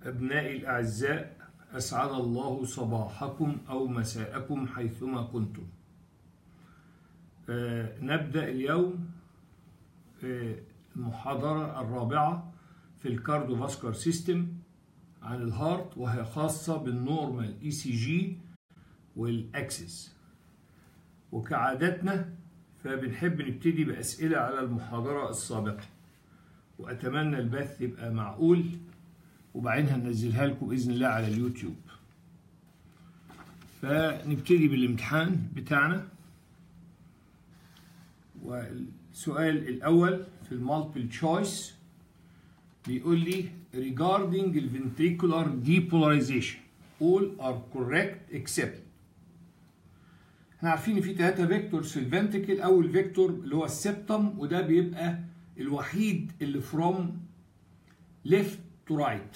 أبنائي الأعزاء أسعد الله صباحكم أو مساءكم حيثما كنتم آه نبدأ اليوم آه المحاضرة الرابعة في الكارديوفاسكولار سيستم عن الهارت وهي خاصة بالنورمال اي سي جي والاكسس وكعادتنا فبنحب نبتدي بأسئلة على المحاضرة السابقة وأتمنى البث يبقى معقول وبعدين هننزلها لكم بإذن الله على اليوتيوب فنبتدي بالامتحان بتاعنا والسؤال الأول في المالتيبل تشويس بيقول لي regarding the ventricular depolarization all are correct except احنا عارفين ان في ثلاثة فيكتورز في الفنتكل اول فيكتور اللي هو السبتم وده بيبقى الوحيد اللي from left to right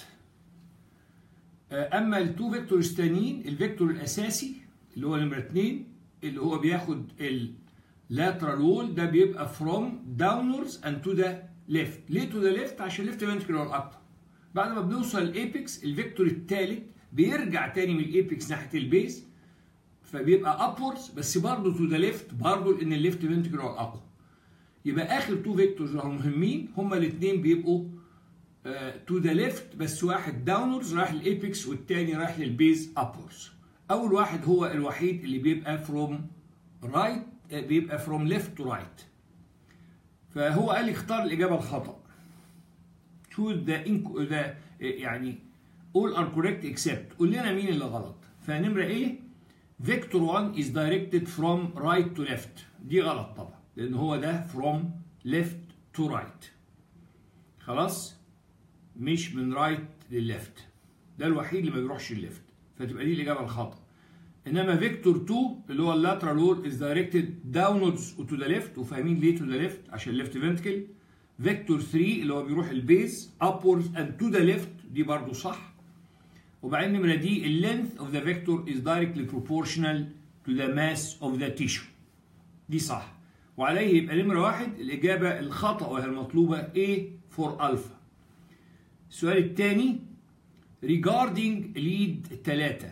اما التو فيكتورز الثانيين الفيكتور الاساسي اللي هو نمرة 2 اللي هو بياخد اللاترال وول ده بيبقى from downwards and to the left ليه to the left عشان left ventricular اكتر بعد ما بنوصل الايبكس الفيكتور الثالث بيرجع تاني من الايبكس ناحيه البيز فبيبقى upwards بس برضه to the left برضه لان الليفت ventricular اقوى يبقى اخر تو فيكتورز اللي هم مهمين هما الاثنين بيبقوا تو ذا ليفت بس واحد داونورز رايح للايبكس والتاني رايح للبيز ابورز اول واحد هو الوحيد اللي بيبقى فروم رايت right بيبقى فروم ليفت تو رايت فهو قال لي اختار الاجابه الخطا choose the ذا يعني all are correct except قول لنا مين اللي غلط فنمره ايه فيكتور 1 is directed from right to left دي غلط طبعا لان هو ده from left to right خلاص مش من رايت للليفت ده الوحيد اللي ما بيروحش الليفت فتبقى دي الاجابه الخطا انما فيكتور 2 اللي هو اللاترال وول از دايركتد داونوردز تو ذا ليفت وفاهمين ليه تو ذا ليفت عشان الليفت فنتكل فيكتور 3 اللي هو بيروح البيز upwards and to the left دي برضو صح وبعدين نمره دي اللينث اوف ذا فيكتور از دايركتلي proportional to the mass of the tissue دي صح وعليه يبقى نمره واحد الاجابه الخطا وهي المطلوبه A for alpha السؤال الثاني regarding lead 3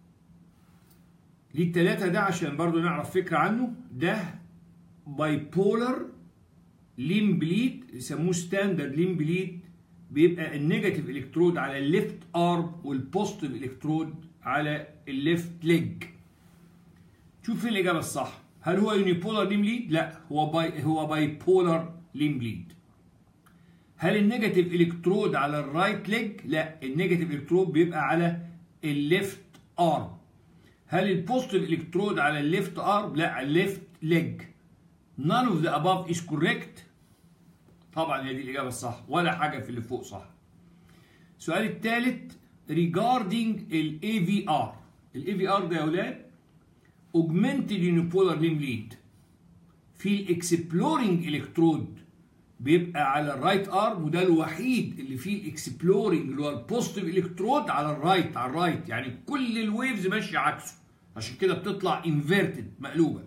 lead 3 ده عشان برضو نعرف فكرة عنه ده bipolar limb lead يسموه ستاندرد limb lead بيبقى النيجاتيف الكترود على الليفت ارم والبوزيتيف الكترود على الليفت ليج شوف فين الاجابه الصح هل هو يونيبولار ليم ليد لا هو باي هو بايبولار ليم ليد هل النيجاتيف الكترود على الرايت ليج؟ لا النيجاتيف الكترود بيبقى على الليفت ارم. هل البوزيتيف الكترود على الليفت ارم؟ لا على الليفت ليج. None of the above is correct. طبعا هي دي الاجابه الصح ولا حاجه في اللي فوق صح. السؤال الثالث regarding ال AVR. ال AVR ده يا اولاد augmented unipolar limb lead في الاكسبلورنج الكترود بيبقى على الرايت ارم وده الوحيد اللي فيه الاكسبلورنج اللي هو البوزيتيف الكترود على الرايت على الرايت يعني كل الويفز ماشيه عكسه عشان كده بتطلع انفيرتد مقلوبه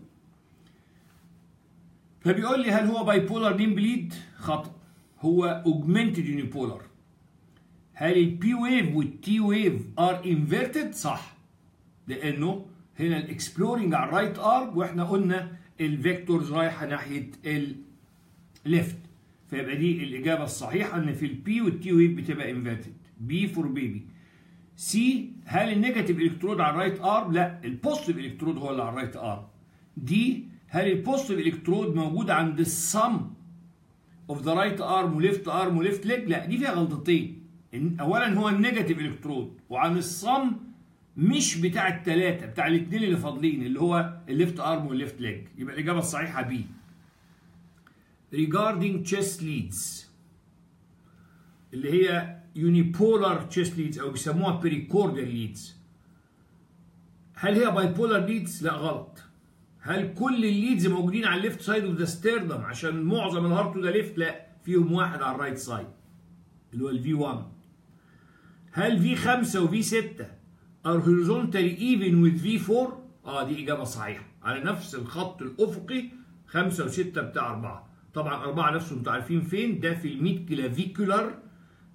فبيقول لي هل هو باي بولار لين بليد خطا هو اوجمنتد يونيبولار هل البي ويف والتي ويف ار انفيرتد صح لانه هنا الاكسبلورنج على الرايت ارم واحنا قلنا الفيكتورز رايحه ناحيه الليفت فيبقى دي الإجابة الصحيحة إن في البي والتي ويف بتبقى انفيرتد بي فور بيبي سي هل النيجاتيف الكترود على الرايت ارم؟ لا البوزيتيف الكترود هو اللي على الرايت ارم دي هل البوزيتيف الكترود موجود عند السم اوف ذا رايت ارم وليفت ارم وليفت ليج؟ لا دي فيها غلطتين اولا هو النيجاتيف الكترود وعن الصم مش بتاع الثلاثه بتاع الاثنين اللي فاضلين اللي هو الليفت ارم والليفت ليج يبقى الاجابه الصحيحه بي regarding chest leads اللي هي unipolar chest leads او بيسموها pericordial leads هل هي bipolar leads؟ لا غلط هل كل الليدز موجودين على الليفت سايد اوف ذا ستيرنم عشان معظم الهارت ده ليفت؟ لا فيهم واحد على الرايت سايد اللي هو الفي 1 هل في 5 وفي 6 are horizontally even with في 4 اه دي اجابه صحيحه على نفس الخط الافقي 5 و6 بتاع 4 طبعا أربعة نفسه انتوا عارفين فين ده في الميد كلافيكولار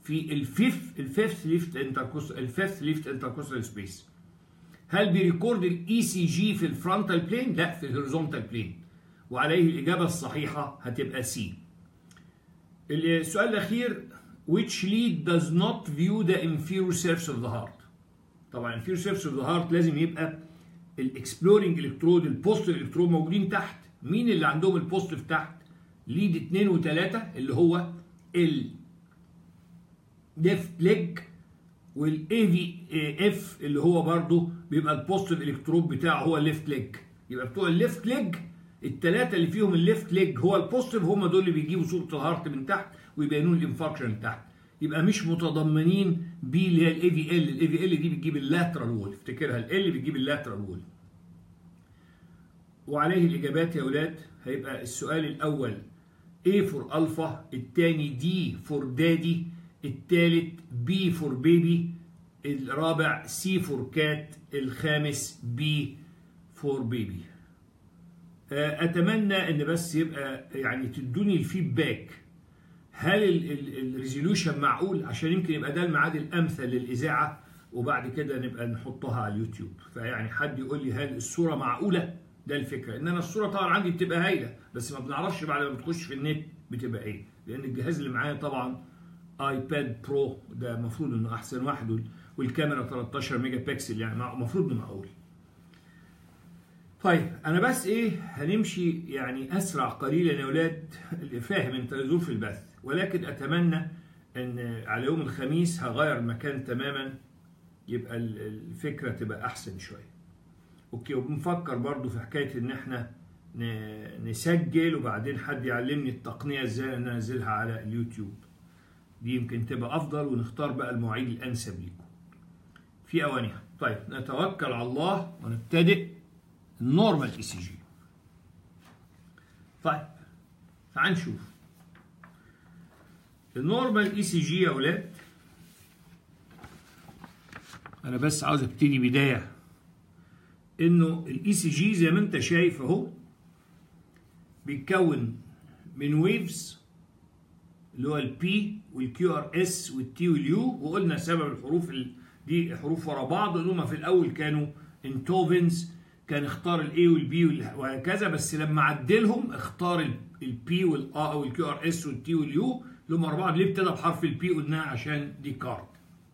في الفيف الفيفث ليفت انتركوستال الفيفث ليفت انتركوستال سبيس هل بيريكورد الاي سي جي في الفرونتال بلين؟ لا في الهوريزونتال بلين وعليه الاجابه الصحيحه هتبقى سي. السؤال الاخير which lead does not view the inferior surface of the heart طبعا inferior surface of the heart لازم يبقى الاكسبلورنج الكترود البوزيتيف الكترود موجودين تحت مين اللي عندهم البوزيتيف تحت ليد 2 و3 اللي هو ال ليفت ليج والاي في اف اللي هو برضه بيبقى البوزيتيف الكترود بتاعه هو الليفت ليج يبقى بتوع الليفت ليج الثلاثه اللي فيهم الليفت ليج هو البوزيتيف هم دول اللي بيجيبوا صوره الهارت من تحت ويبينوا الانفاركشن اللي تحت يبقى مش متضمنين بي اللي هي الاي في ال الاي في ال دي بتجيب اللاترال وول افتكرها ال بتجيب اللاترال وول وعليه الاجابات يا اولاد هيبقى السؤال الاول A فور الفا الثاني دي فور دادي الثالث بي فور بيبي الرابع سي فور كات الخامس بي فور بيبي اتمنى ان بس يبقى يعني تدوني الفيدباك هل الريزوليوشن معقول عشان يمكن يبقى ده الميعاد الامثل للاذاعه وبعد كده نبقى نحطها على اليوتيوب فيعني حد يقول لي هل الصوره معقوله ده الفكره ان انا الصوره طبعا عندي بتبقى هايله بس ما بنعرفش بعد ما بتخش في النت بتبقى ايه لان الجهاز اللي معايا طبعا ايباد برو ده المفروض انه احسن واحد والكاميرا 13 ميجا بكسل يعني المفروض انه معقول طيب انا بس ايه هنمشي يعني اسرع قليلا يا اولاد اللي فاهم انت ظروف البث ولكن اتمنى ان على يوم الخميس هغير المكان تماما يبقى الفكره تبقى احسن شويه اوكي وبنفكر برضو في حكايه ان احنا نسجل وبعدين حد يعلمني التقنيه ازاي انزلها على اليوتيوب دي يمكن تبقى افضل ونختار بقى المواعيد الانسب ليكم في اوانها طيب نتوكل على الله ونبتدئ النورمال اي سي جي طيب تعال نشوف النورمال اي سي جي يا اولاد انا بس عاوز ابتدي بدايه انه الاي سي جي زي ما انت شايف اهو بيتكون من ويفز اللي هو البي والكيو ار اس والتي واليو وقلنا سبب الحروف دي حروف ورا بعض ان هم في الاول كانوا انتوفنز كان اختار الاي والبي وهكذا بس لما عدلهم اختار البي والا او الكيو ار اس والتي واليو اللي هم اربعه ليه ابتدى بحرف البي قلناها عشان ديكارت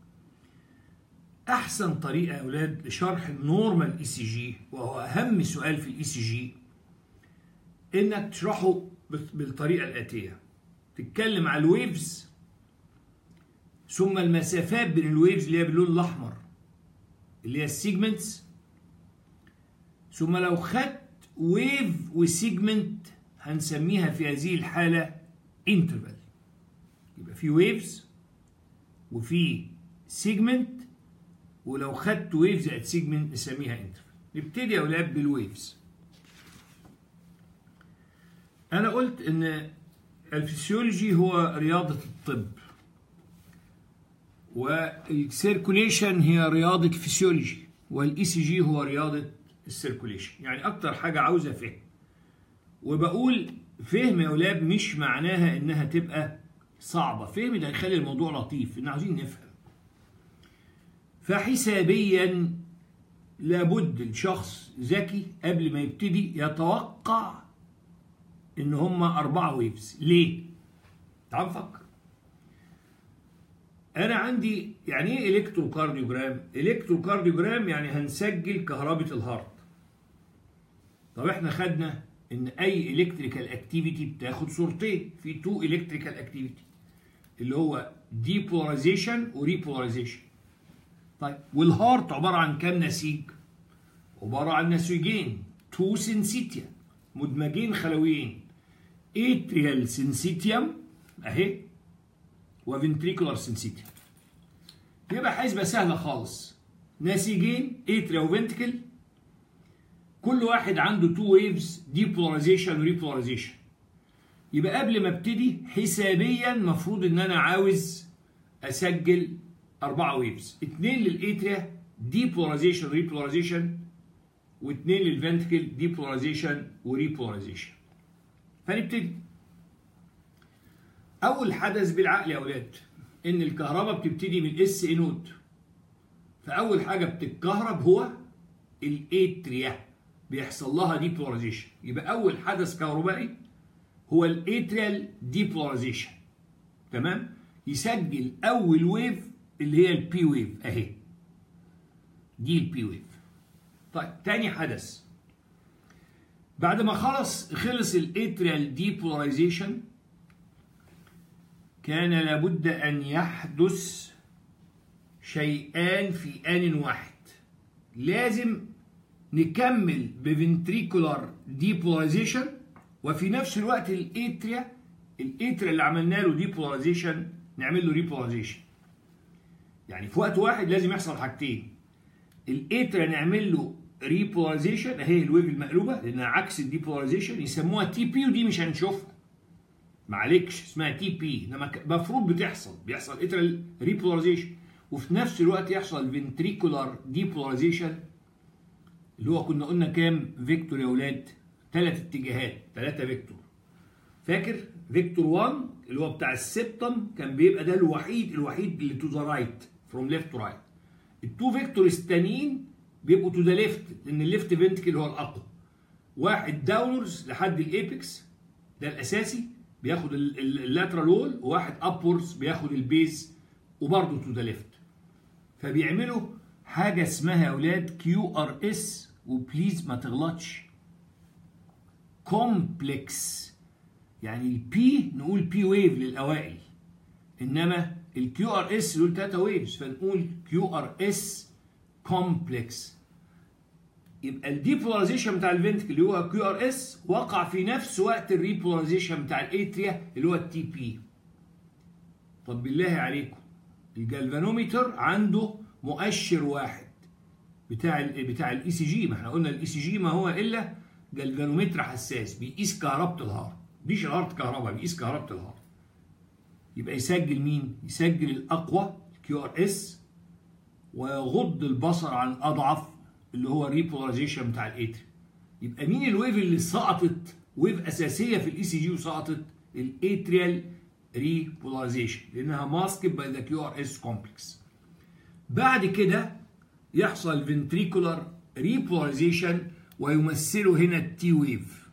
احسن طريقه يا اولاد لشرح النورمال اي سي جي وهو اهم سؤال في الاي سي جي انك تشرحه بالطريقه الاتيه تتكلم على الويفز ثم المسافات بين الويفز اللي هي باللون الاحمر اللي هي السيجمنتس ثم لو خدت ويف وسيجمنت هنسميها في هذه الحالة انترفال يبقى في ويفز وفي سيجمنت ولو خدت ويف زائد سيجمنت نسميها انترفال نبتدي يا اولاد بالويفز انا قلت ان الفسيولوجي هو رياضة الطب والسيركوليشن هي رياضة الفسيولوجي والاي سي جي هو رياضة السيركوليشن يعني اكتر حاجة عاوزة فهم وبقول فهم يا اولاد مش معناها انها تبقى صعبة فهم ده هيخلي الموضوع لطيف ان عاوزين نفهم فحسابيا لابد الشخص ذكي قبل ما يبتدي يتوقع ان هم اربعة ويفز ليه تعال نفكر انا عندي يعني ايه الكتروكارديوجرام الكتروكارديوجرام يعني هنسجل كهربة الهارت طب احنا خدنا ان اي الكتريكال اكتيفيتي بتاخد صورتين في تو الكتريكال اكتيفيتي اللي هو ديبولاريزيشن وريبولاريزيشن طيب والهارت عباره عن كام نسيج عباره عن نسيجين تو سنسيتيا مدمجين خلويين اتريال سنسيتيوم اهي وفنتريكولار سنسيتيوم يبقى حسبه سهله خالص نسيجين اتريا وفنتكل كل واحد عنده تو ويفز ديبولاريزيشن وريبولاريزيشن يبقى قبل ما ابتدي حسابيا المفروض ان انا عاوز اسجل أربعة ويفز اتنين للاتريا ديبولاريزيشن ريبولاريزيشن واثنين للفنتكل ديبولاريزيشن وريبولاريزيشن فنبتدي اول حدث بالعقل يا اولاد ان الكهرباء بتبتدي من الاس اي نود فاول حاجه بتتكهرب هو الاتريا بيحصل لها ديبولاريزيشن يبقى اول حدث كهربائي هو الاتريال ديبولاريزيشن تمام يسجل اول ويف اللي هي البي ويف اهي دي البي ويف طيب تاني حدث بعد ما خلص خلص الاتريال ديبولاريزيشن كان لابد ان يحدث شيئان في آن واحد لازم نكمل بفنتريكولار ديبولاريزيشن وفي نفس الوقت الاتريا الاتريا اللي عملنا له ديبولاريزيشن نعمل له ريبولاريزيشن يعني في وقت واحد لازم يحصل حاجتين الاتريا نعمل له ريبولاريزيشن اهي الويف المقلوبه لانها عكس الديبولاريزيشن يسموها تي بي ودي مش هنشوفها معلكش اسمها تي بي انما المفروض بتحصل بيحصل اتريال ريبولاريزيشن وفي نفس الوقت يحصل فنتريكولار ديبولاريزيشن اللي هو كنا قلنا كام فيكتور يا اولاد ثلاث اتجاهات ثلاثه فيكتور فاكر فيكتور 1 اللي هو بتاع السبتم كان بيبقى ده الوحيد الوحيد اللي تو ذا رايت فروم ليفت تو رايت التو فيكتورز التانيين بيبقوا تو ذا ليفت لان الليفت فنتكل هو الاقوى واحد داونرز لحد الايبكس ده الاساسي بياخد اللاترال وول وواحد ابورز بياخد البيز وبرضه تو ذا ليفت فبيعملوا حاجه اسمها يا اولاد كيو ار اس وبليز ما تغلطش كومبلكس يعني البي نقول بي ويف للاوائل انما الكيو ار اس دول تلاته ويفز فنقول كيو ار اس كومبلكس يبقى الديبولاريزيشن بتاع الفنتكل اللي هو كيو ار اس وقع في نفس وقت الريبولاريزيشن بتاع الاتريا اللي هو التي بي طب بالله عليكم الجالفانومتر عنده مؤشر واحد بتاع ال بتاع الاي سي جي ما احنا قلنا الاي سي جي ما هو الا جالفانومتر حساس بيقيس كهربة الهارت مش الهارت كهرباء بيقيس كهربة الهارت يبقى يسجل مين؟ يسجل الاقوى كيو ار اس ويغض البصر عن اضعف اللي هو الريبولاريزيشن بتاع الاتري يبقى مين الويف اللي سقطت ويف اساسيه في الاي سي جي وسقطت الاتريال ريبولاريزيشن لانها ماسكت باي ذا كيو ار اس كومبلكس بعد كده يحصل فنتريكولار ريبولاريزيشن ويمثله هنا التي ويف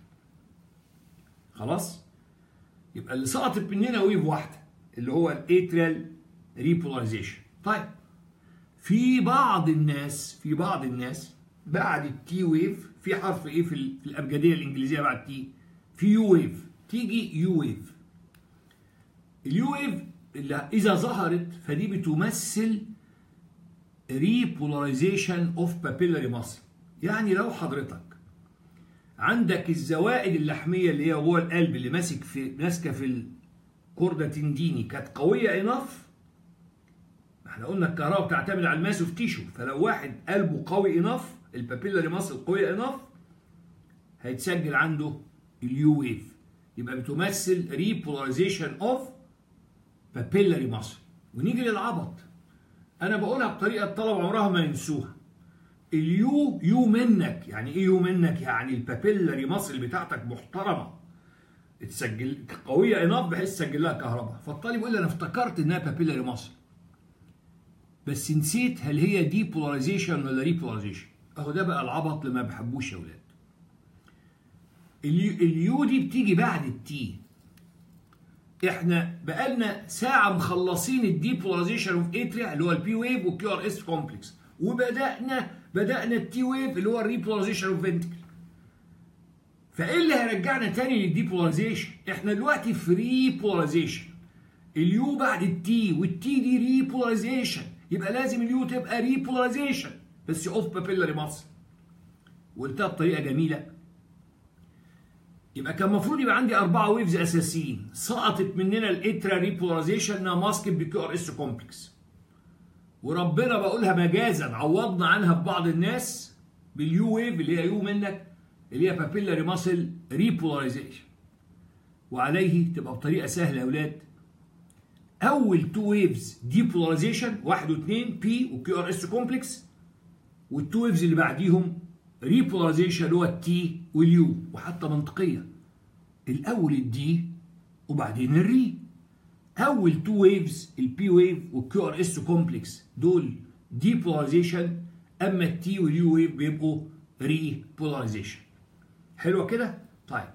خلاص يبقى اللي سقطت مننا ويف واحده اللي هو الاتريال ريبولاريزيشن طيب في بعض الناس في بعض الناس بعد التي ويف في حرف ايه في, في الابجديه الانجليزيه بعد تي في يو ويف تيجي يو ويف اليو ويف اللي اذا ظهرت فدي بتمثل ريبولاريزيشن اوف بابيلاري ماسل يعني لو حضرتك عندك الزوائد اللحميه اللي هي جوه القلب اللي ماسك في ماسكه في الكوردا تنديني كانت قويه انف احنا قلنا الكهرباء بتعتمد على الماسوف تيشو فلو واحد قلبه قوي انف البابيلاري ماسل قويه انف هيتسجل عنده اليو ويف يبقى بتمثل ريبولاريزيشن اوف بابيلاري ماسل ونيجي للعبط انا بقولها بطريقه الطلبه عمرها ما ينسوها اليو يو منك يعني ايه يو منك يعني البابيلاري ماسل بتاعتك محترمه تسجل قويه انف بحيث تسجل لها كهرباء فالطالب يقول لي انا افتكرت انها بابيلاري ماسل بس نسيت هل هي دي بولاريزيشن ولا ريبولاريزيشن اهو ده بقى العبط اللي ما بحبوش يا اولاد اليو دي بتيجي بعد التي احنا بقالنا ساعه مخلصين الديبولاريزيشن اوف اتريا اللي هو البي ويف والكيو ار اس كومبلكس وبدانا بدانا التي ويف اللي هو الريبولاريزيشن اوف فنتكل فايه اللي هيرجعنا تاني للديبولاريزيشن احنا دلوقتي في ريبولاريزيشن اليو بعد التي والتي دي ريبولاريزيشن يبقى لازم اليو تبقى ريبولاريزيشن بس اوف بابيلاري ماسل وقلتها بطريقه جميله يبقى كان المفروض يبقى عندي أربعة ويفز أساسيين سقطت مننا الإترا ريبولاريزيشن إنها ماسكت بكيو ار اس كومبلكس وربنا بقولها مجازا عوضنا عنها في بعض الناس باليو ويف اللي هي يو منك اللي هي بابيلاري ماسل ريبولاريزيشن وعليه تبقى بطريقة سهلة يا أولاد أول تو ويفز ديبولاريزيشن واحد واثنين بي وكيو ار اس كومبلكس والتو ويفز اللي بعديهم ريبولاريزيشن اللي هو التي واليو وحتى منطقيه الاول الدي وبعدين الري اول تو ويفز البي ويف والكيو ار اس كومبلكس دول ديبولاريزيشن اما التي واليو ويف بيبقوا ري بولاريزيشن حلوه كده طيب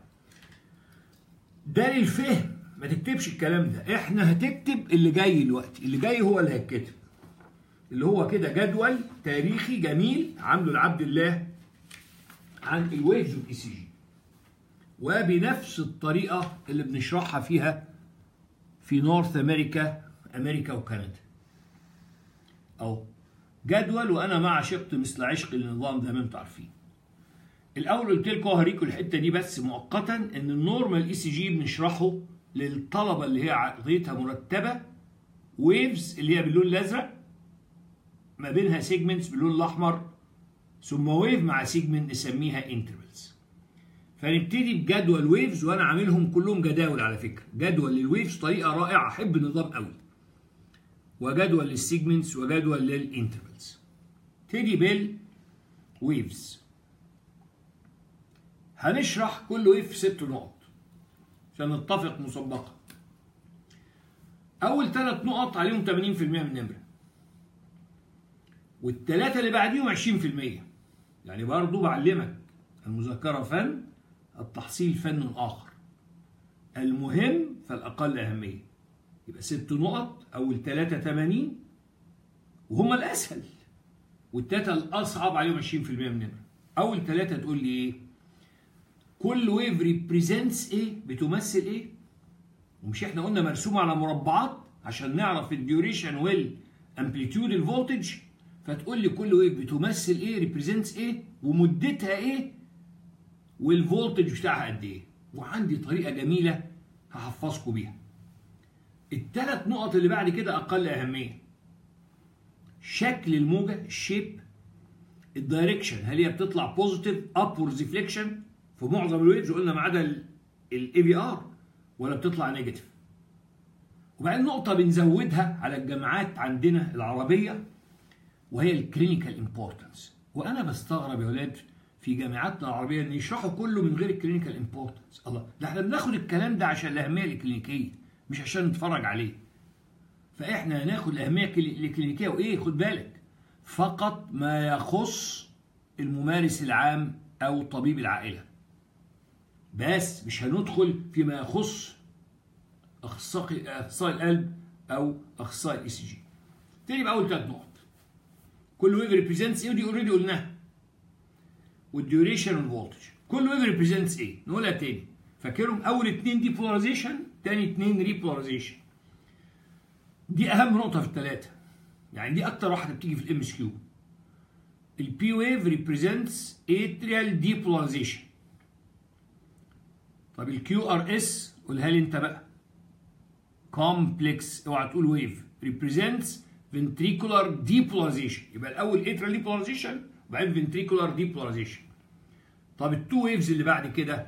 ده للفهم ما تكتبش الكلام ده احنا هتكتب اللي جاي دلوقتي اللي جاي هو اللي هيتكتب اللي هو كده جدول تاريخي جميل عامله لعبد الله عن الويفز والاي سي جي وبنفس الطريقه اللي بنشرحها فيها في نورث امريكا امريكا وكندا اهو جدول وانا مع شقت مثل عشق النظام زي ما انتم عارفين الاول قلت لكم هوريكم الحته دي بس مؤقتا ان النورمال اي سي جي بنشرحه للطلبه اللي هي عقليتها مرتبه ويفز اللي هي باللون الازرق ما بينها سيجمنتس باللون الاحمر ثم ويف مع سيجمنت نسميها انترفلز فنبتدي بجدول ويفز وانا عاملهم كلهم جداول على فكره جدول للويفز طريقه رائعه احب النظام قوي وجدول للسيجمنتس وجدول للانترفلز تيجي بالويفز هنشرح كل ويف في ست نقط عشان نتفق مسبقا اول ثلاث نقط عليهم 80% من النمره والثلاثه اللي بعديهم 20% يعني برضو بعلمك المذاكره فن التحصيل فن اخر المهم فالاقل اهميه يبقى ست نقط اول ثلاثه 80 وهما الاسهل والثلاثه الاصعب عليهم 20% من النمره اول ثلاثه تقول لي ايه كل ويف ريبريزنتس ايه بتمثل ايه ومش احنا قلنا مرسومه على مربعات عشان نعرف الديوريشن والامبليتيود الفولتج فتقول لي كل ويف بتمثل ايه ريبريزنتس ايه ومدتها ايه والفولتج بتاعها قد ايه وعندي طريقه جميله هحفظكم بيها الثلاث نقط اللي بعد كده اقل اهميه شكل الموجه الشيب الدايركشن هل هي بتطلع بوزيتيف ابورد ريفليكشن في معظم الويفز قلنا ما عدا الاي في ار ولا بتطلع نيجاتيف وبعدين نقطة بنزودها على الجامعات عندنا العربية وهي الكلينيكال امبورتنس وانا بستغرب يا ولاد في جامعاتنا العربية ان يشرحوا كله من غير الكلينيكال امبورتنس الله ده احنا بناخد الكلام ده عشان الاهمية الكلينيكية مش عشان نتفرج عليه فاحنا هناخد الاهمية الكلينيكية وايه خد بالك فقط ما يخص الممارس العام او طبيب العائله بس مش هندخل فيما يخص اخصائي اخصائي القلب او اخصائي الاي سي جي. تاني باول ثلاث نقط. كل ويف ريبريزنتس ايه ودي اوريدي قلناها. والديوريشن والفولتج. كل ويف ريبريزنتس ايه؟ نقولها تاني. فاكرهم اول اثنين دي بولاريزيشن، تاني اثنين ري بولاريزيشن. دي اهم نقطه في الثلاثه. يعني دي اكتر واحده بتيجي في الام اس كيو. البي ويف ريبريزنتس اتريال ديبولاريزيشن. طب الكيو ار اس قولها لي انت بقى كومبلكس اوعى تقول ويف ريبريزنتس ventricular depolarization يبقى الاول atrial depolarization وبعدين ventricular depolarization طب التو ويفز اللي بعد كده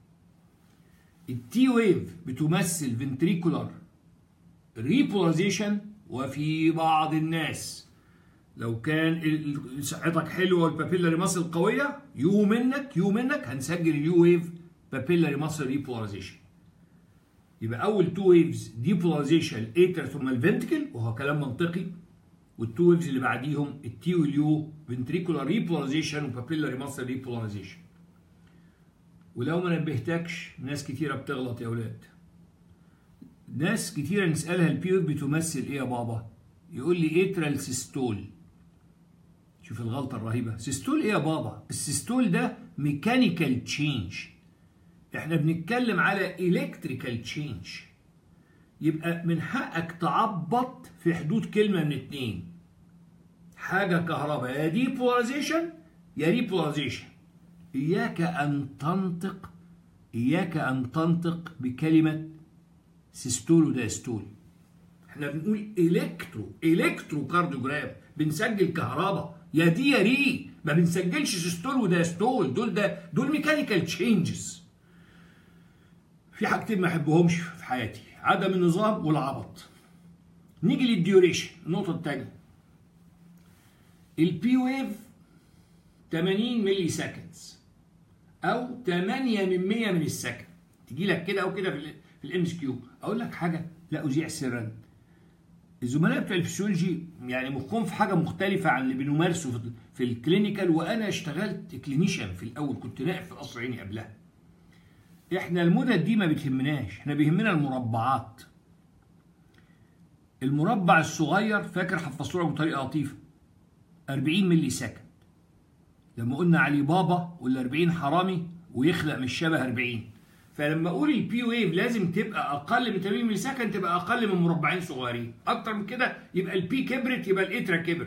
التي ويف بتمثل ventricular repolarization وفي بعض الناس لو كان صحتك حلوه والبابيلاري ماسل قويه يو منك يو منك هنسجل اليو ويف بابيلاري ماسل ريبولاريزيشن يبقى اول تو ويفز ديبولاريزيشن الايتر ثم الفنتكل وهو كلام منطقي والتو ويفز اللي بعديهم التي واليو فنتريكولار ريبولاريزيشن وبابيلاري ماسل ريبولاريزيشن ولو ما نبهتكش ناس كتيره بتغلط يا اولاد ناس كتيره نسالها البي ويف بتمثل ايه يا بابا يقول لي ايترال سيستول شوف الغلطه الرهيبه سيستول ايه يا بابا السيستول ده ميكانيكال تشينج احنا بنتكلم على الكتريكال تشينج يبقى من حقك تعبط في حدود كلمه من اتنين حاجه كهرباء يا ديبولاريزيشن يا ريبولاريزيشن اياك ان تنطق اياك ان تنطق بكلمه سيستول ودايستول احنا بنقول الكترو الكترو كارديوجرام بنسجل كهرباء يا دي يا ري ما بنسجلش سيستول ودايستول دول ده دول ميكانيكال تشينجز في حاجتين ما احبهمش في حياتي عدم النظام والعبط نيجي للديوريشن النقطة الثانية البي ويف 80 ملي سكندز أو 8 من 100 من السكند تجي لك كده أو كده في الام اس كيو أقول لك حاجة لا اذيع سرا الزملاء بتوع الفسيولوجي يعني مخهم في حاجه مختلفه عن اللي بنمارسه في, في الكلينيكال وانا اشتغلت كلينيشن في الاول كنت نائب في قصر عيني قبلها احنا المدد دي ما بتهمناش احنا بيهمنا المربعات المربع الصغير فاكر حفظته لك بطريقه لطيفه 40 ملي سكند لما قلنا علي بابا ولا 40 حرامي ويخلق من الشبه 40 فلما اقول البي ويف لازم تبقى اقل من 80 ملي سكند تبقى اقل من مربعين صغيرين اكتر من كده يبقى البي كبرت يبقى الاترا كبر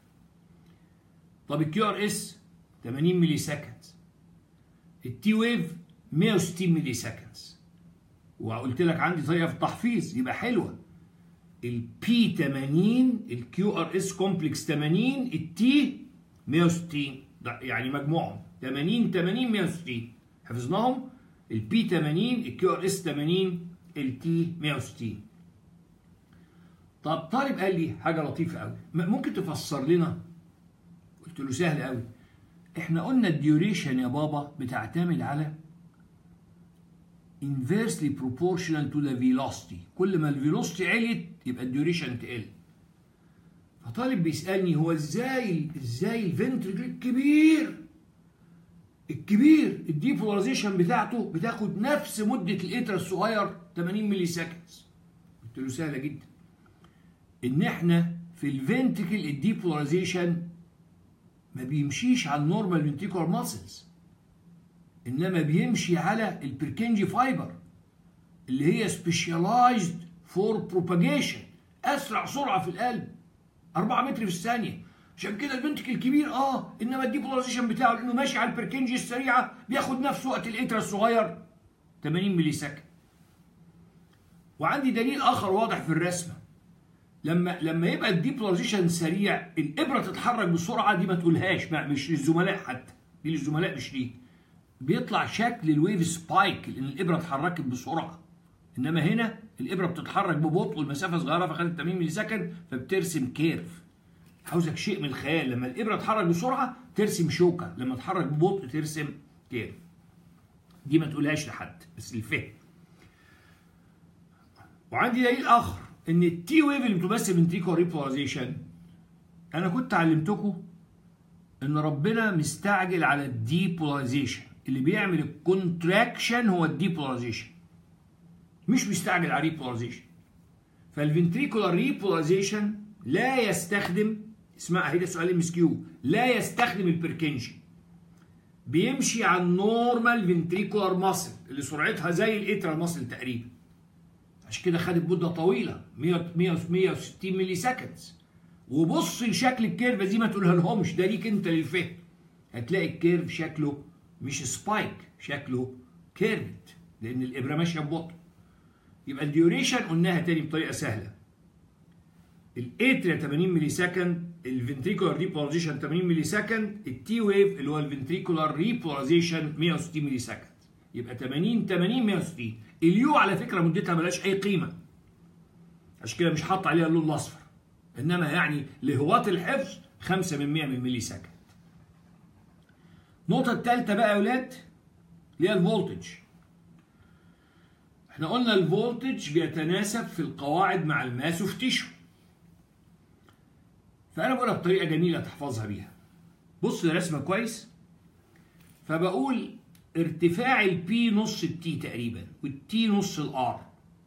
طب الكيو ار اس 80 ملي سكند التي ويف 160 ملي سكند وقلت لك عندي طريقه في التحفيظ يبقى حلوه البي 80 الكيو ار اس كومبلكس 80 التي 160 يعني مجموعهم 80 80 160 حفظناهم البي 80 الكيو ار اس 80 التي 160 طب طالب قال لي حاجه لطيفه قوي ممكن تفسر لنا قلت له سهل قوي احنا قلنا الديوريشن يا بابا بتعتمد على inversely proportional to the velocity كل ما الفيلوسيتي علت يبقى الديوريشن تقل فطالب بيسالني هو ازاي ازاي الفنتركل الكبير الكبير الديبولاريزيشن بتاعته بتاخد نفس مده الاتر الصغير 80 ملي سكند قلت له سهله جدا ان احنا في الفنتركل الديبولاريزيشن ما بيمشيش على النورمال فنتريكولار ماسلز انما بيمشي على البركنجي فايبر اللي هي سبيشاليزد فور بروباجيشن اسرع سرعه في القلب 4 متر في الثانيه عشان كده البنتك الكبير اه انما الديبولاريزيشن بتاعه لانه ماشي على البركنجي السريعه بياخد نفس وقت الاترا الصغير 80 ملي سكند وعندي دليل اخر واضح في الرسمه لما لما يبقى الديبولاريزيشن سريع الابره تتحرك بسرعه دي ما تقولهاش مش للزملاء حتى دي للزملاء مش ليك بيطلع شكل الويف سبايك لان الابره اتحركت بسرعه انما هنا الابره بتتحرك ببطء والمسافه صغيره فخدت 80 ملي سكند فبترسم كيرف عاوزك شيء من الخيال لما الابره تتحرك بسرعه ترسم شوكه لما تتحرك ببطء ترسم كيرف دي ما تقولهاش لحد بس الفهم وعندي دليل اخر ان التي ويف اللي بتمثل فنتريكو ريبولاريزيشن انا كنت علمتكم ان ربنا مستعجل على الديبولاريزيشن اللي بيعمل الكونتراكشن هو الديبولاريزيشن مش مستعجل على الريبولاريزيشن فالفنتريكولار ريبولاريزيشن لا يستخدم اسمع اهي ده سؤال ام اس كيو لا يستخدم البركنجي بيمشي على النورمال فنتريكولار ماسل اللي سرعتها زي الاترال ماسل تقريبا عشان كده خدت مده طويله 100 160 ملي سكندز وبص لشكل الكيرف دي ما تقولها لهمش ده ليك انت للفهم هتلاقي الكيرف شكله مش سبايك شكله كيرفت لان الابره ماشيه ببطء يبقى الديوريشن قلناها تاني بطريقه سهله الاتريا 80 ملي سكند الفنتريكولار ريبولاريزيشن 80 ملي سكند التي ويف اللي هو الفنتريكولار ريبولاريزيشن 160 ملي سكند يبقى 80 80 160 اليو على فكره مدتها ملهاش اي قيمه عشان كده مش حاطط عليها اللون الاصفر انما يعني لهواة الحفظ 5 من 100 من ملي سكند النقطة الثالثة بقى يا ولاد اللي هي الفولتج. احنا قلنا الفولتج بيتناسب في القواعد مع الماس اوف تيشو. فأنا بقولها بطريقة جميلة تحفظها بيها. بص الرسمة كويس. فبقول ارتفاع البي نص التي تقريبا والتي نص الار.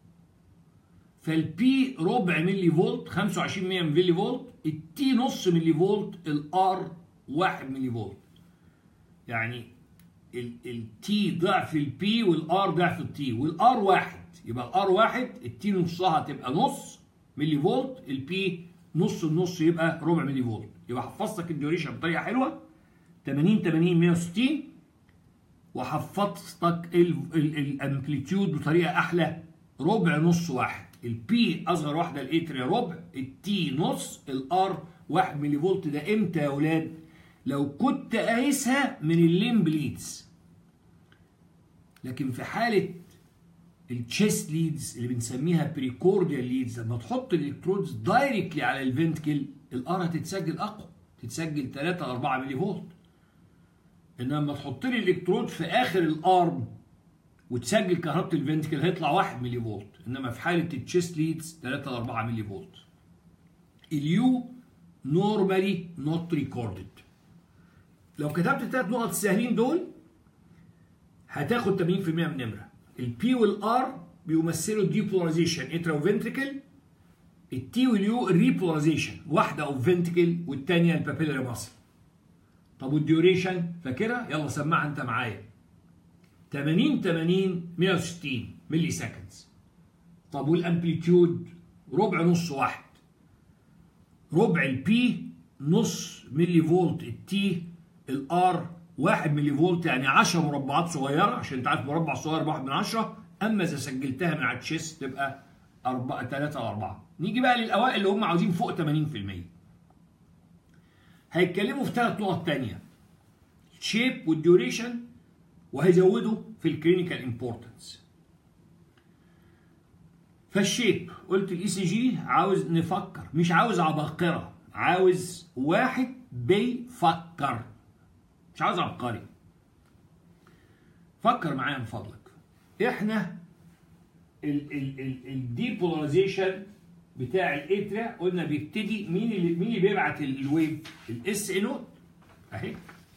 فالبي ربع ملي فولت 25 100 ملي فولت التي نص ملي فولت الار 1 ملي فولت. يعني التي ضعف البي والار ضعف التي والار واحد يبقى الار واحد التي نصها تبقى نص ملي فولت البي نص النص يبقى ربع ملي فولت يبقى حفظتك الديوريشن بطريقه حلوه 80 80 160 وحفظتك الامبليتيود بطريقه احلى ربع نص واحد البي اصغر واحده الاتريا ربع التي نص الار 1 ملي فولت ده امتى يا اولاد؟ لو كنت قايسها من الليم بليدز لكن في حالة التشيست ليدز اللي بنسميها بريكورديال ليدز لما تحط الالكترودز دايركتلي على الفنتكل الار هتتسجل اقوى تتسجل 3 4 ملي فولت انما لما تحط لي الالكترود في اخر الارم وتسجل كهربة الفنتكل هيطلع 1 ملي فولت انما في حالة التشيست ليدز 3 ل 4 ملي فولت اليو نورمالي نوت ريكوردد لو كتبت الثلاث نقط السهلين دول هتاخد 80% من النمره البي والار بيمثلوا الديبولاريزيشن اترا وفنتريكل التي واليو الريبولاريزيشن واحده اوف فنتريكل والثانيه البابيلاري ماسل طب والديوريشن فاكرها يلا سمعها انت معايا 80 80 160 ملي سكندز طب والامبليتيود ربع نص واحد ربع البي نص ملي فولت التي الار 1 ملي فولت يعني 10 مربعات صغيره عشان انت عارف مربع صغير بواحد من 10 اما اذا سجلتها من على التشيس تبقى 4 3 او 4 نيجي بقى للاوائل اللي هم عاوزين فوق 80% هيتكلموا في ثلاث نقط ثانيه الشيب والديوريشن وهيزودوا في الكلينيكال امبورتنس فالشيب قلت الاي سي جي عاوز نفكر مش عاوز عباقره عاوز واحد بيفكر مش عاوز عبقري فكر معايا من فضلك احنا الديبولاريزيشن بتاع الاتريا قلنا بيبتدي مين اللي مين اللي بيبعت الويف الاس نوت اهي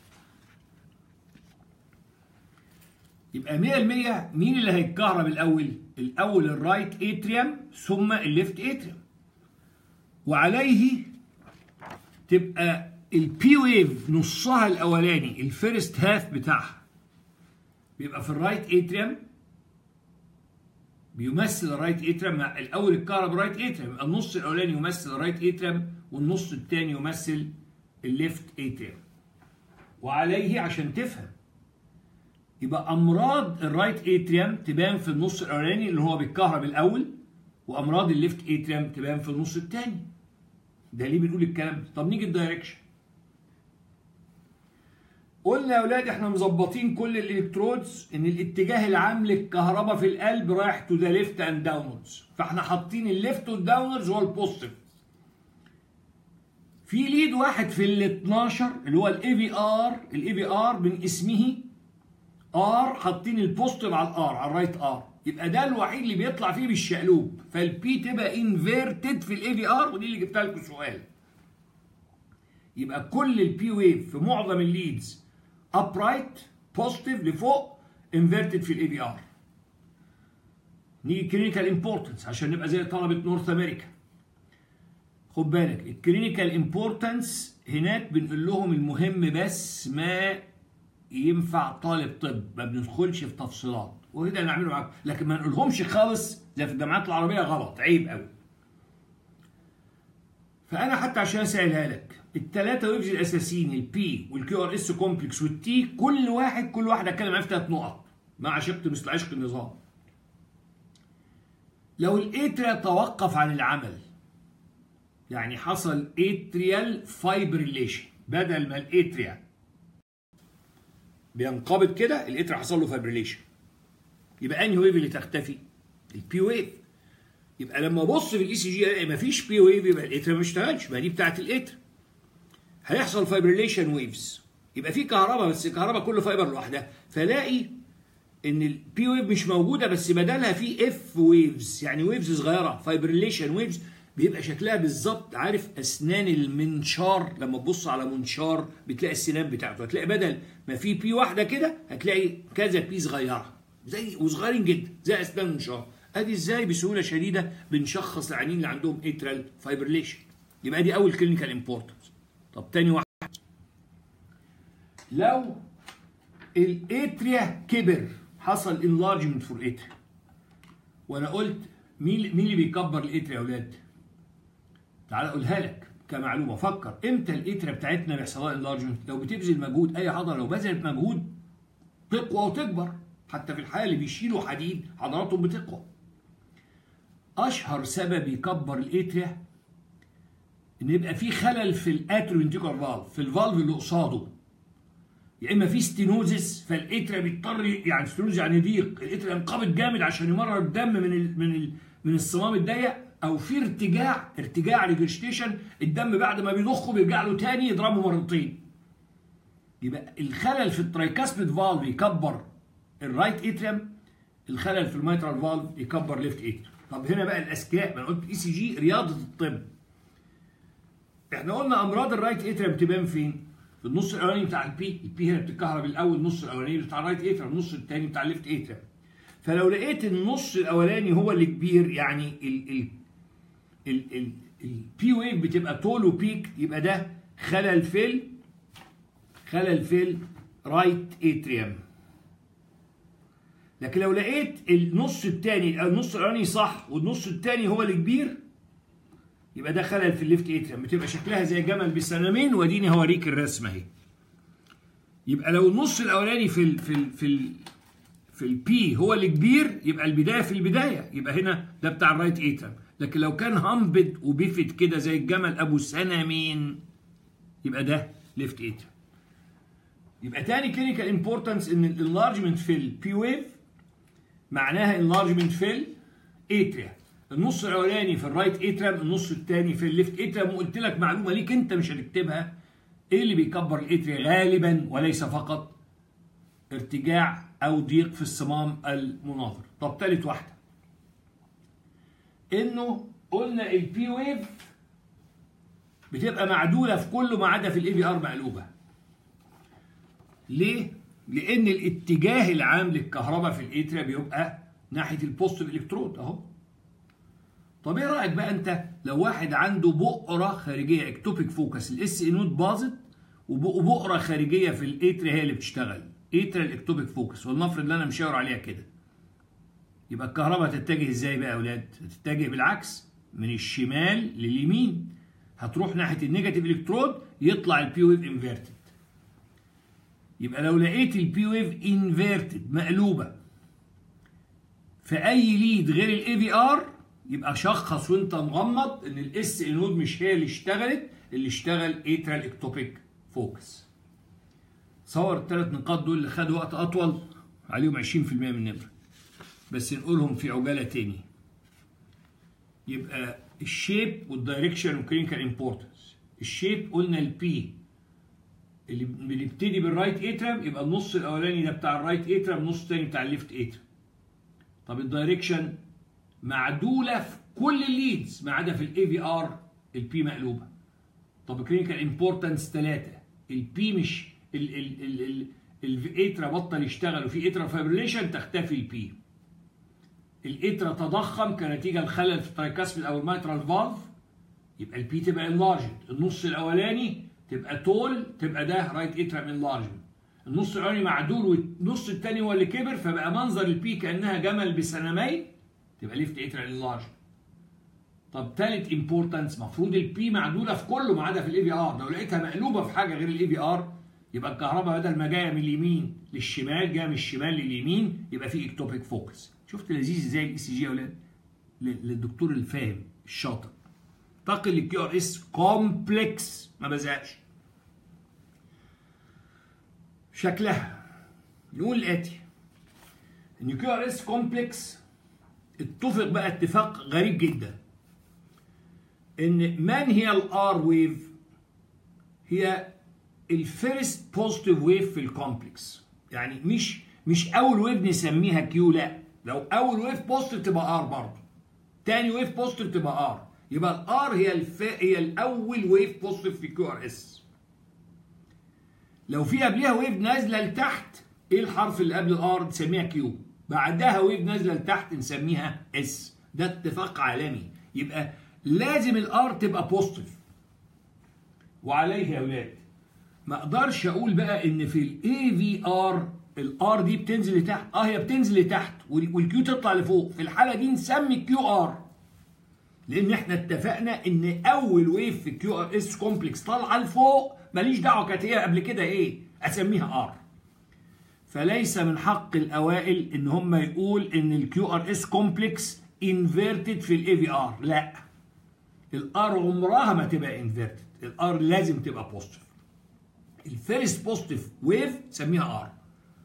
يبقى 100% مين اللي هيتكهرب الاول الاول الرايت اتريوم ثم الليفت اتريوم وعليه تبقى البي ويف نصها الاولاني الفيرست هاف بتاعها بيبقى في الرايت اتريوم بيمثل الرايت اتريوم الاول الكهرب رايت اتريوم النص الاولاني يمثل الرايت اتريوم والنص الثاني يمثل الليفت اتريوم وعليه عشان تفهم يبقى امراض الرايت اتريوم تبان في النص الاولاني اللي هو بالكهرب الاول وامراض الليفت اتريوم تبان في النص الثاني ده ليه بنقول الكلام ده طب نيجي الدايركشن قلنا يا اولاد احنا مظبطين كل الالكترودز ان الاتجاه العام للكهرباء في القلب رايح تو ذا ليفت اند داونوردز فاحنا حاطين الليفت والداونوردز هو البوزيتيف في ليد واحد في ال 12 اللي هو الاي في ار الاي في ار من اسمه ار حاطين البوزيتيف على الار على الرايت ار يبقى ده الوحيد اللي بيطلع فيه بالشقلوب فالبي تبقى انفيرتد في الاي في ار ودي اللي جبتها لكم سؤال يبقى كل البي ويف في معظم الليدز upright بوزيتيف لفوق انفيرتد في الاي في ار نيجي كلينيكال امبورتنس عشان نبقى زي طلبه نورث امريكا خد بالك الكلينيكال امبورتنس هناك بنقول لهم المهم بس ما ينفع طالب طب ما بندخلش في تفصيلات وده اللي نعمله معاكم لكن ما نقولهمش خالص زي في الجامعات العربيه غلط عيب قوي فانا حتى عشان اسالها لك الثلاثه ويفز الاساسيين البي والكيو ار اس كومبلكس والتي كل واحد كل واحد اتكلم معاه في ثلاث نقط مع شق مثل عشق النظام لو الاتريا توقف عن العمل يعني حصل اتريال فايبريليشن بدل ما الاتريا بينقبض كده الاتريا حصل له فايبريليشن يبقى انهي ويف اللي تختفي البي ويف يبقى لما ابص في الاي سي جي الاقي مفيش بي ويف يبقى الاتريا ما اشتغلش ما دي بتاعت الاتريا هيحصل فايبريليشن ويفز يبقى في كهرباء بس الكهرباء كل فايبر لوحدها فلاقي ان البي ويف مش موجوده بس بدلها في اف ويفز يعني ويفز صغيره فايبريليشن ويفز بيبقى شكلها بالظبط عارف اسنان المنشار لما تبص على منشار بتلاقي السنان بتاعته هتلاقي بدل ما في بي واحده كده هتلاقي كذا بي صغيره زي وصغيرين جدا زي اسنان المنشار ادي ازاي بسهوله شديده بنشخص العيانين اللي عندهم اترال فايبريليشن يبقى دي اول كلينيكال امبورتنس طب تاني واحد لو الاتريا كبر حصل انلارجمنت فور اتريا وانا قلت مين مين اللي بيكبر الاتريا يا اولاد تعال اقولها لك كمعلومه فكر امتى الاتريا بتاعتنا بيحصل لها انلارجمنت لو بتبذل مجهود اي عضله لو بذلت مجهود تقوى وتكبر حتى في الحاله اللي بيشيلوا حديد عضلاتهم بتقوى اشهر سبب يكبر الاتريا ان يبقى في خلل في الاتروفنتيكولار فالف في الفالف اللي قصاده يا اما في ستينوزس فالاتريا بيضطر يعني ستينوز يعني ضيق الاتريا ينقبض جامد عشان يمرر الدم من ال من ال من الصمام الضيق او في ارتجاع ارتجاع ريجرستيشن الدم بعد ما بيضخه بيرجع له تاني يضربه مرتين يبقى الخلل في الترايكاسبيد فالف يكبر الرايت اتريم الخلل في الميترال فالف يكبر ليفت اتريم طب هنا بقى الاذكياء ما انا قلت اي سي جي رياضه الطب احنا قلنا امراض الرايت اتريم تبان فين؟ في النص الاولاني بتاع البي البي هنا بتتكهرب الاول النص الاولاني بتاع الرايت اتريم النص الثاني بتاع الليفت اتريم فلو لقيت النص الاولاني هو اللي كبير يعني ال ال ال ال البي ويف بتبقى طول وبيك يبقى ده خلل في خلل في الرايت اتريم لكن لو لقيت النص الثاني النص الاولاني صح والنص الثاني هو الكبير يبقى ده خلل في الليفت اتريم بتبقى شكلها زي جمل بسنامين واديني هوريك الرسمه اهي يبقى لو النص الاولاني في ال في ال في ال في البي هو الكبير يبقى البدايه في البدايه يبقى هنا ده بتاع الرايت اتريم لكن لو كان همبد وبيفت كده زي الجمل ابو سنامين يبقى ده ليفت اتريم يبقى تاني كلينيكال امبورتنس ان الانلارجمنت في البي ويف معناها انلارجمنت في الاتريا النص الاولاني في الرايت اتريم النص الثاني في الليفت اتريم وقلت لك معلومه ليك انت مش هتكتبها ايه اللي بيكبر الاتريا غالبا وليس فقط ارتجاع او ضيق في الصمام المناظر طب ثالث واحده انه قلنا البي ويف بتبقى معدوله في كله ما عدا في الاي في ار مقلوبه ليه لان الاتجاه العام للكهرباء في الاتريا بيبقى ناحيه البوستيف الكترود اهو طب ايه رايك بقى انت لو واحد عنده بؤره خارجيه اكتوبيك فوكس الاس اي نود باظت وبؤره خارجيه في الاتريا هي اللي بتشتغل اتريا الاكتوبيك فوكس ولنفرض ان انا مشاور عليها كده يبقى الكهرباء تتجه ازاي بقى يا اولاد تتجه بالعكس من الشمال لليمين هتروح ناحيه النيجاتيف الكترود يطلع البي ويف انفيرتد يبقى لو لقيت البي ويف انفيرتد مقلوبه في اي ليد غير الاي في ار يبقى شخص وانت مغمض ان الاس نود مش هي اللي اشتغلت اللي اشتغل اترال اكتوبيك فوكس صور الثلاث نقاط دول اللي خدوا وقت اطول عليهم 20% من النمره بس نقولهم في عجاله تاني يبقى الشيب والدايركشن وكلينيكال امبورتنس الشيب قلنا البي اللي بنبتدي بالرايت اترم يبقى النص الاولاني ده بتاع الرايت اترم النص الثاني بتاع الليفت اترم طب الدايركشن معدوله في كل الليدز ما عدا في الاي في ار البي مقلوبه طب الكلينيكال امبورتنس ثلاثه البي مش الاترا بطل يشتغل وفي اترا فايبريليشن تختفي البي الاترا تضخم كنتيجه الخلل في الترايكاسبيد او الميترال فالف يبقى البي تبقى انلارجد النص الاولاني تبقى تول تبقى ده رايت اترم انلارجمنت النص الاولاني معدول والنص الثاني هو اللي كبر فبقى منظر البي كانها جمل بسنامين تبقى ليفت اترم انلارجمنت طب ثالث امبورتنس المفروض البي معدوله في كله ما عدا في الاي في ار لو لقيتها مقلوبه في حاجه غير الاي في ار يبقى الكهرباء بدل ما جايه من اليمين للشمال جايه من الشمال لليمين يبقى في اكتوبيك فوكس شفت لذيذ ازاي الاي سي جي يا اولاد للدكتور الفاهم الشاطر انتقل للكيو ار اس كومبلكس ما بزهقش شكلها نقول الاتي ان كيو ار اس كومبلكس اتفق بقى اتفاق غريب جدا ان من هي الار ويف هي الفيرست بوزيتيف ويف في الكومبلكس يعني مش مش اول ويف نسميها كيو لا لو اول ويف بوزيتيف تبقى ار برضه تاني ويف بوزيتيف تبقى ار يبقى الار هي الف... هي الاول ويف بوزيتيف في كيو ار اس لو في قبلها ويف نازله لتحت ايه الحرف اللي قبل الار نسميها كيو بعدها ويف نازله لتحت نسميها اس ده اتفاق عالمي يبقى لازم الار تبقى بوزيتيف وعليه يا اولاد ما اقدرش اقول بقى ان في الاي في ار الار دي بتنزل لتحت اه هي بتنزل لتحت والكيو تطلع لفوق في الحاله دي نسمي الكيو ار لان احنا اتفقنا ان اول ويف في الكيو ار اس كومبلكس طالعه لفوق ماليش دعوه كانت هي قبل كده ايه اسميها ار فليس من حق الاوائل ان هم يقول ان الكيو ار اس كومبلكس انفيرتد في الاي في ار لا الار عمرها ما تبقى انفيرتد الار لازم تبقى بوزيتيف الفيرست بوزيتيف ويف سميها ار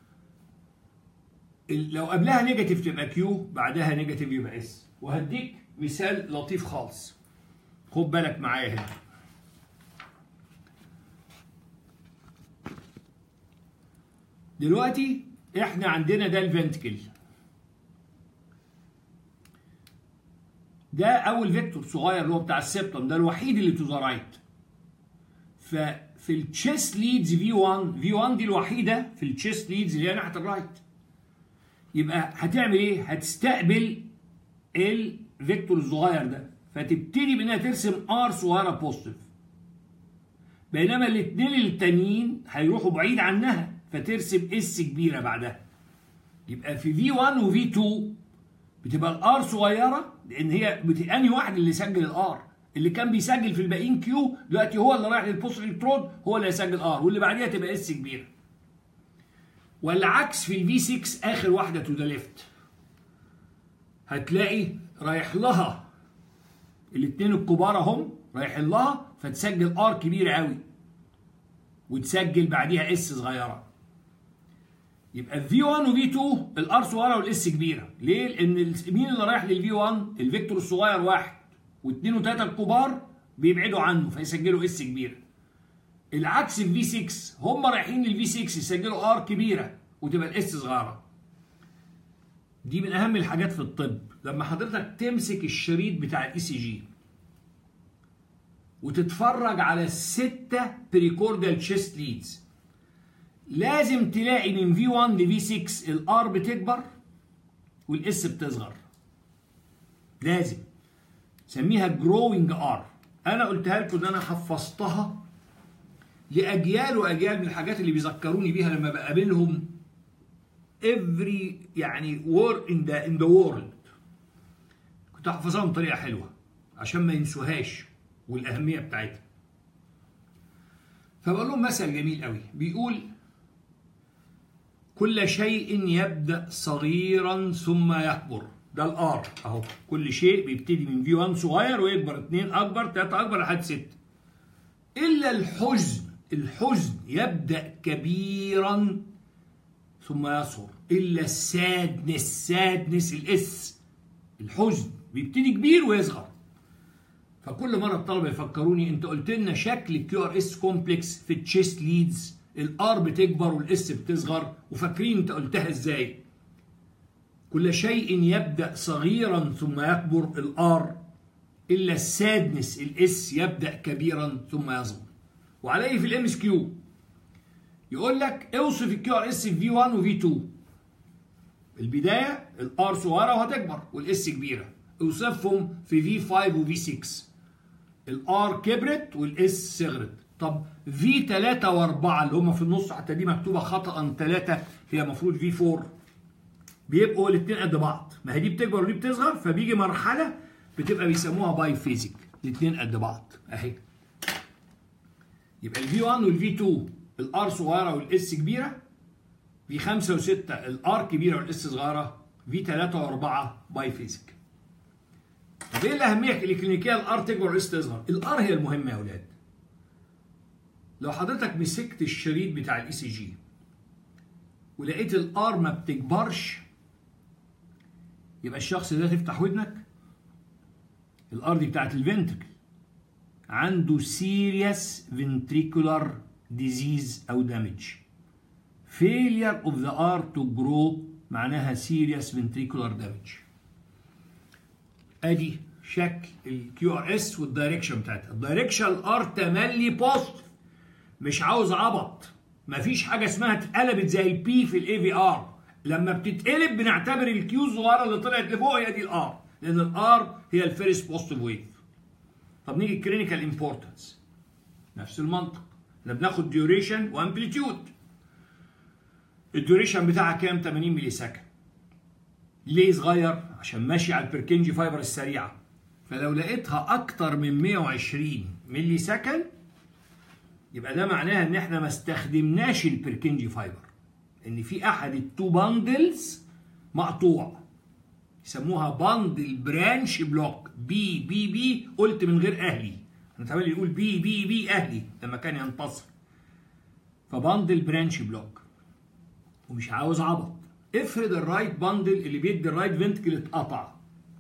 لو قبلها نيجاتيف تبقى كيو بعدها نيجاتيف يبقى اس وهديك مثال لطيف خالص خد بالك معايا هنا دلوقتي احنا عندنا ده الفنتكل ده اول فيكتور صغير اللي هو بتاع السبتم ده الوحيد اللي تو ذا رايت ففي التشيست ليدز في 1 في 1 دي الوحيده في التشيست ليدز اللي هي ناحيه الرايت يبقى هتعمل ايه هتستقبل الفيكتور الصغير ده فتبتدي بانها ترسم ار صغيره بوزيتيف بينما الاثنين التانيين هيروحوا بعيد عنها فترسم اس كبيره بعدها يبقى في في 1 وفي 2 بتبقى الار صغيره لان هي بت... انهي واحد اللي سجل الار اللي كان بيسجل في الباقيين كيو دلوقتي هو اللي رايح للبوست الكترون هو اللي هيسجل ار واللي بعديها تبقى اس كبيره والعكس في الفي 6 اخر واحده تو ذا ليفت هتلاقي رايح لها الاثنين الكبار اهم رايح لها فتسجل ار كبيره قوي وتسجل بعديها اس صغيره يبقى في 1 وفي 2 الار صغيره والاس كبيره ليه لان مين اللي رايح للفي 1 الفيكتور الصغير واحد واثنين وثلاثه الكبار بيبعدوا عنه فيسجلوا اس كبيره العكس في في 6 هم رايحين للفي 6 يسجلوا ار كبيره وتبقى الاس صغيره دي من اهم الحاجات في الطب لما حضرتك تمسك الشريط بتاع الاي سي جي وتتفرج على الستة بريكوردال تشيست ليدز لازم تلاقي من في 1 لفي 6 الار بتكبر والاس بتصغر لازم سميها جروينج ار انا قلتها لكم ان انا حفظتها لاجيال واجيال من الحاجات اللي بيذكروني بيها لما بقابلهم every يعني war in the in the world كنت احفظها بطريقه حلوه عشان ما ينسوهاش والاهميه بتاعتها فبقول لهم مثل جميل قوي بيقول كل شيء يبدا صغيرا ثم يكبر ده الار اهو كل شيء بيبتدي من في 1 صغير ويكبر 2 اكبر 3 اكبر لحد 6 الا الحزن الحزن يبدا كبيرا ثم يصغر الا السادنس سادنس الاس الحزن بيبتدي كبير ويصغر فكل مره الطلبه يفكروني انت قلت لنا شكل الكيو ار اس كومبلكس في التشيست ليدز الار بتكبر والاس بتصغر وفاكرين انت قلتها ازاي كل شيء يبدا صغيرا ثم يكبر الار الا السادنس الاس يبدا كبيرا ثم يصغر وعليه في الام اس كيو يقول لك اوصف الكيو ار اس في في 1 وفي 2 البدايه الار صغيره وهتكبر والاس كبيره اوصفهم في في 5 وفي 6 الار كبرت والاس صغرت طب في 3 و4 اللي هم في النص حتى دي مكتوبه خطا 3 هي المفروض في 4 بيبقوا الاثنين قد بعض ما هي دي بتكبر ودي بتصغر فبيجي مرحله بتبقى بيسموها باي فيزيك الاثنين قد بعض اهي يبقى الفي 1 والفي 2 الار صغيره والاس كبيره في 5 و6 الار كبيره والاس صغيره في 3 و4 باي فيزيك طب ايه الاهميه الكلينيكيه الار تكبر والاس تصغر الار هي المهمه يا اولاد لو حضرتك مسكت الشريط بتاع الاي سي جي ولقيت الار ما بتكبرش يبقى الشخص ده تفتح ودنك الار دي بتاعت الفنتركل عنده سيريس فنتريكولار ديزيز او دامج failure of the R to grow معناها serious ventricular damage ادي شكل الكيو ار اس والدايركشن بتاعتها الدايركشن الار تملي بوست مش عاوز عبط مفيش حاجه اسمها اتقلبت زي البي في الاي في ار لما بتتقلب بنعتبر الكيو الصغيره اللي طلعت لفوق هي دي الار لان الار هي الفيرست بوزيتيف ويف طب نيجي الكلينيكال امبورتنس نفس المنطق احنا بناخد ديوريشن وامبليتيود الديوريشن بتاعها كام 80 ملي سكند ليه صغير عشان ماشي على البركنجي فايبر السريعه فلو لقيتها اكتر من 120 ملي سكند يبقى ده معناها ان احنا ما استخدمناش البركنجي فايبر ان في احد التو باندلز مقطوع يسموها باندل برانش بلوك بي بي بي قلت من غير اهلي انا تعالى يقول بي بي بي اهلي لما كان ينتصر فباندل برانش بلوك ومش عاوز عبط افرض الرايت باندل اللي بيدي الرايت فنتكل اتقطع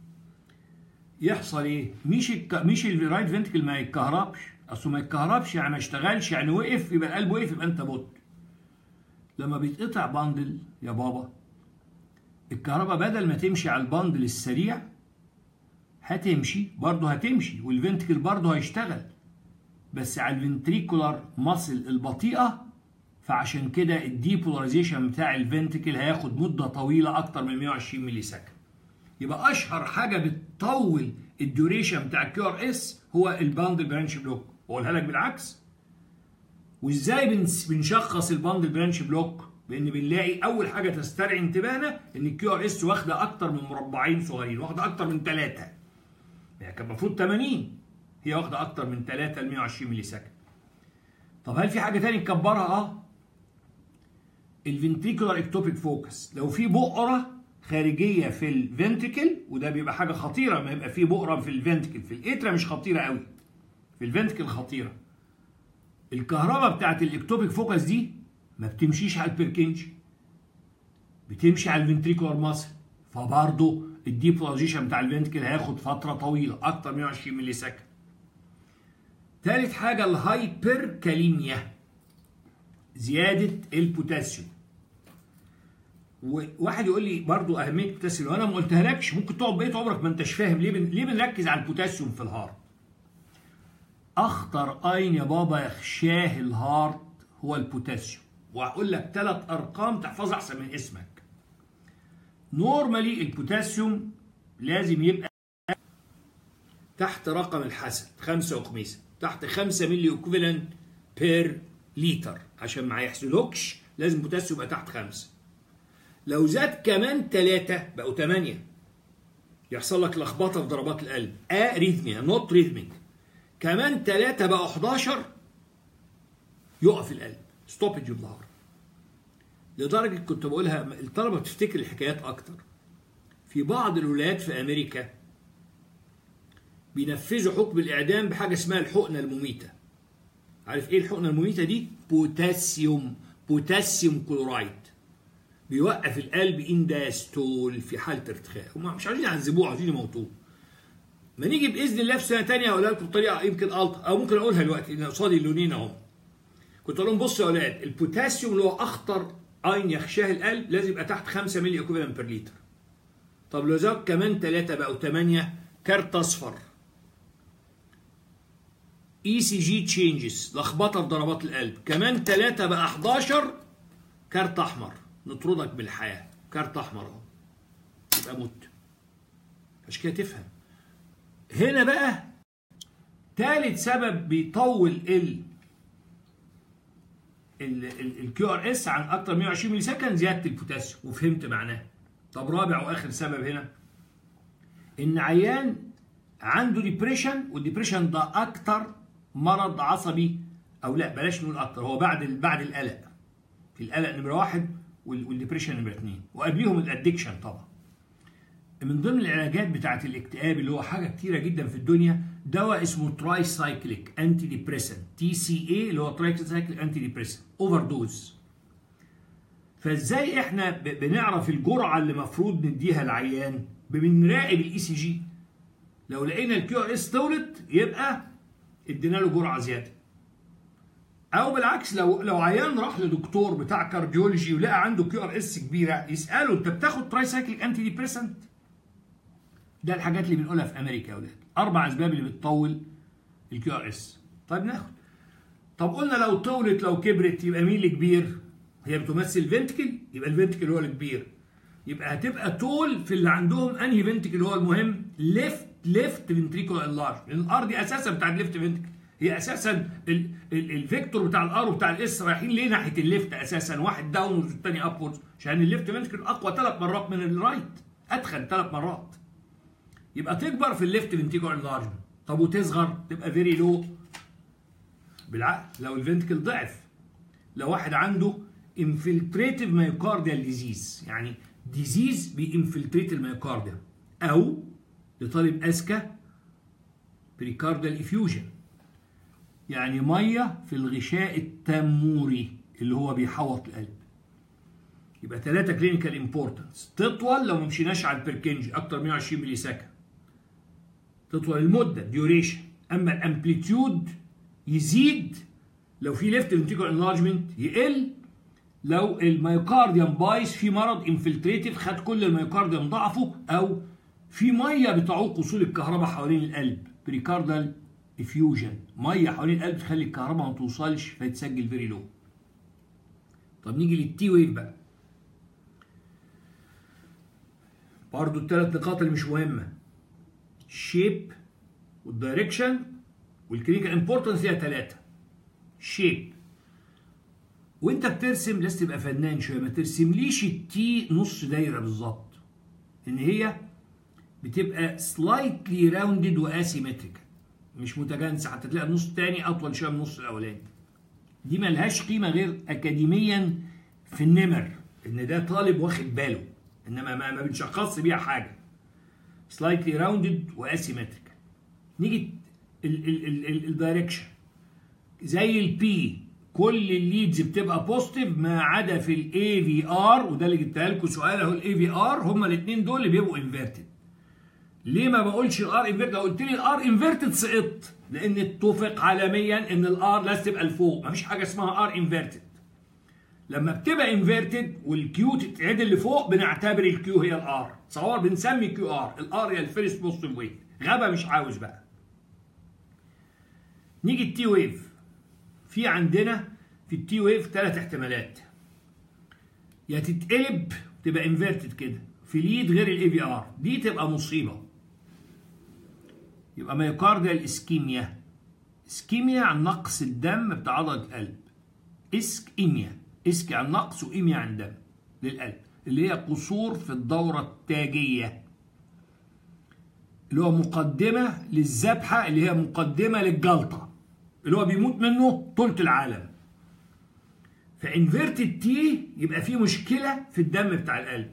يحصل ايه مش الك... مش الرايت فنتكل ما يتكهربش اصل ما يتكهربش يعني ما اشتغلش يعني وقف يبقى القلب وقف يبقى انت مت لما بيتقطع باندل يا بابا الكهرباء بدل ما تمشي على الباندل السريع هتمشي برضه هتمشي والفنتكل برضه هيشتغل بس على الفنتريكولار ماسل البطيئه فعشان كده الديبولاريزيشن بتاع الفنتكل هياخد مده طويله اكتر من 120 ملي سكند يبقى اشهر حاجه بتطول الديوريشن بتاع الكيو ار اس هو الباندل برانش بلوك بقولها لك بالعكس وازاي بنشخص الباندل برانش بلوك بان بنلاقي اول حاجه تسترعي انتباهنا ان الكيو ار اس واخده اكتر من مربعين صغيرين واخده اكتر من ثلاثه يعني كان المفروض 80 هي واخده اكتر من 3 ل 120 ملي سكند طب هل في حاجه ثانيه نكبرها اه الفنتريكولار اكتوبيك فوكس لو في بقره خارجيه في الفنتريكل وده بيبقى حاجه خطيره ما يبقى في بقره في الفنتريكل في الاترا مش خطيره قوي في الفنتريكل خطيره الكهرباء بتاعت الاكتوبيك فوكس دي ما بتمشيش على البركنج بتمشي على الفنتريكولار ماسل فبرضه الديبولاريزيشن بتاع الفنتريكل هياخد فتره طويله اكتر من 20 ملي سكند ثالث حاجه الهايبر كاليميا زياده البوتاسيوم وواحد يقول لي برضو اهميه البوتاسيوم لو انا ما قلتهالكش ممكن تقعد بقيت عمرك ما انتش فاهم ليه بن... ليه بنركز على البوتاسيوم في الهارت اخطر اين يا بابا يخشاه الهارت هو البوتاسيوم وهقول لك ثلاث ارقام تحفظها احسن من اسمك نورمالي البوتاسيوم لازم يبقى تحت رقم الحسن خمسة وخميسة تحت 5 ملي اكوفالنت بير لتر عشان ما يحسدوكش لازم البوتاسيوم يبقى تحت خمسة لو زاد كمان ثلاثة بقوا ثمانية يحصل لك لخبطة في ضربات القلب اريثميا نوت ريثميك كمان ثلاثة بقوا 11 يقف القلب ستوبج اوف ظهر لدرجة كنت بقولها الطلبة بتفتكر الحكايات أكتر في بعض الولايات في أمريكا بينفذوا حكم الإعدام بحاجة اسمها الحقنة المميتة عارف إيه الحقنة المميتة دي؟ بوتاسيوم بوتاسيوم كلورايد بيوقف القلب انداستول في حالة ارتخاء هم مش عايزين يعذبوه عايزين يموتوه ما نيجي باذن الله في سنه ثانيه اقولها لكم بطريقه يمكن الطف او ممكن اقولها دلوقتي ان قصادي اللونين اهو كنت اقول لهم بصوا يا اولاد البوتاسيوم اللي هو اخطر اين يخشاه القلب لازم يبقى تحت 5 ملي اكوفالنت بير لتر طب لو زاد كمان 3 بقوا 8 كارت اصفر اي سي جي تشينجز لخبطه في ضربات القلب كمان 3 بقى 11 كارت احمر نطردك بالحياه كارت احمر اهو يبقى مت عشان كده تفهم هنا بقى ثالث سبب بيطول ال الكيو ار اس عن اكتر من 120 ملي سكند زياده البوتاسيوم وفهمت معناه طب رابع واخر سبب هنا ان عيان عنده ديبريشن والديبريشن ده اكتر مرض عصبي او لا بلاش نقول اكتر هو بعد بعد القلق في القلق نمره واحد والديبريشن نمره اثنين وقبليهم الادكشن طبعا من ضمن العلاجات بتاعه الاكتئاب اللي هو حاجه كتيره جدا في الدنيا دواء اسمه تراي سايكليك انتي ديبريسنت تي سي اي اللي هو تراي سايكليك انتي ديبريسنت اوفر دوز فازاي احنا بنعرف الجرعه اللي المفروض نديها العيان بنراقب الاي سي جي لو لقينا الكيو ار اس طولت يبقى ادينا له جرعه زياده او بالعكس لو لو عيان راح لدكتور بتاع كارديولوجي ولقى عنده كيو ار اس كبيره يساله انت بتاخد تراي سايكليك انتي ديبريسنت ده الحاجات اللي بنقولها في امريكا يا اولاد اربع اسباب اللي بتطول الكيو ار اس طيب ناخد طب قلنا لو طولت لو كبرت يبقى مين اللي كبير هي بتمثل فنتكل يبقى الفنتكل هو الكبير يبقى هتبقى طول في اللي عندهم انهي فنتكل هو المهم ليفت ليفت فنتريكولار انلارج لان الار دي اساسا بتاع الليفت فنتكل هي اساسا الفيكتور بتاع الار وبتاع الاس رايحين ليه ناحيه الليفت اساسا واحد داونورز والثاني ابوردز عشان الليفت فنتكل اقوى ثلاث مرات من الرايت اتخن ثلاث مرات يبقى تكبر في الليفت فنتيكولار انلارجمنت طب وتصغر تبقى فيري لو بالعقل لو الفنتكل ضعف لو واحد عنده انفلتريتيف مايوكارديال ديزيز يعني ديزيز بينفلتريت المايوكارديا او لطالب اذكى بريكارديال افيوجن يعني ميه في الغشاء التموري اللي هو بيحوط القلب يبقى ثلاثة كلينيكال امبورتنس تطول لو ما مشيناش على البركنج اكتر من 120 ملي سكند تطول المده ديوريشن اما الامبليتيود يزيد لو في ليفت فنتيكولار انلارجمنت يقل لو الميوكارديوم بايظ في مرض انفلتريتيف خد كل الميوكارديوم ضعفه او في ميه بتعوق وصول الكهرباء حوالين القلب بريكاردال افيوجن ميه حوالين القلب تخلي الكهرباء ما توصلش فيتسجل فيري لو طب نيجي للتي ويف بقى برضو الثلاث نقاط اللي مش مهمه الشيب والدايركشن والكلينيكال امبورتنس ليها ثلاثه شيب وانت بترسم لازم تبقى فنان شويه ما ترسمليش التي نص دايره بالظبط ان هي بتبقى سلايتلي راوندد واسيمتريكال مش متجانسه حتى تلاقي النص الثاني اطول شويه من النص الاولاني دي ملهاش قيمه غير اكاديميا في النمر ان ده طالب واخد باله انما ما, ما بنشخصش بيها حاجه سلايتلي راوندد واسيمتريكال نيجي الدايركشن زي البي كل الليدز بتبقى بوزيتيف ما عدا في الاي في ار وده اللي جبتها لكم سؤال اهو الاي في ار هما الاثنين دول اللي بيبقوا انفيرتد ليه ما بقولش الار انفيرتد لو قلت لي الار انفيرتد سقطت لان اتفق عالميا ان الار لازم تبقى لفوق مفيش حاجه اسمها ار انفيرتد لما بتبقى انفيرتد والكيو تتعدل لفوق بنعتبر الكيو هي الار تصور بنسمي كيو ار الار هي الفيرست بوزيتيف ويف غابه مش عاوز بقى نيجي التي ويف في عندنا في التي ويف ثلاث احتمالات يا تتقلب تبقى انفيرتد كده في ليد غير الاي في ار دي تبقى مصيبه يبقى مايوكارديال اسكيميا اسكيميا عن نقص الدم بتاع عضله القلب اسكيميا اسكي عن نقص وايميا عن دم للقلب اللي هي قصور في الدوره التاجيه اللي هو مقدمه للذبحه اللي هي مقدمه للجلطه اللي هو بيموت منه طولة العالم فانفيرتد تي يبقى فيه مشكلة في الدم بتاع القلب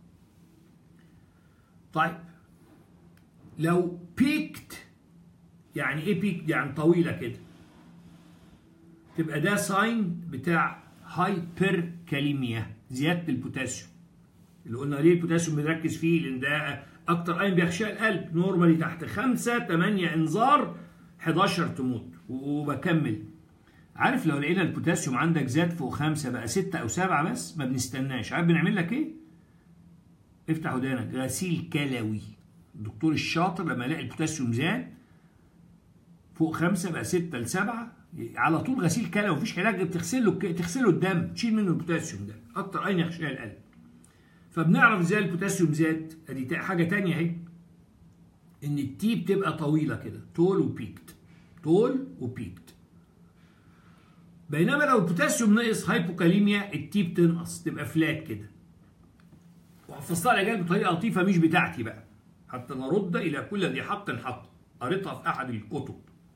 طيب لو بيكت يعني ايه بيكت يعني طويلة كده تبقى ده ساين بتاع هايبر كاليميا زيادة البوتاسيوم اللي قلنا ليه البوتاسيوم بنركز فيه لان ده اكتر اين بيخشى القلب نورمالي تحت 5 8 انذار 11 تموت وبكمل عارف لو لقينا البوتاسيوم عندك زاد فوق خمسة بقى ستة أو سبعة بس ما بنستناش عارف بنعمل لك إيه؟ افتح ودانك غسيل كلوي الدكتور الشاطر لما يلاقي البوتاسيوم زاد فوق خمسة بقى ستة لسبعة على طول غسيل كلوي مفيش علاج بتغسل له تغسله الدم تشيل منه البوتاسيوم ده أكتر أين يخشى القلب فبنعرف ازاي البوتاسيوم زاد ادي حاجة تانية اهي ان التي بتبقى طويلة كده تول وبيكت تول وبيكت بينما لو البوتاسيوم نقص هايبوكاليميا التي بتنقص تبقى فلات كده وحفظتها الاجابه بطريقه لطيفه مش بتاعتي بقى حتى نرد الى كل ذي حق حق قريتها في احد الكتب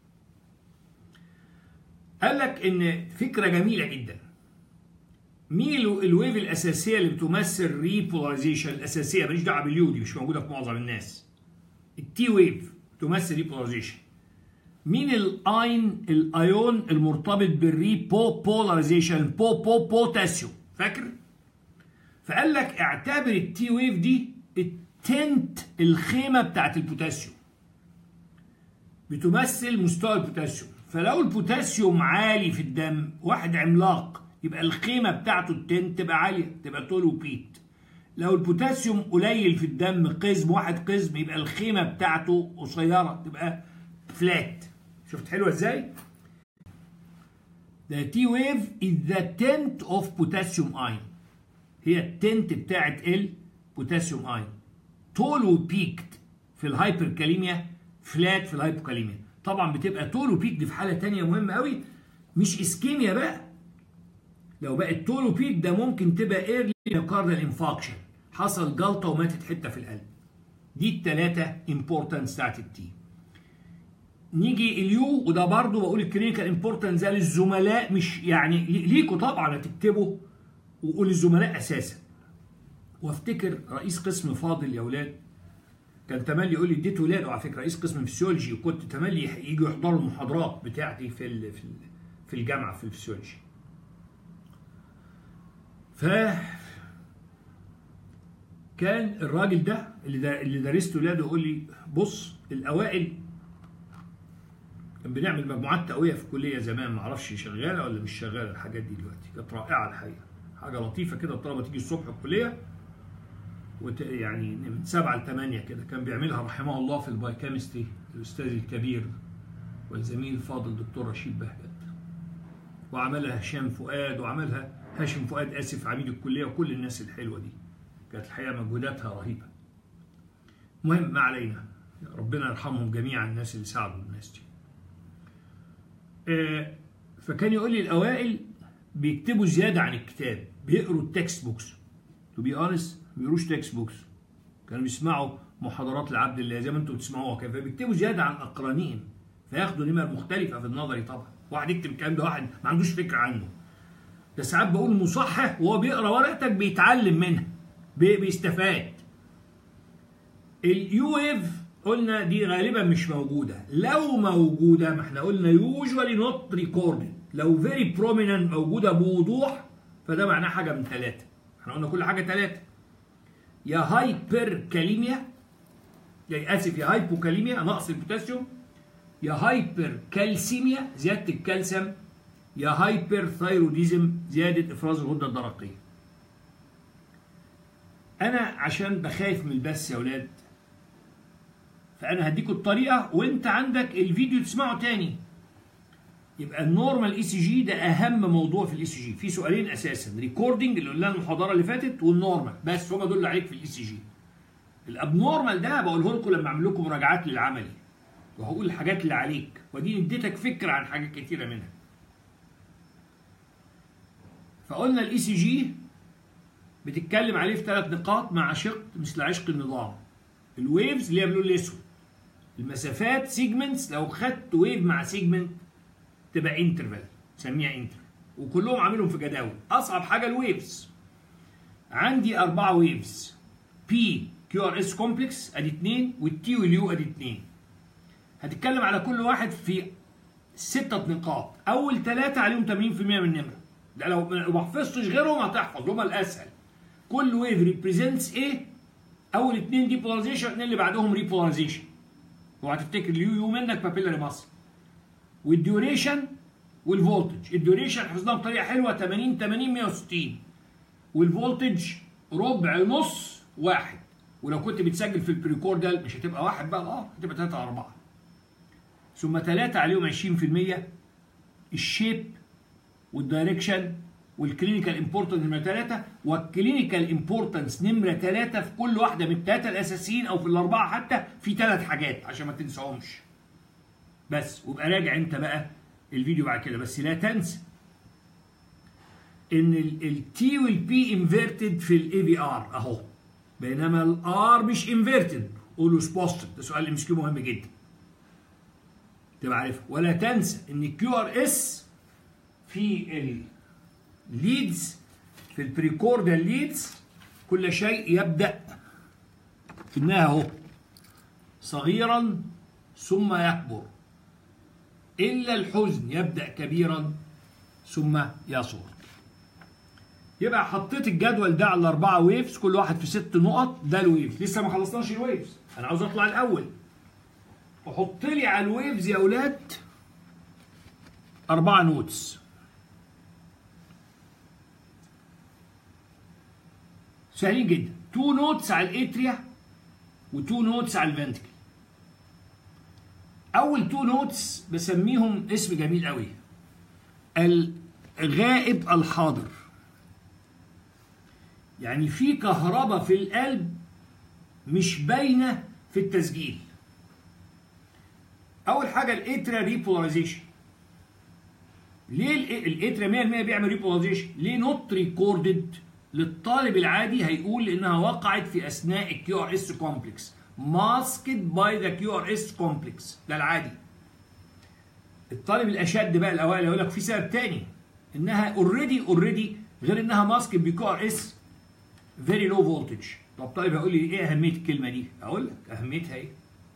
قال لك ان فكره جميله جدا مين الويف الاساسيه اللي بتمثل ريبولاريزيشن الاساسيه ماليش دعوه باليو دي مش موجوده في معظم الناس التي ويف تمثل ريبولاريزيشن مين الاين الايون المرتبط بالريبو بولاريزيشن بو بو بوتاسيوم فاكر فقال لك اعتبر التي ويف دي التنت الخيمه بتاعت البوتاسيوم بتمثل مستوى البوتاسيوم فلو البوتاسيوم عالي في الدم واحد عملاق يبقى الخيمه بتاعته التنت تبقى عاليه تبقى تول وبيت لو البوتاسيوم قليل في الدم قزم واحد قزم يبقى الخيمه بتاعته قصيره تبقى فلات شفت حلوه ازاي؟ The T wave is the tent of potassium ion هي التنت بتاعت البوتاسيوم اين طول وبيكت في الهايبركاليميا فلات في الهايبوكاليميا طبعا بتبقى طول وبيكت في حاله تانية مهمه قوي مش اسكيميا بقى لو بقت طول وبيك ده ممكن تبقى ايرلي ميوكاردال انفاكشن حصل جلطه وماتت حته في القلب دي الثلاثه امبورتنس بتاعت التي نيجي اليو وده برضه بقول الكلينيكال امبورتنس ده للزملاء مش يعني ليكوا طبعا هتكتبوا وقول للزملاء اساسا وافتكر رئيس قسم فاضل يا اولاد كان تملي يقول لي اديت ولاده على فكره رئيس قسم فسيولوجي وكنت تملي يجوا يحضروا المحاضرات بتاعتي في ال في, ال في الجامعه في الفسيولوجي ف كان الراجل ده اللي دا اللي درست ولاده يقول لي بص الاوائل كان بنعمل مجموعات تقويه في الكليه زمان ما اعرفش شغاله ولا مش شغاله الحاجات دي دلوقتي كانت رائعه الحقيقه حاجه لطيفه كده الطلبه تيجي الصبح الكليه وت... يعني من سبعة لثمانية كده كان بيعملها رحمه الله في البايوكيمستري الأستاذ الكبير والزميل الفاضل الدكتور رشيد بهجت وعملها هشام فؤاد وعملها هاشم فؤاد آسف عميد الكلية وكل الناس الحلوة دي كانت الحقيقة مجهوداتها رهيبة مهم ما علينا ربنا يرحمهم جميعا الناس اللي ساعدوا الناس دي آه فكان يقول لي الأوائل بيكتبوا زيادة عن الكتاب بيقروا التكست بوكس تو بي اونست ما بيقروش تكست بوكس كانوا بيسمعوا محاضرات العبد الله زي ما انتم بتسمعوها كده فبيكتبوا زياده عن اقرانهم فياخدوا نمر مختلفه في النظري طبعا واحد يكتب الكلام ده واحد ما عندوش فكره عنه ده ساعات بقول مصحح وهو بيقرا ورقتك بيتعلم منها بيستفاد اليو ويف قلنا دي غالبا مش موجوده لو موجوده ما احنا قلنا يوجوالي نوت ريكوردد لو فيري بروميننت موجوده بوضوح فده معناه حاجه من ثلاثه احنا قلنا كل حاجه ثلاثه يا هايبر كاليميا يا اسف يا هايبوكاليميا نقص البوتاسيوم يا هايبر كالسيميا زياده الكالسيوم يا هايبر ثايروديزم زياده افراز الغده الدرقيه انا عشان بخاف من البث يا اولاد فانا هديكوا الطريقه وانت عندك الفيديو تسمعه تاني يبقى النورمال اي سي جي ده اهم موضوع في الاي سي جي في سؤالين اساسا ريكوردنج اللي قلنا المحاضره اللي فاتت والنورمال بس هم دول اللي عليك في الاي سي جي الابنورمال ده بقوله لكم لما اعمل لكم مراجعات للعملي وهقول الحاجات اللي عليك ودي اديتك فكره عن حاجات كتيره منها فقلنا الاي سي جي بتتكلم عليه في ثلاث نقاط مع شق مثل عشق النظام الويفز اللي هي باللون الاسود المسافات سيجمنتس لو خدت ويف مع سيجمنت تبقى انترفال سميها انترفال وكلهم عاملهم في جداول اصعب حاجه الويفز عندي اربعه ويفز بي كيو ار اس كومبلكس ادي اثنين والتي واليو ادي اثنين هتتكلم على كل واحد في ستة نقاط اول ثلاثة عليهم 80% من النمرة ده لو ما حفظتش غيرهم هتحفظ هما الاسهل كل ويف ريبريزنتس ايه اول اثنين دي بولاريزيشن الاثنين اللي بعدهم ريبولاريزيشن وهتفتكر اليو يو منك بابيلاري ماسل والديوريشن والفولتج الديوريشن حفظناها بطريقه حلوه 80 80 160 والفولتج ربع نص واحد ولو كنت بتسجل في البريكوردال مش هتبقى واحد بقى اه هتبقى 3 4 ثم ثلاثة عليهم 20% الشيب والدايركشن والكلينيكال امبورتنس نمره ثلاثة والكلينيكال امبورتنس نمره ثلاثة في كل واحدة من الثلاثة الأساسيين أو في الأربعة حتى في ثلاث حاجات عشان ما تنساهمش. بس وابقى راجع أنت بقى الفيديو بعد كده بس لا تنسى إن التي والبي انفيرتد في الاي في ار أهو بينما الار مش انفيرتد اولوس بوستد ده سؤال ام مهم جدا. تبقى عارفها ولا تنسى ان الكيو ار اس في ال ليدز في البريكوردال ليدز كل شيء يبدأ في انها اهو صغيرا ثم يكبر إلا الحزن يبدأ كبيرا ثم يصغر يبقى حطيت الجدول ده على أربعة ويفز كل واحد في ست نقط ده الويفز لسه ما خلصناش الويفز أنا عاوز أطلع الأول وحط لي على الويفز يا أولاد أربعة نوتس سهلين جدا تو نوتس على الاتريا وتو نوتس على الفنتكل اول تو نوتس بسميهم اسم جميل قوي الغائب الحاضر يعني في كهرباء في القلب مش باينه في التسجيل اول حاجه الاتريا ريبولاريزيشن ليه الاتريا 100% بيعمل ريبولاريزيشن ليه نوت ريكوردد للطالب العادي هيقول انها وقعت في اثناء الكيو ار اس كومبلكس ماسكد باي ذا كيو ار اس كومبلكس ده العادي الطالب الاشد بقى الاوائل يقول لك في سبب تاني انها اوريدي اوريدي غير انها ماسكد بكيو ار اس فيري لو فولتج طب طالب هيقول لي ايه اهميه الكلمه دي اقول لك اهميتها ايه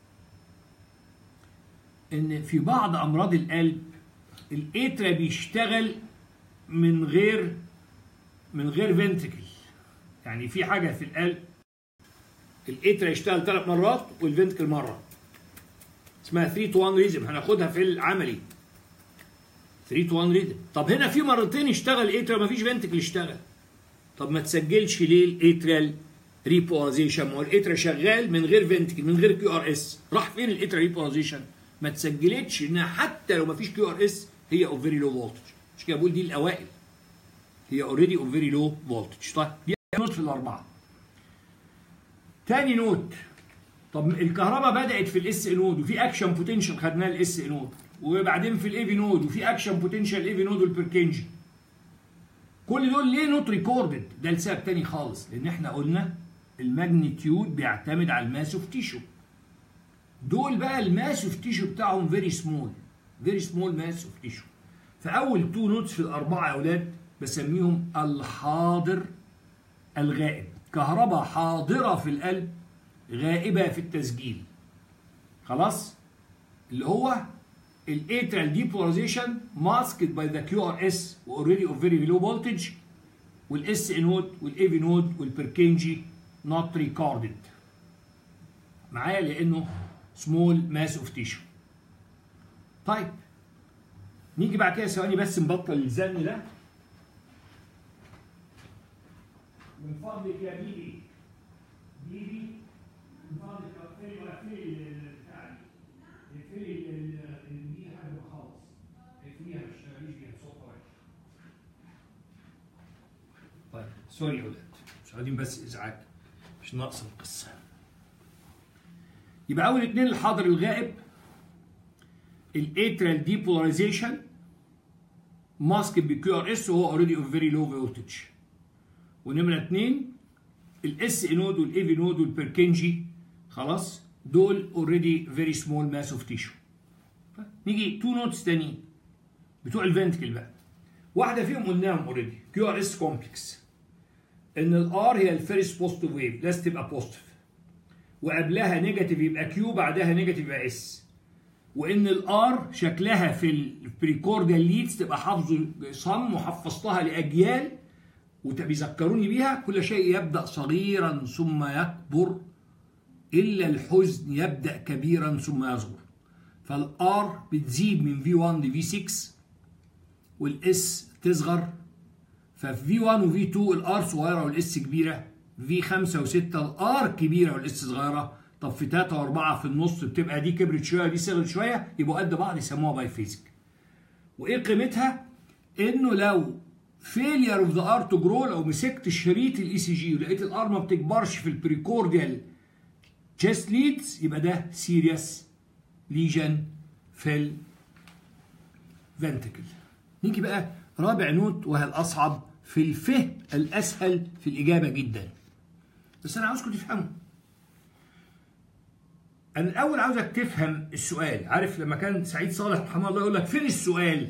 ان في بعض امراض القلب الاترا بيشتغل من غير من غير فنتكل يعني في حاجه في القلب الاترا يشتغل ثلاث مرات والفنتكل مره اسمها 3 تو 1 ريزم هناخدها في العملي 3 تو 1 ريزم طب هنا في مرتين يشتغل اترا ما فيش فنتكل يشتغل طب ما تسجلش ليه الاتريال ريبولاريزيشن ما هو الاترا شغال من غير فنتكل من غير كيو ار اس راح فين الاترا ريبولاريزيشن ما تسجلتش انها حتى لو ما فيش كيو ار اس هي اوف فيري لو فولتج مش كده بقول دي الاوائل هي اوريدي اوف فيري لو فولتج طيب دي نوت في الاربعه تاني نوت طب الكهرباء بدات في الاس نود وفي اكشن بوتنشال خدناها الاس نود وبعدين في الاي في نود وفي اكشن بوتنشال الاي في نود والبركنجي كل دول ليه نوت ريكوردد ده لسبب تاني خالص لان احنا قلنا الماجنتيود بيعتمد على الماس اوف تيشو دول بقى الماس اوف تيشو بتاعهم فيري سمول فيري سمول ماس اوف تيشو فاول تو نوتس في الاربعه يا اولاد بسميهم الحاضر الغائب كهرباء حاضره في القلب غائبه في التسجيل خلاص اللي هو الاترال ديبولاريزيشن ماسكد باي ذا كيو ار اس اوريدي اوف فيري لو فولتج والاس نود والاي في نود والبركنجي نوت ريكوردد معايا لانه سمول ماس اوف تيشو طيب نيجي بعد كده ثواني بس نبطل الزن ده من فضلك يا بيبي بيبي من فضلك اقفلي واقفلي البتاع دي اقفلي دي حاجه خالص اقفليها ما تشتغليش بيها صوت وحش طيب سوري يا ولاد مش عايزين بس ازعاج مش ناقص القصه يبقى اول اتنين الحاضر الغائب الاترال ديبولاريزيشن ماسك بكيو ار اس وهو اوريدي اوف فيري لو فولتج ونمره اتنين الاس نود والاي في نود والبركنجي خلاص دول اوريدي فيري سمول ماس اوف تيشو نيجي تو نوتس تانيين بتوع الفنتكل بقى واحده فيهم قلناهم اوريدي كيو ار اس كومبلكس ان الار هي الفيرست بوزيتيف ويف لازم تبقى بوزيتيف وقبلها نيجاتيف يبقى كيو بعدها نيجاتيف يبقى اس وان الار شكلها في البريكورديال ليدز تبقى حافظه صم وحفظتها لاجيال وبيذكروني بيها كل شيء يبدا صغيرا ثم يكبر الا الحزن يبدا كبيرا ثم يصغر فالار بتزيد من في 1 ل في 6 والاس تصغر ففي في 1 وفي 2 الار صغيره والاس كبيره في 5 و6 الار كبيره والاس صغيره طب في 3 و4 في النص بتبقى دي كبرت شويه ودي صغرت شويه يبقوا قد بعض يسموها باي فيزيك وايه قيمتها انه لو فيلير اوف ذا ار تو جرو لو مسكت شريط الاي سي جي ولقيت الار ما بتكبرش في البريكورديال تشيست ليدز يبقى ده سيريس ليجن في الفنتكل نيجي بقى رابع نوت وهي الاصعب في الفهم الاسهل في الاجابه جدا بس انا عاوزكم تفهموا انا الاول عاوزك تفهم السؤال عارف لما كان سعيد صالح رحمه الله يقول لك فين السؤال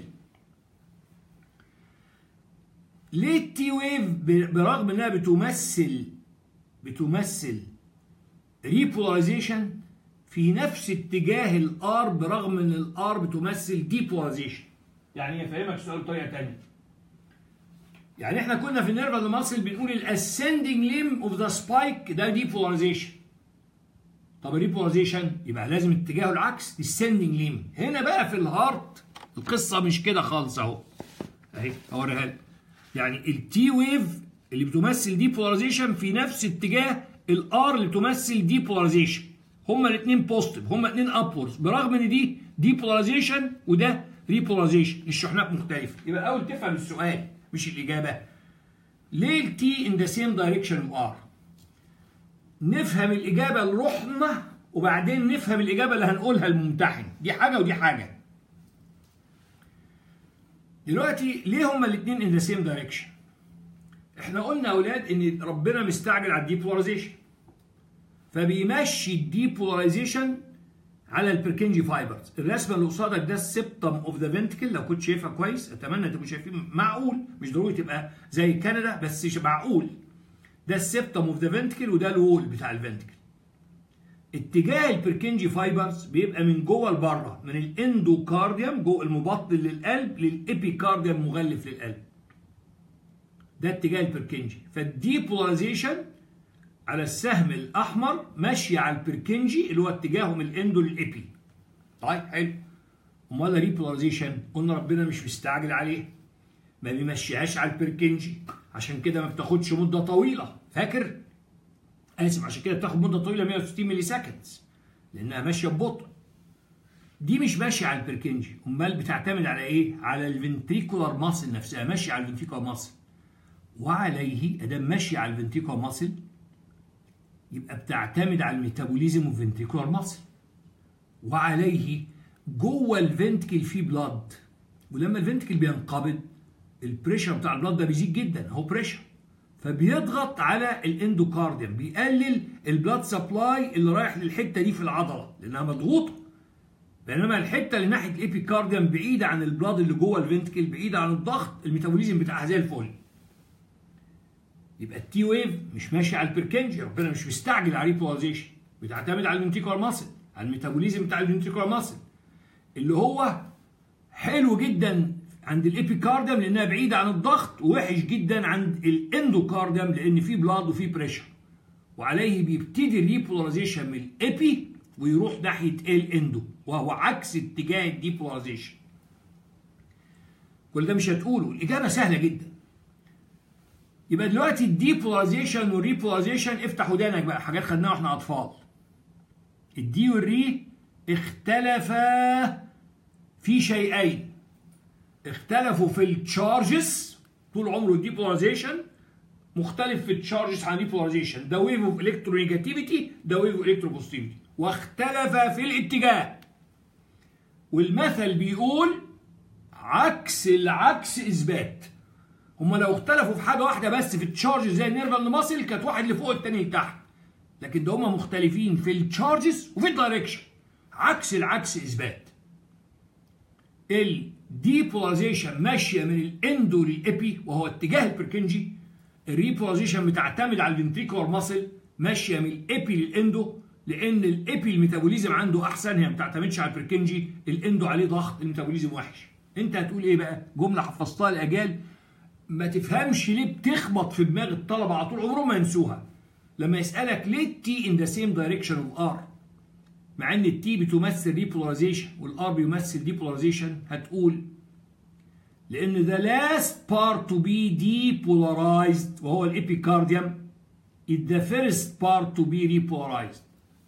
ليه التي ويف برغم انها بتمثل بتمثل ريبولاريزيشن في نفس اتجاه الار برغم ان الار بتمثل ديبولاريزيشن يعني افهمك السؤال بطريقه ثانيه يعني احنا كنا في النيرفال ماسل بنقول الاسcending ليم اوف ذا سبايك ده ديبولاريزيشن طب الريبولاريزيشن يبقى لازم اتجاهه العكس descending ليم هنا بقى في الهارت القصه مش كده خالص اهو اهي اوريها لك يعني التي ويف اللي بتمثل ديبولاريزيشن في نفس اتجاه الار اللي بتمثل ديبولاريزيشن هما الاثنين بوزيتيف هما الاثنين ابورز برغم ان دي ديبولاريزيشن وده ريبولاريزيشن الشحنات مختلفه يبقى الاول تفهم السؤال مش الاجابه ليه التي ان ذا سيم دايركشن اوف ار نفهم الاجابه اللي رحنا وبعدين نفهم الاجابه اللي هنقولها الممتحن دي حاجه ودي حاجه دلوقتي ليه هما الاثنين ان ذا سيم دايركشن احنا قلنا يا اولاد ان ربنا مستعجل على الديبولاريزيشن فبيمشي الديبولاريزيشن على البركنجي فايبرز الرسمه اللي قصادك ده السبتم اوف ذا فنتكل لو كنت شايفها كويس اتمنى تبقوا شايفين معقول مش ضروري تبقى زي كندا بس معقول ده السبتم اوف ذا فنتكل وده الوول بتاع الفنتكل اتجاه البركنجي فايبرز بيبقى من جوه لبره من الاندوكارديوم جوه المبطن للقلب للابيكارديوم مغلف للقلب ده اتجاه البركنجي فالديبولاريزيشن على السهم الاحمر ماشي على البركنجي اللي هو اتجاهه من الاندو للابي طيب حلو امال الريبولاريزيشن قلنا ربنا مش مستعجل عليه ما بيمشيهاش على البركنجي عشان كده ما بتاخدش مده طويله فاكر اسف عشان كده بتاخد مده طويله 160 ملي سكندز لانها ماشيه ببطء دي مش ماشيه على البركنجي امال بتعتمد على ايه على الفنتريكولار ماسل نفسها ماشيه على الفنتريكولار ماسل وعليه ادام ماشيه على الفنتريكولار ماسل يبقى بتعتمد على الميتابوليزم والفنتريكولار ماسل وعليه جوه الفنتكل في بلاد ولما الفنتكل بينقبض البريشر بتاع البلاد ده بيزيد جدا هو بريشر فبيضغط على الاندوكارديوم بيقلل البلاد سبلاي اللي رايح للحته دي في العضله لانها مضغوطه بينما الحته اللي ناحيه الابيكارديوم بعيده عن البلاد اللي جوه الفنتكل بعيده عن الضغط الميتابوليزم بتاعها زي الفل يبقى التي ويف مش ماشي على البركنجي ربنا مش مستعجل على الريبولاريزيشن بتعتمد على الفنتيكولار ماسل على الميتابوليزم بتاع الفنتيكولار ماسل اللي هو حلو جدا عند الابيكارديوم لانها بعيده عن الضغط ووحش جدا عند الاندوكارديوم لان في بلاد وفي بريشر وعليه بيبتدي الريبولاريزيشن من الابي ويروح ناحيه الاندو وهو عكس اتجاه الديبولاريزيشن كل ده مش هتقوله الاجابه سهله جدا يبقى دلوقتي الديبولاريزيشن والريبولاريزيشن افتح ودانك بقى حاجات خدناها واحنا اطفال الدي والري اختلفا في شيئين اختلفوا في التشارجز طول عمره الديبولاريزيشن مختلف في التشارجز عن الديبولاريزيشن ده ويف اوف الكترونيجاتيفيتي ده ويف اوف الكتروبوزيتيفيتي واختلف في الاتجاه والمثل بيقول عكس العكس اثبات هما لو اختلفوا في حاجه واحده بس في التشارجز زي النيرفال ماسل كانت واحد لفوق التاني لتحت لكن ده هما مختلفين في التشارجز وفي الدايركشن عكس العكس اثبات الديبولاريزيشن ماشيه من الاندو للابي وهو اتجاه البركنجي الريبولاريزيشن بتعتمد على الفنتريكولار ماسل ماشيه من الابي للاندو لان الابي الميتابوليزم عنده احسن هي ما بتعتمدش على البركنجي الاندو عليه ضغط الميتابوليزم وحش انت هتقول ايه بقى جمله حفظتها لاجال ما تفهمش ليه بتخبط في دماغ الطلبه على طول عمرهم ما ينسوها لما يسالك ليه التي ان ذا سيم دايركشن اوف ار مع ان التي بتمثل ريبولاريزيشن والار بيمثل ديبولاريزيشن هتقول لان the last part to be depolarized وهو الابيكارديوم is the first part to be repolarized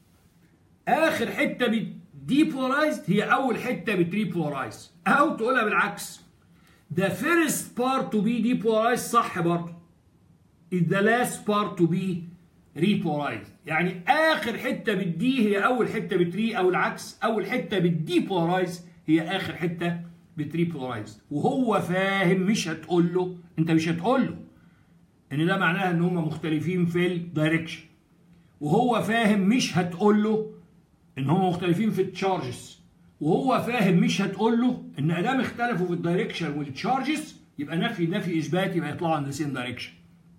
اخر حته بتديبولارايزد هي اول حته بتريبولارايز او تقولها بالعكس the first part to be depolarized صح برضه is the last part to be repolarized يعني اخر حته بالدي هي اول حته بتري او العكس اول حته بالديبولارايز هي اخر حته بتريبولارايز وهو فاهم مش هتقول له انت مش هتقول له ان ده معناها ان هم مختلفين في الدايركشن وهو فاهم مش هتقول له ان هم مختلفين في التشارجز وهو فاهم مش هتقول له ان ادام اختلفوا في الدايركشن والتشارجز يبقى نفي نفي اثبات يبقى يطلعوا عن ذا سيم دايركشن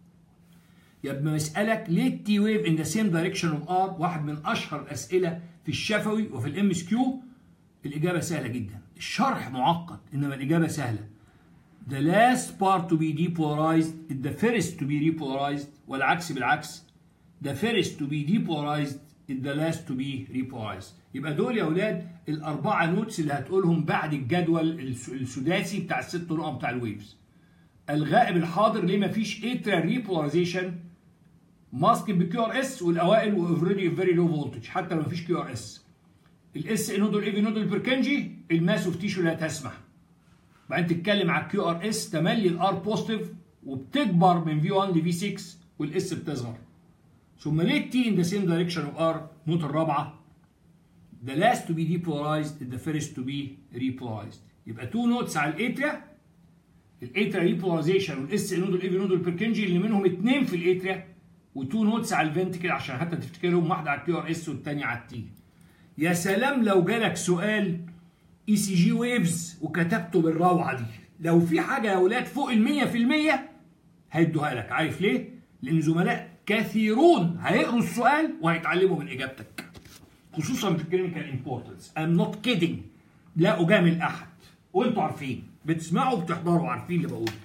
يبقى مسألك ليه التي ويف ان ذا سيم دايركشن اوف ار واحد من اشهر الاسئله في الشفوي وفي الام اس كيو الاجابه سهله جدا الشرح معقد انما الاجابه سهله The last part to be depolarized is the first to be repolarized والعكس بالعكس The first to be depolarized is the last to be repolarized يبقى دول يا اولاد الاربعه نوتس اللي هتقولهم بعد الجدول السداسي بتاع الست نقط بتاع الويفز الغائب الحاضر ليه مفيش اتريال ريبولاريزيشن ماسك بكيو ار اس والاوائل اوريدي فيري لو فولتج حتى لو مفيش كيو ار اس الاس نودو الاي في نودو البركنجي الماس اوف تيشو لا تسمح بعدين تتكلم على الكيو ار اس تملي الار بوزيتيف وبتكبر من في 1 لفي 6 والاس بتصغر ثم ليه التي ان ذا سيم دايركشن اوف ار النقطه الرابعه the last to be depolarized is the first to be repolarized يبقى تو نوتس على الاتريا الاتريا ريبولاريزيشن والاس نودو الاي في نودو البركنجي اللي منهم اثنين في الاتريا وتو نوتس على الفنتكل عشان حتى تفتكرهم واحده على الكيو ار اس والثانيه على التي يا سلام لو جالك سؤال اي سي جي ويفز وكتبته بالروعه دي لو في حاجه يا اولاد فوق ال 100% هيدوها لك عارف ليه؟ لان زملاء كثيرون هيقروا السؤال وهيتعلموا من اجابتك خصوصا في الكلينيكال امبورتنس ام نوت كيدنج لا اجامل احد وانتوا عارفين بتسمعوا وبتحضروا عارفين اللي بقوله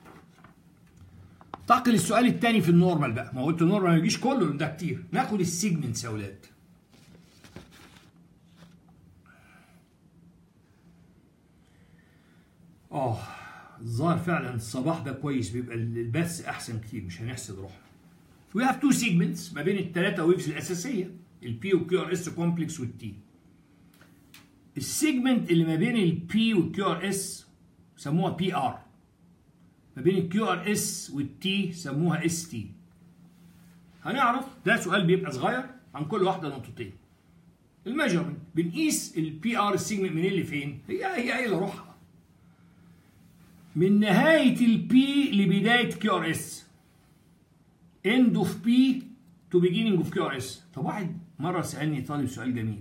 انتقل السؤال الثاني في النورمال بقى ما قلت النورمال ما يجيش كله ده كتير ناخد السيجمنتس يا اولاد اه الظاهر فعلا الصباح ده كويس بيبقى البث احسن كتير مش هنحسد روحنا We have two segments ما بين الثلاثة ويفز الأساسية البي والكيو ار اس كومبلكس والتي. السيجمنت اللي ما بين البي والكيو ار اس سموها بي ار. ما بين الكيو ار اس والتي سموها اس تي. هنعرف ده سؤال بيبقى صغير عن كل واحدة نقطتين. الميجرمنت بنقيس البي ار السيجمنت منين لفين؟ هي هي هي اللي روحها. من نهاية البي لبداية كيو ار اس. end of P to beginning of QRS طب واحد مرة سألني طالب سؤال جميل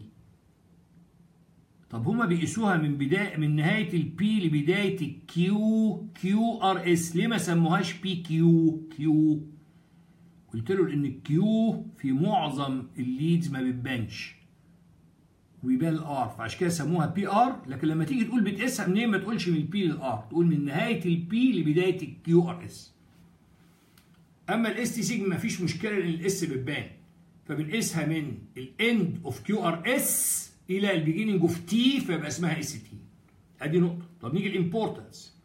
طب هما بيقيسوها من بداية من نهاية البي لبداية الكيو كيو ار اس ليه ما سموهاش بي كيو كيو قلت له ان الكيو في معظم الليدز ما بتبانش ويبان الار فعشان كده سموها بي ار لكن لما تيجي تقول بتقيسها منين ما تقولش من البي للار تقول من نهايه البي لبدايه الكيو ار اس اما الاس تي سيجما مفيش مشكله لان الاس بتبان فبنقيسها من الاند اوف كيو ار اس الى البيجيننج اوف تي فيبقى اسمها اس تي ادي نقطه طب نيجي الامبورتنس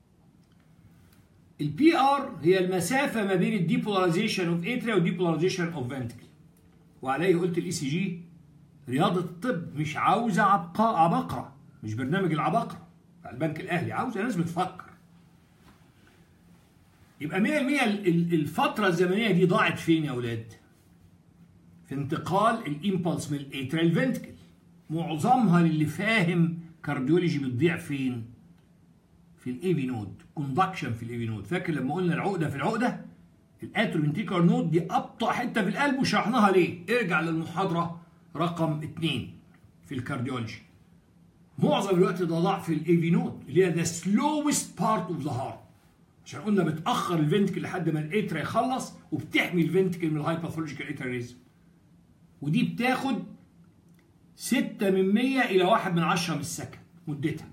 البي ار هي المسافه ما بين الديبولاريزيشن اوف اتريا والديبولاريزيشن اوف فنتكل وعليه قلت الاي سي جي رياضه الطب مش عاوزه عبقاء عبقره مش برنامج العبقره بتاع البنك الاهلي عاوزه ناس بتفكر يبقى 100% الفترة الزمنية دي ضاعت فين يا أولاد؟ في انتقال الإمبلس من الاتريال فنتكل معظمها للي فاهم كارديولوجي بتضيع فين؟ في الايفي نود كوندكشن في الايفي نود فاكر لما قلنا العقدة في العقدة؟ الاتروفنتيكولار نود دي أبطأ حتة في القلب وشرحناها ليه؟ ارجع للمحاضرة رقم 2 في الكارديولوجي معظم الوقت ده ضاع في الايفي نود اللي هي the slowest part of the heart عشان قلنا بتاخر الفنتكل لحد ما الاترا يخلص وبتحمي الفنتكل من الهايباثولوجيكال اتريزم ودي بتاخد 6 من 100 الى 1 من 10 من السكند مدتها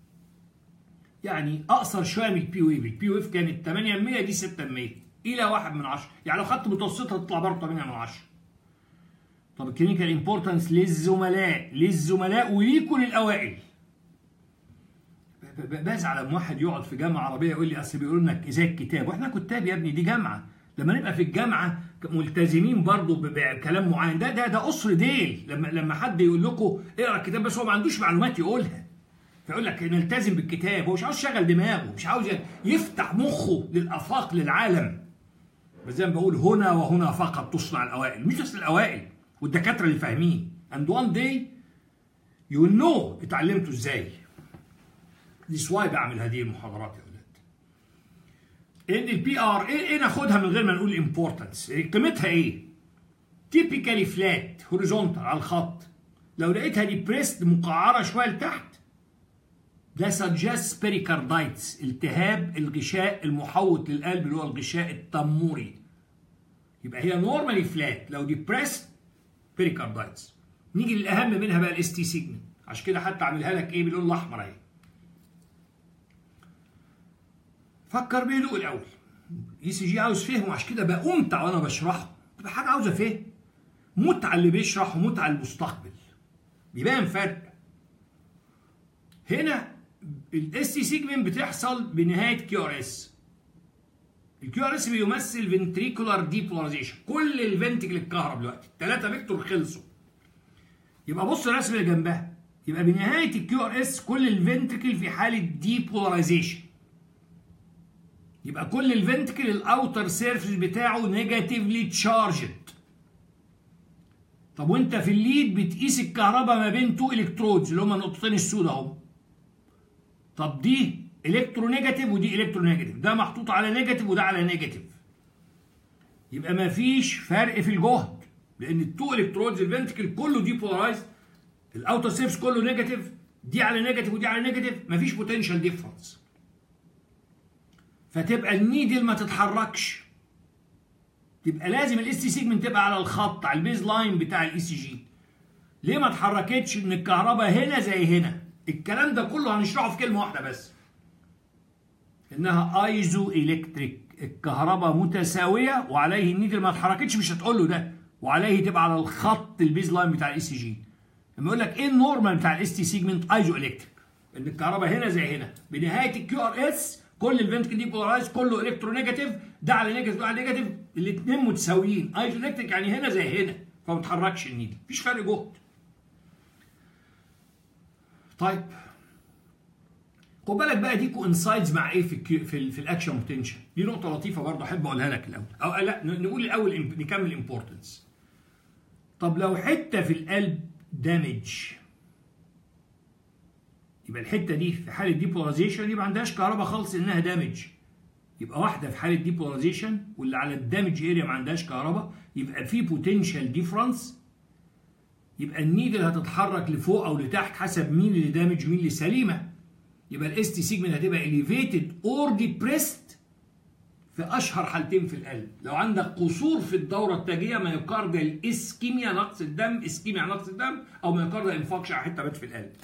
يعني اقصر شويه من البي ويف البي ويف كانت 8 من 100 دي 6 من 100 الى 1 من 10 يعني لو خدت متوسطها تطلع برضه 8 من 10 طب الكلينيكال امبورتنس للزملاء للزملاء وليكوا للاوائل بزعل لما واحد يقعد في جامعه عربيه يقول لي اصل بيقولوا لنا زي الكتاب واحنا كتاب يا ابني دي جامعه لما نبقى في الجامعه ملتزمين برضه بكلام معين ده ده ده قصر ديل لما لما حد يقول لكم اقرا الكتاب بس هو ما عندوش معلومات يقولها فيقول لك نلتزم بالكتاب هو مش عاوز يشغل دماغه مش عاوز يفتح مخه للافاق للعالم بس زي ما بقول هنا وهنا فقط تصنع الاوائل مش بس الاوائل والدكاتره اللي فاهمين and one day you know اتعلمتوا ازاي This واي بعمل هذه المحاضرات يا ولاد. ان البي ار ايه ايه ناخدها من غير ما نقول امبورتنس قيمتها ايه؟ تيبيكالي فلات هوريزونتال على الخط لو لقيتها ديبريست مقعره شويه لتحت ده سجست بيريكاردايتس التهاب الغشاء المحوط للقلب اللي هو الغشاء التموري يبقى هي نورمالي فلات لو ديبريست بيريكاردايتس نيجي للاهم منها بقى الاس تي سيجمنت عشان كده حتى عاملها لك ايه باللون الاحمر اهي فكر بهدوء الاول اي سي جي عاوز فهم وعشان كده بقى امتع وانا بشرحه تبقى حاجه عاوزه فهم متعه اللي بيشرح ومتعه المستقبل بيبان فرق هنا الاس تي سيجمنت بتحصل بنهايه كيو ار اس الكيو ار اس بيمثل فنتريكولار ديبولاريزيشن كل الفنتكل اتكهرب دلوقتي الثلاثه فيكتور خلصوا يبقى بص الرسمه اللي جنبها يبقى بنهايه الكيو ار اس كل الفنتكل في حاله ديبولاريزيشن يبقى كل الفنتكل الاوتر سيرفيس بتاعه نيجاتيفلي تشارجد طب وانت في الليد بتقيس الكهرباء ما بين تو الكترودز اللي هما النقطتين السوداء اهو طب دي الكترو نيجاتيف ودي الكترو نيجاتيف ده محطوط على نيجاتيف وده على نيجاتيف يبقى ما فيش فرق في الجهد لان التو الكترودز الفنتكل كله دي بولارايز الاوتر سيرفيس كله نيجاتيف دي على نيجاتيف ودي على نيجاتيف مفيش بوتنشال ديفرنس فتبقى النيدل ما تتحركش تبقى لازم الاس تي سيجمنت تبقى على الخط على البيز لاين بتاع الاي سي جي ليه ما اتحركتش ان الكهرباء هنا زي هنا الكلام ده كله هنشرحه في كلمه واحده بس انها ايزو الكتريك الكهرباء متساويه وعليه النيدل ما اتحركتش مش هتقول له ده وعليه تبقى على الخط البيز لاين بتاع الاي سي جي لما يقول لك ايه النورمال بتاع الاس تي سيجمنت ايزو الكتريك ان الكهرباء هنا زي هنا بنهايه الكيو ار اس كل الفنتكل دي بولارايز كله الكترونيجاتيف ده على نيجاتيف ده على نيجاتيف الاثنين متساويين ايزوليكتريك يعني هنا زي هنا فما بتحركش النيدل مفيش فرق جهد طيب خد بالك بقى دي كوانسايدز مع ايه في الكيو في, ال في الاكشن بوتنشال دي نقطه لطيفه برضه احب اقولها لك الاول او لا نقول الاول نكمل امبورتنس طب لو حته في القلب دامج يبقى الحته دي في حاله ديبولاريزيشن يبقى ما عندهاش كهرباء خالص انها دامج يبقى واحده في حاله ديبولاريزيشن واللي على الدامج اريا ما عندهاش كهرباء يبقى في بوتنشال ديفرنس يبقى النيدل هتتحرك لفوق او لتحت حسب مين اللي دامج ومين اللي سليمه يبقى الاس تي سيجمنت هتبقى اليفيتد اور ديبريست في اشهر حالتين في القلب لو عندك قصور في الدوره التاجيه مايوكارديال اسكيميا نقص الدم اسكيميا نقص الدم او مايوكارديال انفاكشن على حته بات في القلب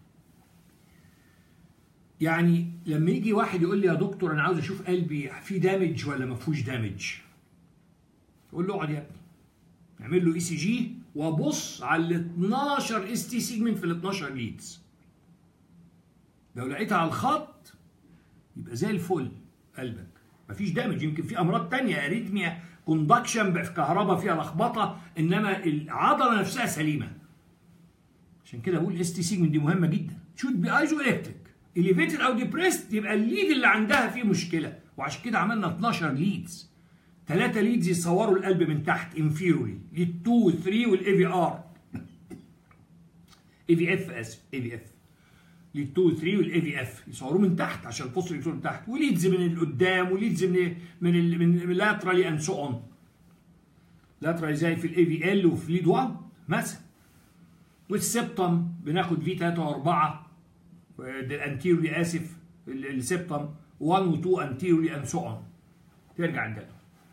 يعني لما يجي واحد يقول لي يا دكتور انا عاوز اشوف قلبي في دامج ولا ما فيهوش دامج اقول له اقعد يا ابني اعمل له اي سي جي وابص على ال 12 اس تي سيجمنت في ال 12 ليدز لو لقيتها على الخط يبقى زي الفل قلبك مفيش دامج يمكن في امراض تانية اريتميا كوندكشن في كهرباء فيها لخبطه انما العضله نفسها سليمه عشان كده بقول اس تي سيجمنت دي مهمه جدا شوت بي ايزو الكتريك اليفيتد او ديبريست يبقى الليد اللي عندها فيه مشكله وعشان كده عملنا 12 ليدز ثلاثه ليدز يصوروا القلب من تحت انفيرولي ليد 2 و 3 والاي في ار اي في اف اسف اي في اف ليد 2 و 3 والاي في اف يصوروه من تحت عشان البوستر يكون من تحت وليدز من القدام وليدز من من ال من لاترالي اند سو اون لاترالي زي في الاي في ال وفي ليد 1 مثلا والسبتم بناخد في 3 و4 الانتيرولي اسف السبتم 1 و 2 انتيرولي اند سو اون ترجع عندنا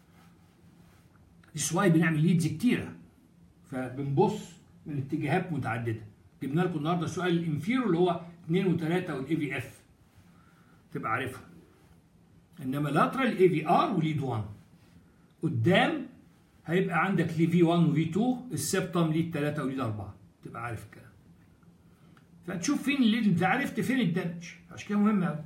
This واي بنعمل ليدز كتيره فبنبص من اتجاهات متعدده جبنا لكم النهارده سؤال الانفيرو اللي هو 2 و3 والاي في اف تبقى عارفها انما لاترال اي في ار وليد 1 قدام هيبقى عندك لي في 1 وفي 2 السبتم ليد 3 وليد 4 تبقى عارف الكلام فتشوف فين اللي انت عرفت فين الدمج عشان كده مهم قوي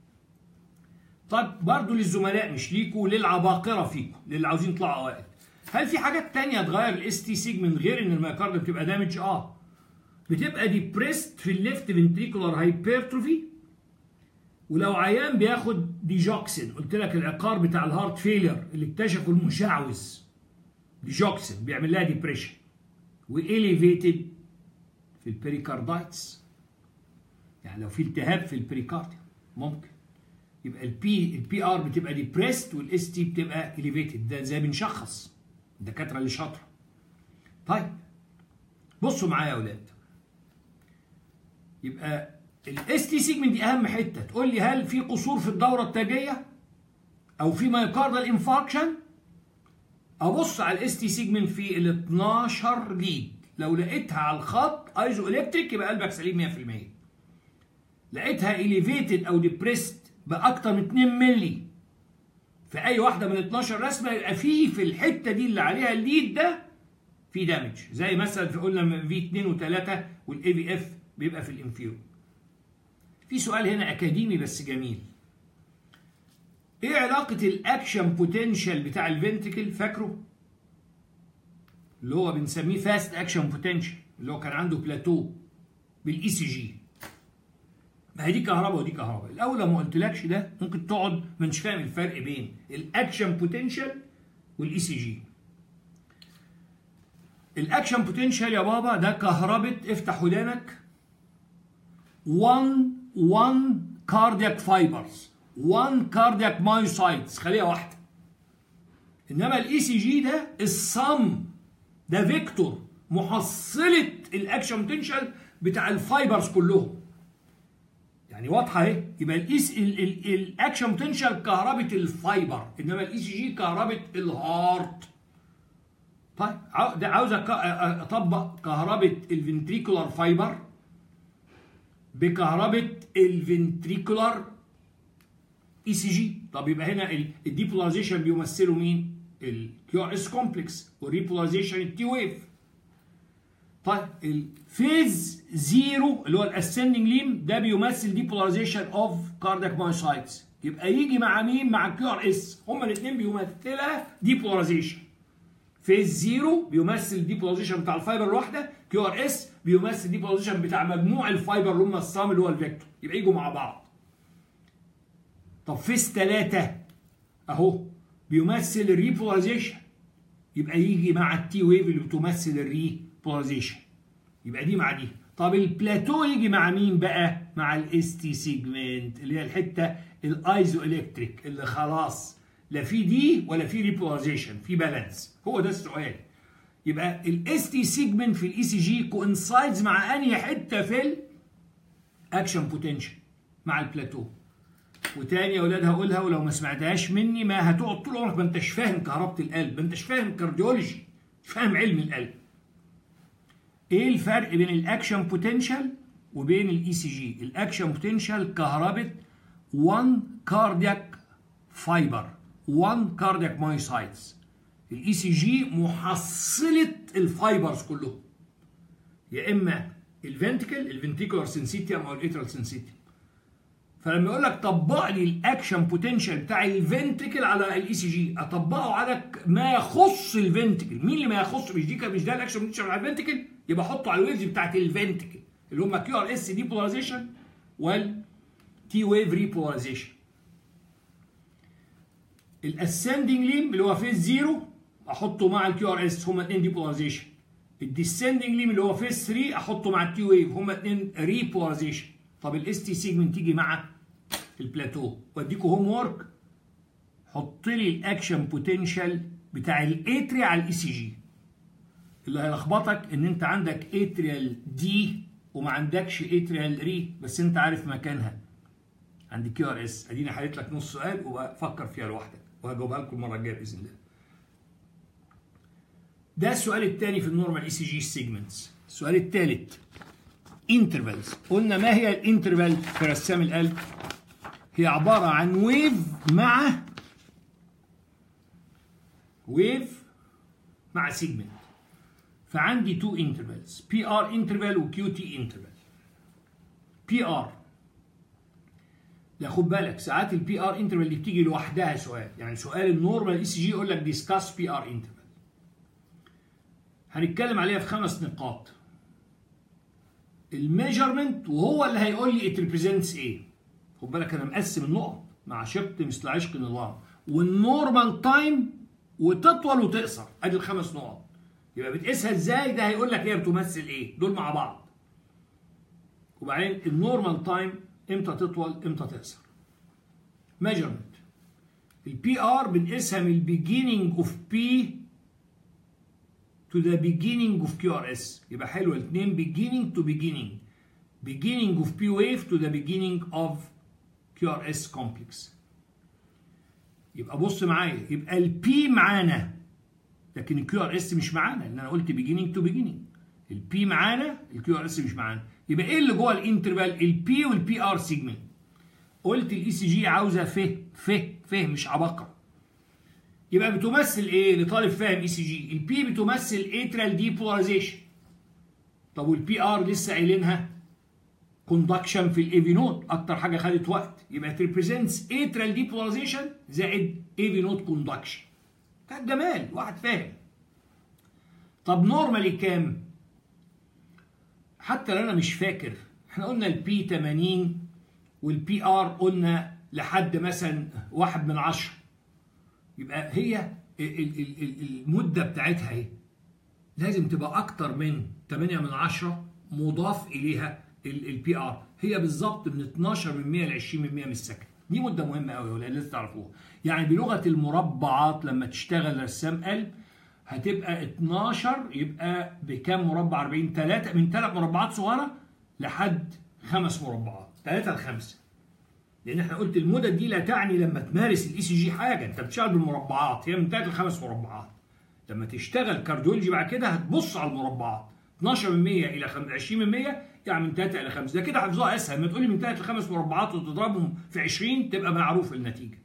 طب برضه للزملاء مش ليكوا للعباقره فيكم للي عاوزين يطلعوا اوائل هل في حاجات تانية تغير الاس تي سيجمنت غير ان الميوكارد بتبقى دامج اه بتبقى ديبريست في الليفت فنتريكولار هايبرتروفي ولو عيان بياخد ديجوكسين قلت لك العقار بتاع الهارت فيلير اللي اكتشفه المشعوذ ديجوكسين بيعمل لها ديبريشن واليفيتد في البريكاردايتس يعني لو في التهاب في البريكارديوم ممكن يبقى البي البي ار بتبقى ديبريست والاس تي بتبقى اليفيتد ده زي بنشخص الدكاتره اللي شاطره طيب بصوا معايا يا اولاد يبقى الاس تي سيجمنت دي اهم حته تقول لي هل في قصور في الدوره التاجيه او في مايوكاردال انفاركشن ابص على الاس تي سيجمنت في ال 12 ليد لو لقيتها على الخط ايزو الكتريك يبقى قلبك سليم 100% لقيتها اليفيتد او ديبريست باكتر من 2 مللي في اي واحده من 12 رسمه يبقى في في الحته دي اللي عليها الليد ده في دامج زي مثلا في قلنا في 2 و3 والاي في اف بيبقى في الانفيرو في سؤال هنا اكاديمي بس جميل ايه علاقه الاكشن بوتنشال بتاع الفنتكل فاكره اللي هو بنسميه فاست اكشن بوتنشال اللي هو كان عنده بلاتو بالاي سي جي ما هي دي كهرباء ودي كهرباء الاول لو ما قلتلكش ده ممكن تقعد مش فاهم الفرق بين الاكشن بوتنشال والاي سي جي الاكشن بوتنشال يا بابا ده كهرباء افتح ودانك 1 1 كاردياك فايبرز 1 كاردياك مايوسايتس خليه واحده انما الاي سي جي ده الصم ده فيكتور محصله الاكشن بوتنشال بتاع الفايبرز كلهم يعني واضحه اهي يبقى الايس الاكشن بوتنشال كهرباء الفايبر انما الاي سي جي كهرباء الهارت طيب ده عاوز اطبق كهرباء الفنتريكولار فايبر بكهرباء الفنتريكولار اي سي جي طب يبقى هنا الديبولاريزيشن بيمثلوا مين الكيو ار اس كومبلكس والريبولاريزيشن التي ويف طيب الفيز زيرو اللي هو الاسندنج ليم ده بيمثل ديبولاريزيشن اوف كاردياك مايوسايتس يبقى يجي مع مين مع كيو ار اس هما الاثنين بيمثلها ديبولاريزيشن فيز زيرو بيمثل الديبولاريزيشن بتاع الفايبر الواحده كيو ار اس بيمثل الديبولاريزيشن بتاع مجموع الفايبر اللي هم الصام اللي هو الفيكتور يبقى يجوا مع بعض طب فيز ثلاثة اهو بيمثل الريبولاريزيشن يبقى يجي مع التي ويف اللي بتمثل الريبولاريزيشن يبقى دي مع دي طب البلاتو يجي مع مين بقى مع الاس تي سيجمنت اللي هي الحته الايزو الكتريك اللي خلاص لا في دي ولا في ريبولاريزيشن في بالانس هو ده السؤال يبقى الاس تي سيجمنت في الاي سي جي كوانسايدز مع انهي حته في الاكشن بوتنشال مع البلاتو وتاني يا اولاد هقولها ولو ما سمعتهاش مني ما هتقعد طول عمرك ما انتش فاهم كهربة القلب ما انتش فاهم كارديولوجي مش فاهم علم القلب ايه الفرق بين الاكشن بوتنشال وبين الاي سي جي الاكشن بوتنشال كهربة 1 كاردياك فايبر 1 كاردياك مايوسايتس الاي سي جي محصلة الفايبرز كلهم يا اما الفنتكل الفنتيكولار سنسيتيوم او الاترال سنسيتيوم فلما يقول لك طبق لي الاكشن بوتنشال بتاع الفنتكل على الاي سي جي اطبقه على ما يخص الفنتكل مين اللي ما يخص مش دي مش ده الاكشن بوتنشال على الفنتكل يبقى احطه على الويفز بتاعت الفنتكل اللي هم كيو ار اس دي بولاريزيشن وال تي ويف ريبولاريزيشن الاسندنج ليم اللي هو فيز زيرو احطه مع الكيو ار اس هما اثنين ديبولاريزيشن الديسندنج ليم اللي هو فيز 3 احطه مع التي ويف هما اثنين ريبولاريزيشن طب الاس تي سيجمنت تيجي مع البلاتو واديكوا هوم وورك حط لي الاكشن بوتنشال بتاع الاتريا على الاي سي جي اللي هيلخبطك ان انت عندك اتريال دي وما عندكش اتريال ري بس انت عارف مكانها عند كيو ار اس اديني حليت لك نص سؤال وفكر فيها لوحدك وهجاوبها لكم المره الجايه باذن الله ده السؤال الثاني في النورمال اي سي جي سيجمنتس السؤال الثالث انترفالز قلنا ما هي الانترفال في رسام القلب هي عبارة عن ويف مع ويف مع سيجمنت فعندي تو انترفالز بي ار انترفال وكيو تي انترفال بي ار لا خد بالك ساعات البي ار انترفال دي بتيجي لوحدها سؤال يعني سؤال النورمال اي سي جي يقول لك ديسكاس بي ار انترفال هنتكلم عليها في خمس نقاط الميجرمنت وهو اللي هيقول لي ات ريبريزنتس ايه خد بالك انا مقسم النقط مع شق مثل عشق نظام والنورمال تايم وتطول وتقصر ادي الخمس نقط يبقى بتقيسها ازاي ده هيقول لك هي بتمثل ايه دول مع بعض وبعدين النورمال تايم امتى تطول امتى تقصر ميجرمنت البي ار بنقيسها من البيجيننج اوف بي to the beginning of QRS يبقى حلوه الاثنين beginning to beginning beginning of P wave to the beginning of QRS complex يبقى بص معايا يبقى البي معانا لكن الكيو ار اس مش معانا لان انا قلت beginning to beginning البي معانا الكيو ار اس مش معانا يبقى ايه اللي جوه الانترفال البي والبي ار سيجمنت قلت الاي سي جي عاوزه ف ف ف مش عبقره يبقى بتمثل ايه لطالب فاهم اي سي جي البي بتمثل اترال ديبولاريزيشن طب والبي ار لسه قايلينها كوندكشن في الاي في نوت اكتر حاجه خدت وقت يبقى تريبريزنتس اترال ديبولاريزيشن زائد اي في نوت كوندكشن كان جمال واحد فاهم طب نورمالي كام حتى لو انا مش فاكر احنا قلنا البي 80 والبي ار قلنا لحد مثلا واحد من عشرة يبقى هي المدة بتاعتها ايه لازم تبقى اكتر من 8 من 10 مضاف اليها البي ار هي بالظبط من 12 من 100 ل 20 من 100 من السكند دي مده مهمه قوي ولا لازم تعرفوها يعني بلغه المربعات لما تشتغل رسام قلب هتبقى 12 يبقى بكام مربع 40 3 من 3 مربعات صغيره لحد خمس مربعات 3 ل 5 لان احنا قلت المدد دي لا تعني لما تمارس الاي سي جي حاجه انت بتشتغل بالمربعات هي من 3 ل 5 مربعات لما تشتغل كارديولوجي بعد كده هتبص على المربعات 12 من 100 الى 20 من 100 يعني من 3 الى 5 ده كده حفظها اسهل ما تقولي من 3 ل 5 مربعات وتضربهم في 20 تبقى معروف النتيجه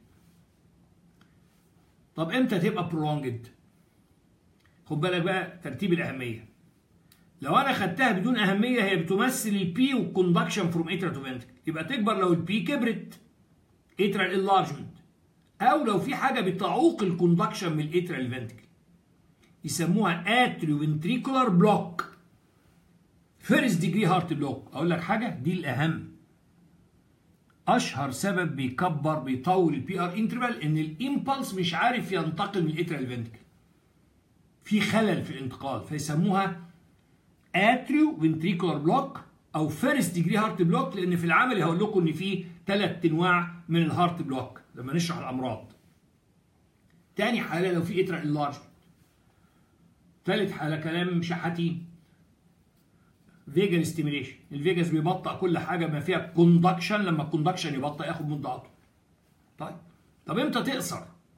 طب امتى تبقى برولونجد خد بالك بقى ترتيب الاهميه لو انا خدتها بدون اهميه هي بتمثل البي والكوندكشن فروم اترا تو فنتكل يبقى تكبر لو البي كبرت اترال انلارجمنت او لو في حاجه بتعوق الكوندكشن من الاترال فنتكل يسموها اتريو فنتريكولار بلوك فيرست ديجري هارت بلوك اقول لك حاجه دي الاهم اشهر سبب بيكبر بيطول البي ار انترفال ان الامبلس مش عارف ينتقل من الاترال فنتكل في خلل في الانتقال فيسموها اتريو فنتريكولار بلوك او فيرست ديجري هارت بلوك لان في العمل هقول لكم ان في ثلاث انواع من الهارت بلوك لما نشرح الامراض تاني حاله لو في اترال انلارجمنت ثالث حاله كلام شحاتين فيجن ستيميليشن الفيجاس بيبطئ كل حاجه ما فيها كوندكشن لما الكوندكشن يبطئ ياخد مده اطول طيب طب امتى تقصر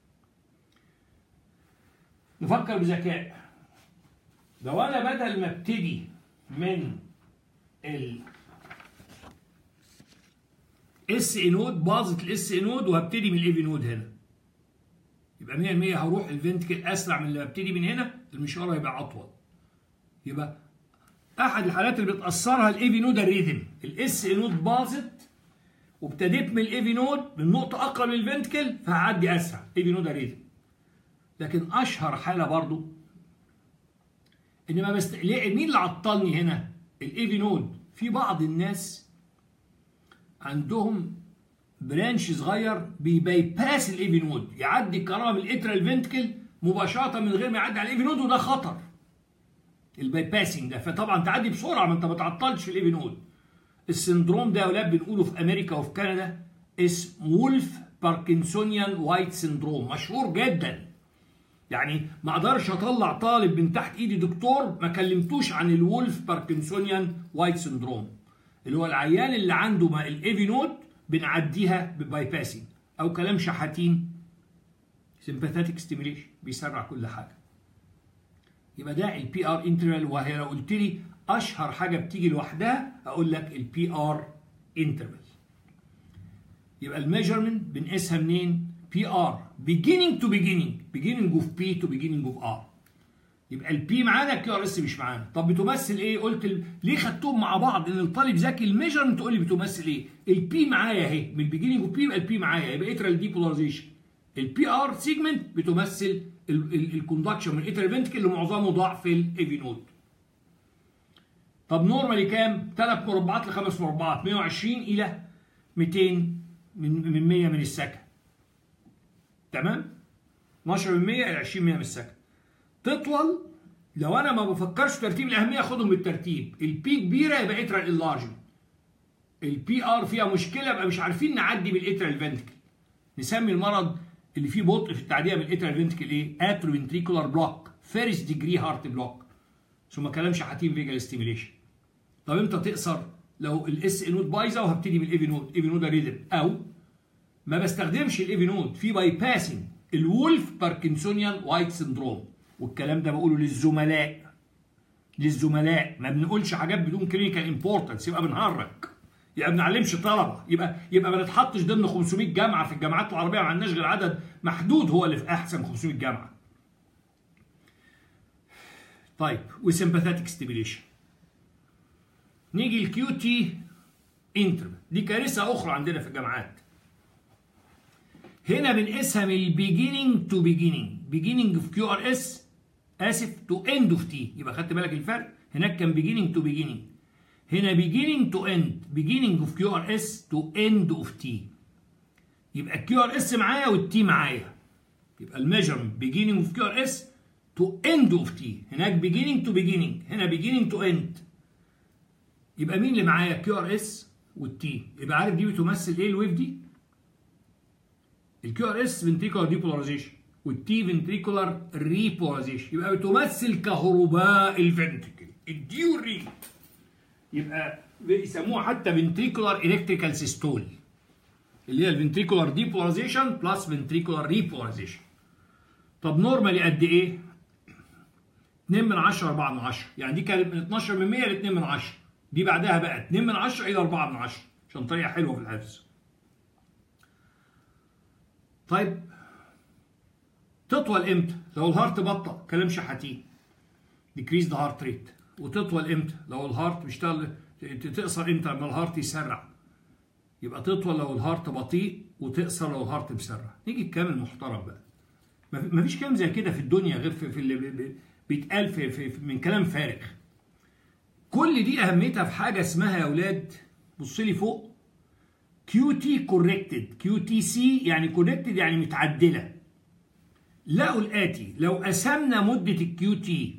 نفكر بذكاء لو انا بدل ما ابتدي من ال اس اي نود باظت الاس اي نود وهبتدي من الاي في نود هنا يبقى 100% هروح الفنتكل اسرع من اللي ببتدي من هنا المشوار هيبقى اطول يبقى احد الحالات اللي بتاثرها الاي في نود الريذم الاس اي نود باظت وابتديت من الاي في نود من نقطه اقرب للفنتكل فهعدي اسرع اي في نود الريذم لكن اشهر حاله برضو ان ما بست... ليه مين اللي عطلني هنا الاي في نود في بعض الناس عندهم برانش صغير بيبايباس الاي في نود يعدي الكهرباء من الاترال فنتكل مباشره من غير ما يعدي على الاي في نود وده خطر البايباسنج ده فطبعا تعدي بسرعه ما انت ما تعطلش في الاي في نود السندروم ده يا اولاد بنقوله في امريكا وفي كندا اسم وولف باركنسونيان وايت سندروم مشهور جدا يعني ما اقدرش اطلع طالب من تحت ايدي دكتور ما كلمتوش عن الولف باركنسونيان وايت سندروم اللي هو العيان اللي عنده ما الايفي نود بنعديها ببايباسنج او كلام شحاتين سمباثيتك ستيميليشن بيسرع كل حاجه يبقى ده البي ار انترفال وهي لو قلت لي اشهر حاجه بتيجي لوحدها اقول لك البي ار انترفال يبقى الميجرمنت بنقيسها منين بي ار beginning to beginning beginning of P to beginning of R يبقى البي معانا الكيو ار اس مش معانا طب بتمثل ايه قلت ال... ليه خدتهم مع بعض ان الطالب ذكي الميجرمنت تقول لي بتمثل ايه البي معايا اهي من البيجيننج اوف بي يبقى البي معايا يبقى اترال ديبولاريزيشن البي ار سيجمنت بتمثل الكوندكشن من الاترال فنتكل اللي معظمه ضعف الايفي نود طب نورمالي كام 3 مربعات ل 5 مربعات 120 الى 200 من من 100 من السكن تمام 12 من 100 الى 20 100 من السكن تطول لو انا ما بفكرش في ترتيب الاهميه اخدهم بالترتيب البي كبيره يبقى اترال انلارجمنت البي ار فيها مشكله يبقى مش عارفين نعدي بالاترال فنتكل نسمي المرض اللي فيه بطء في التعديه بالاترال فنتكل ايه اترو فنتريكولار بلوك فيرست ديجري هارت بلوك ثم كلام شحاتين فيجال ستيميليشن طب امتى تقصر لو الاس اي نود بايظه وهبتدي بالايفي نود ايفي نود ريدم او ما بستخدمش الايفي نود في باي باسنج الولف باركنسونيان وايت سندروم والكلام ده بقوله للزملاء للزملاء ما بنقولش حاجات بدون كلينيكال امبورتنس يبقى بنهرج يبقى ما بنعلمش طلبه يبقى يبقى ما نتحطش ضمن 500 جامعه في الجامعات العربيه ما عندناش غير عدد محدود هو اللي في احسن 500 جامعه. طيب وسمباثيتك ستيميليشن. نيجي الكيو تي انترفال دي كارثه اخرى عندنا في الجامعات. هنا بنقيسها من البيجيننج تو بيجيننج بيجيننج اوف كيو ار اس اسف تو اند اوف تي يبقى خدت بالك الفرق هناك كان بيجيننج تو بيجيننج هنا beginning to end beginning of QRS to end of T يبقى الكيو ار اس معايا والتي معايا يبقى الميجرمنت beginning of QRS to end of T هناك beginning to beginning هنا beginning to end يبقى مين اللي معايا كيو ار اس والتي يبقى عارف دي بتمثل ايه الويف دي الكيو ار اس ventricular depolarization والتي ventricular repolarization يبقى بتمثل كهرباء الفنتكل الديوري يبقى يسموها حتى فنتريكولار الكتريكال سيستول اللي هي الفنتريكولار ديبولاريزيشن بلس فنتريكولار ريبولاريزيشن طب نورمالي قد ايه 2 من 10 4 من 10 يعني دي كانت من 12 من 100 ل 2 من 10 دي بعدها بقى 2 من 10 الى 4 من 10 عشان طريقه حلوه في الحفظ طيب تطول امتى لو الهارت بطأ كلام شحاتين decrease the heart rate وتطول امتى لو الهارت بيشتغل تقصر امتى لما الهارت يسرع يبقى تطول لو الهارت بطيء وتقصر لو الهارت مسرع نيجي الكلام المحترم بقى ما فيش كلام زي كده في الدنيا غير في, في اللي بيتقال في, في, في من كلام فارغ كل دي اهميتها في حاجه اسمها يا اولاد بص لي فوق كيو تي كوركتد كيو تي سي يعني كوركتد يعني متعدله لقوا الاتي لو قسمنا مده الكيو تي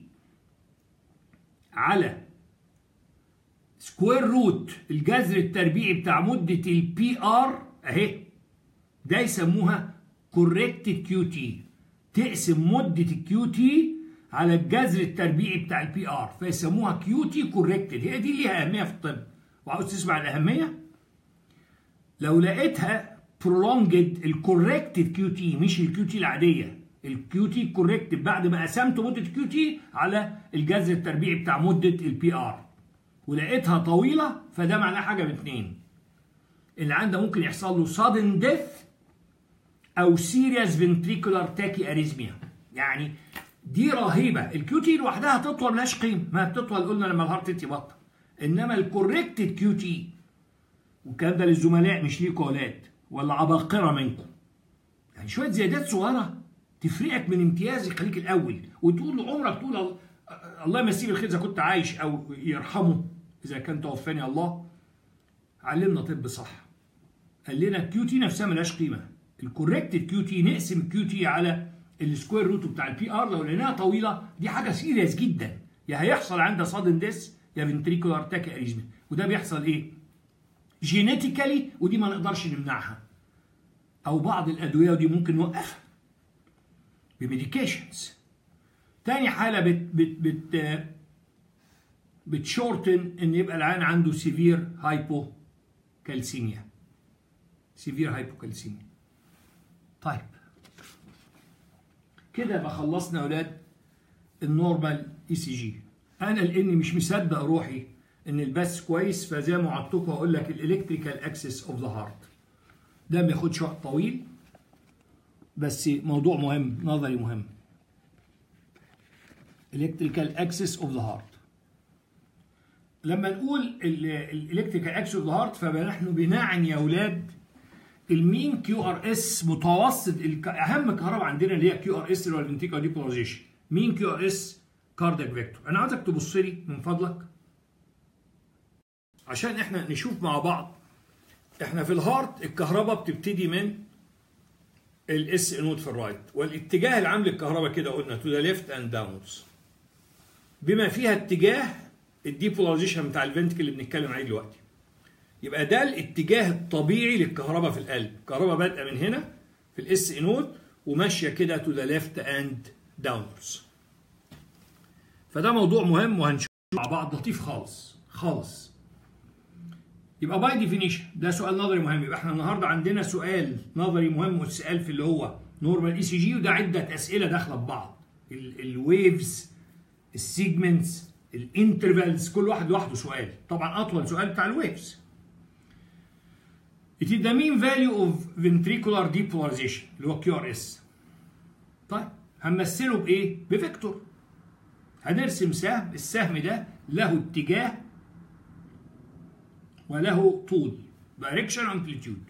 على سكوير روت الجذر التربيعي بتاع مده البي ار اهي ده يسموها كوركتد كيو تي تقسم مده الكيو تي على الجذر التربيعي بتاع البي ار فيسموها كيو تي كوركتد هي دي ليها اهميه في الطب وعاوز تسمع الاهميه لو لقيتها prolonged الكوركتد كيو تي مش الكيو تي العاديه الكيو تي كوركتد بعد ما قسمت مده الكيو تي على الجذر التربيعي بتاع مده البي ار ولقيتها طويله فده معناه حاجه من اتنين اللي عنده ممكن يحصل له sudden death او serious ventricular tachyarrhythmia يعني دي رهيبه الكيو تي لوحدها تطول ملهاش قيمه ما بتطول قلنا لما الهارت يبطل انما الكوركتد كيو تي والكلام ده للزملاء مش ليكوا اولاد ولا عباقره منكم يعني شويه زيادات صغيره تفرقك من امتياز يخليك الاول وتقول عمرك تقول الله يمسيه بالخير اذا كنت عايش او يرحمه اذا كان توفاني الله علمنا طب صح قال لنا الكيو تي نفسها ملهاش قيمه الكوركتد كيو تي نقسم الكيو تي على السكوير روت بتاع البي ار لو لقيناها طويله دي حاجه سيريس جدا يا هيحصل عندها صادن ديس يا فنتريكولار تاكي اريزمي وده بيحصل ايه؟ جينيتيكالي ودي ما نقدرش نمنعها او بعض الادويه ودي ممكن نوقفها بميديكيشنز تاني حاله بت بت بت بتشورتن ان يبقى العيان عنده سيفير هايبو كالسيميا سيفير هايبوكالسيميا طيب كده يبقى خلصنا يا اولاد النورمال اي سي جي انا لاني مش مصدق روحي ان البث كويس فزي ما وعدتكم هقول لك الالكتريكال اكسس اوف ذا هارت ده ما ياخدش وقت طويل بس موضوع مهم نظري مهم الكتريكال اكسس اوف ذا هارت لما نقول الالكتريكال اكسس اوف ذا هارت فنحن بنعني يا اولاد المين كيو ار اس متوسط اهم كهرباء عندنا اللي هي كيو ار اس اللي هو الفنتيكال ديبولاريزيشن مين كيو ار اس كاردياك فيكتور انا عايزك تبص لي من فضلك عشان احنا نشوف مع بعض احنا في الهارت الكهرباء بتبتدي من الاس نود في الرايت والاتجاه العام للكهرباء كده قلنا تو ذا ليفت اند داونز بما فيها اتجاه الديبولاريزيشن بتاع الفنتكل اللي بنتكلم عليه دلوقتي يبقى ده الاتجاه الطبيعي للكهرباء في القلب الكهرباء بادئه من هنا في الاس نود وماشيه كده تو ذا ليفت اند داونورز فده موضوع مهم وهنشوف مع بعض لطيف خالص خالص يبقى باي ديفينيشن ده سؤال نظري مهم يبقى احنا النهارده عندنا سؤال نظري مهم والسؤال في اللي هو نورمال اي سي جي وده عده اسئله داخله ببعض الويفز السيجمنتس الانترفالز كل واحد لوحده سؤال طبعا اطول سؤال بتاع الويفز It is the mean value of ventricular depolarization اللي هو كيو ار اس طيب هنمثله بايه؟ بفيكتور هنرسم سهم السهم ده له اتجاه وله طول direction amplitude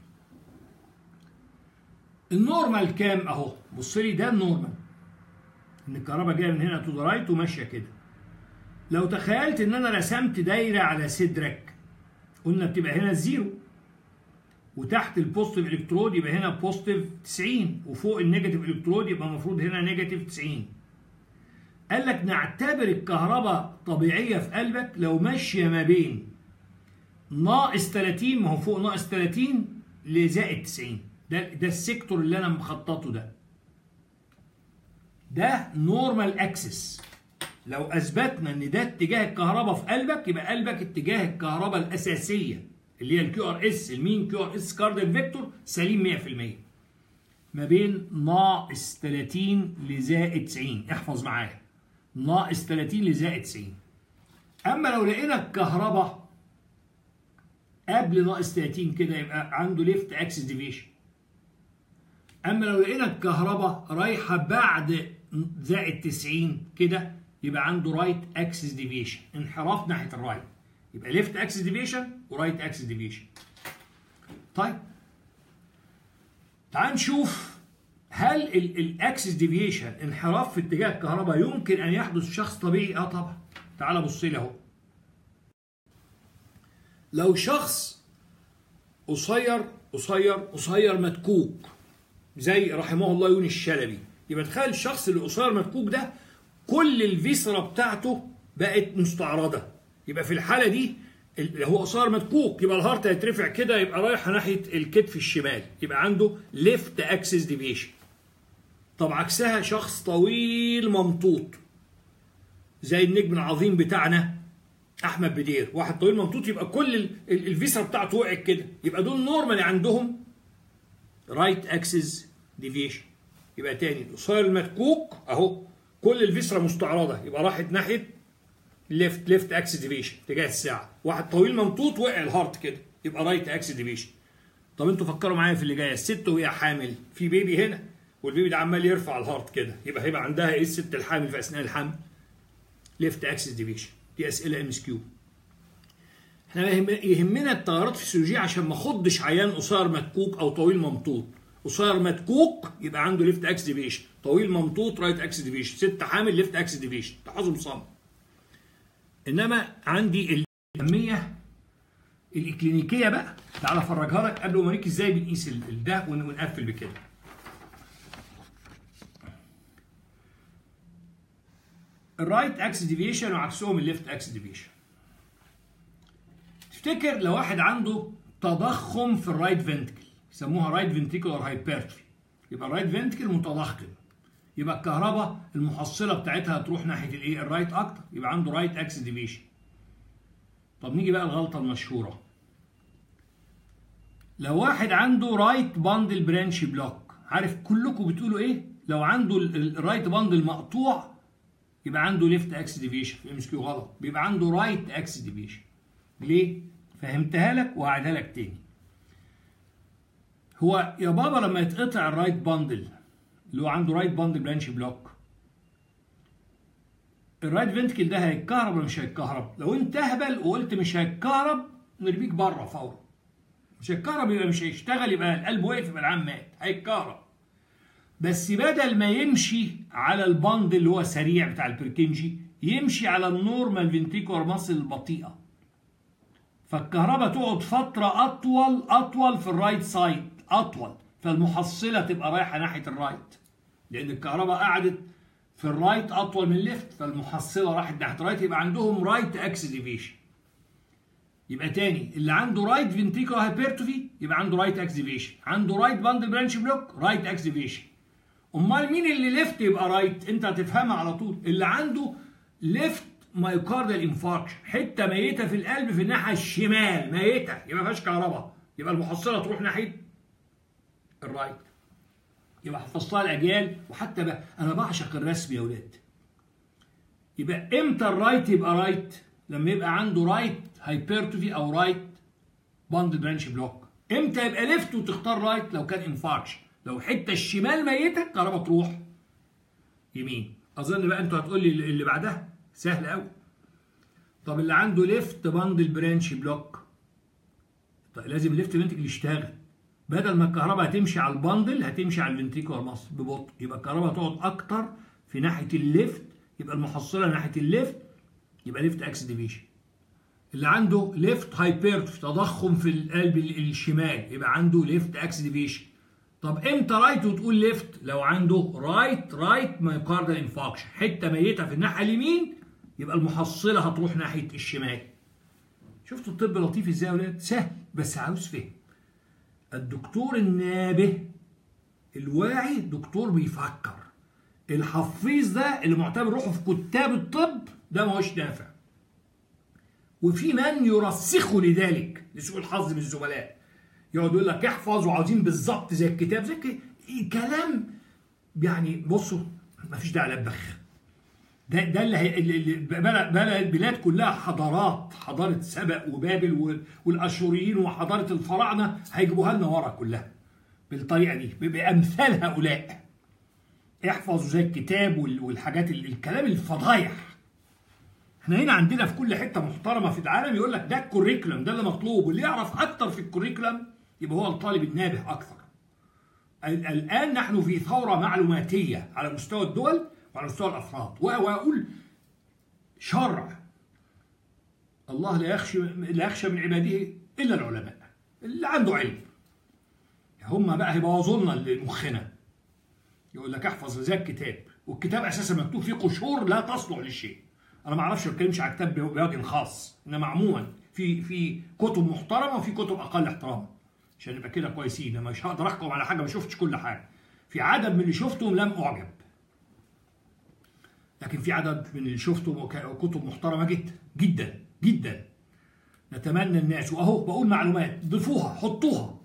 النورمال كام اهو بص لي ده النورمال ان الكهرباء جايه من هنا تو ذا رايت وماشيه كده لو تخيلت ان انا رسمت دايره على صدرك قلنا بتبقى هنا الزيرو وتحت البوزيتيف الكترود يبقى هنا بوزيتيف 90 وفوق النيجاتيف الكترود يبقى المفروض هنا نيجاتيف 90 قال لك نعتبر الكهرباء طبيعيه في قلبك لو ماشيه ما بين ناقص 30 ما هو فوق ناقص 30 لزائد 90 ده ده السيكتور اللي انا مخططه ده ده نورمال اكسس لو اثبتنا ان ده اتجاه الكهرباء في قلبك يبقى قلبك اتجاه الكهرباء الاساسيه اللي هي الكيو ار اس المين كيو ار اس كاردياك فيكتور سليم 100% ما بين ناقص 30 لزائد 90 احفظ معايا ناقص 30 لزائد 90 اما لو لقينا الكهرباء قبل ناقص 30 كده يبقى عنده ليفت اكسس ديفيشن اما لو لقينا الكهرباء رايحه بعد زائد 90 كده يبقى عنده رايت اكسس ديفيشن انحراف ناحيه الرايت يبقى ليفت اكسس ديفيشن ورايت اكسس ديفيشن طيب تعال نشوف هل الاكسس ديفيشن انحراف في اتجاه الكهرباء يمكن ان يحدث في شخص طبيعي اه طبعا تعال بص لي اهو لو شخص قصير قصير قصير متكوك زي رحمه الله يونس الشلبي يبقى تخيل الشخص اللي قصير متكوك ده كل الفيسرا بتاعته بقت مستعرضه يبقى في الحاله دي اللي هو قصير متكوك يبقى الهارت هيترفع كده يبقى رايح ناحيه الكتف الشمال يبقى عنده ليفت اكسس ديفيشن طب عكسها شخص طويل ممطوط زي النجم العظيم بتاعنا احمد بدير واحد طويل ممطوط يبقى كل الفيسرا بتاعته وقعت كده يبقى دول نورمالي عندهم رايت اكسس ديفيشن يبقى تاني القصير المتكوك اهو كل الفيسرا مستعرضه يبقى راحت ناحيه ليفت ليفت اكسس ديفيشن اتجاه الساعه واحد طويل ممطوط وقع الهارت كده يبقى رايت اكسس ديفيشن طب انتوا فكروا معايا في اللي جايه الست وهي حامل في بيبي هنا والبيبي ده عمال يرفع الهارت كده يبقى هيبقى عندها ايه الست الحامل في اثناء الحمل ليفت اكسس ديفيشن دي اسئله ام اس كيو احنا يهمنا التغيرات الفسيولوجيه عشان ما اخضش عيان قصير متكوك او طويل ممطوط قصير متكوك يبقى عنده ليفت اكس ديفيشن طويل ممطوط رايت اكس ديفيشن ست حامل ليفت اكس ديفيشن تحفظهم صم انما عندي الاهميه الاكلينيكيه بقى تعالى افرجها لك قبل ما اوريك ازاي بنقيس ده ونقفل بكده الرايت اكس ديفيشن وعكسهم الليفت اكس ديفيشن تفتكر لو واحد عنده تضخم في الرايت فنتكل يسموها رايت فنتيكولار هايبرتري يبقى الرايت فنتكل متضخم يبقى الكهرباء المحصله بتاعتها تروح ناحيه الايه الرايت اكتر يبقى عنده رايت اكس ديفيشن طب نيجي بقى الغلطه المشهوره لو واحد عنده رايت باندل برانش بلوك عارف كلكم بتقولوا ايه لو عنده الرايت باندل مقطوع يبقى عنده ليفت اكس ديفيشن في ام كيو غلط بيبقى عنده رايت اكس ديفيشن ليه فهمتها لك وهعيدها لك تاني هو يا بابا لما يتقطع الرايت باندل اللي هو عنده رايت باندل برانش بلوك الرايت فنتكل ده هيتكهرب ولا مش هيتكهرب لو انت اهبل وقلت مش هيتكهرب نرميك بره فورا مش هيتكهرب يبقى مش هيشتغل يبقى القلب وقف يبقى العام مات هيتكهرب بس بدل ما يمشي على الباند اللي هو سريع بتاع البركنجي يمشي على النورمال فنتيكولار ماسل البطيئه فالكهرباء تقعد فتره اطول اطول في الرايت سايد اطول فالمحصله تبقى رايحه ناحيه الرايت لان الكهرباء قعدت في الرايت اطول من الليفت فالمحصله راحت ناحيه الرايت يبقى عندهم رايت اكس ديفيشن يبقى تاني اللي عنده رايت فنتيكولار هايبرتروفي يبقى عنده رايت اكس ديفيشن عنده رايت باندل برانش بلوك رايت اكس ديفيشن امال مين اللي ليفت يبقى رايت انت هتفهمها على طول اللي عنده ليفت مايوكاردال انفاركشن حته ميته في القلب في الناحيه الشمال ميته يبقى ما فيهاش كهرباء يبقى المحصله تروح ناحيه الرايت يبقى حفظتها الاجيال وحتى بقى انا بعشق الرسم يا ولاد يبقى امتى الرايت يبقى رايت لما يبقى عنده رايت هايبرتروفي او رايت باند برانش بلوك امتى يبقى ليفت وتختار رايت لو كان انفاركشن لو حته الشمال ميته الكهرباء تروح يمين اظن بقى انتوا هتقول لي اللي بعدها سهل قوي طب اللي عنده ليفت باندل برانش بلوك طيب لازم الليفت فنتكل يشتغل بدل ما الكهرباء هتمشي على الباندل هتمشي على الفنتيكولار ماسل ببطء يبقى الكهرباء تقعد اكتر في ناحيه الليفت يبقى المحصله ناحيه الليفت يبقى ليفت اكس ديفيشن اللي عنده ليفت هايبرتروفي تضخم في القلب الشمال يبقى عنده ليفت اكس ديفيشن طب امتى رايت وتقول ليفت لو عنده رايت رايت مايوكاردال انفاكشن حته ميته في الناحيه اليمين يبقى المحصله هتروح ناحيه الشمال شفتوا الطب لطيف ازاي يا ولاد سهل بس عاوز فهم الدكتور النابه الواعي دكتور بيفكر الحفيظ ده اللي معتبر روحه في كتاب الطب ده ما هوش نافع وفي من يرسخه لذلك لسوء الحظ من الزملاء يقعد يقول لك احفظ وعاوزين بالظبط زي الكتاب زي كلام يعني بصوا ما فيش داعي لبخ ده ده اللي, هي اللي بلد البلاد كلها حضارات حضاره سبأ وبابل والاشوريين وحضاره الفراعنه هيجيبوها لنا ورا كلها بالطريقه دي بامثال هؤلاء احفظوا زي الكتاب والحاجات الكلام الفضايح احنا هنا عندنا في كل حته محترمه في العالم يقول لك ده الكوريكولم ده اللي مطلوب واللي يعرف اكتر في الكوريكولم يبقى هو الطالب النابه اكثر الان نحن في ثوره معلوماتيه على مستوى الدول وعلى مستوى الافراد واقول شرع الله لا يخشى لا يخشى من عباده الا العلماء اللي عنده علم هم بقى هيبوظوا لنا مخنا يقول لك احفظ زي الكتاب والكتاب اساسا مكتوب فيه قشور لا تصلح للشيء انا ما اعرفش ما بتكلمش على كتاب بوجه خاص انما عموما في في كتب محترمه وفي كتب اقل احتراما عشان نبقى كده كويسين انا مش هقدر احكم على حاجه ما شفتش كل حاجه في عدد من اللي شفتهم لم اعجب لكن في عدد من اللي شفته كتب محترمه جدا جدا جدا نتمنى الناس واهو بقول معلومات ضيفوها حطوها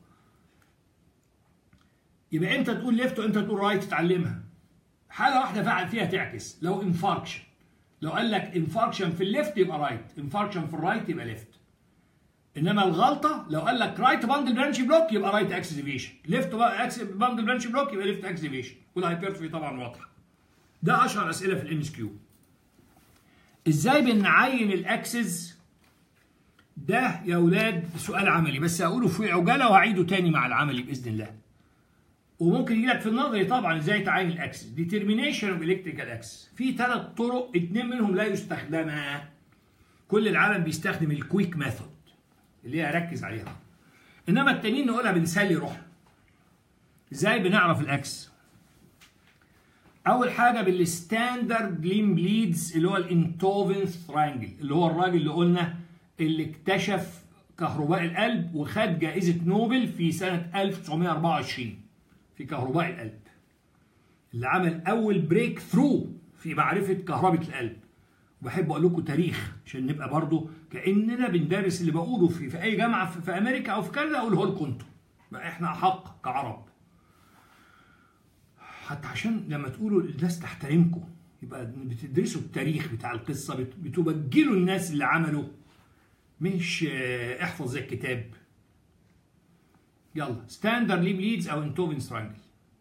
يبقى انت تقول ليفت وانت تقول رايت تتعلمها حاله واحده فعل فيها تعكس لو انفاركشن لو قال لك انفاركشن في الليفت يبقى رايت انفاركشن في الرايت يبقى ليفت انما الغلطه لو قال لك رايت باندل برانش بلوك يبقى رايت اكس ديفيشن ليفت باندل برانش بلوك يبقى ليفت اكس ديفيشن والهايبرتروفي طبعا واضحه ده اشهر اسئله في الام اس كيو ازاي بنعين الاكسس ده يا اولاد سؤال عملي بس هقوله في عجاله وهعيده تاني مع العملي باذن الله وممكن يجي لك في النظري طبعا ازاي تعين الاكسس ديترمينيشن اوف الكتريكال اكسس في ثلاث طرق اثنين منهم لا يستخدما كل العالم بيستخدم الكويك ميثود اللي هي ركز عليها انما التانيين نقولها بنسلي روحنا ازاي بنعرف الاكس اول حاجه بالستاندرد ليم بليدز اللي هو الانتوفن ثرانجل اللي هو الراجل اللي قلنا اللي اكتشف كهرباء القلب وخد جائزه نوبل في سنه 1924 في كهرباء القلب اللي عمل اول بريك ثرو في معرفه كهرباء القلب وبحب اقول لكم تاريخ عشان نبقى برضو كاننا بندرس اللي بقوله في في اي جامعه في, في امريكا او في كندا اقوله لكم انتم احنا احق كعرب حتى عشان لما تقولوا الناس تحترمكم يبقى بتدرسوا التاريخ بتاع القصه بتبجلوا الناس اللي عملوا مش احفظ زي الكتاب يلا ستاندر ليم ليدز او انتوفن سترانجل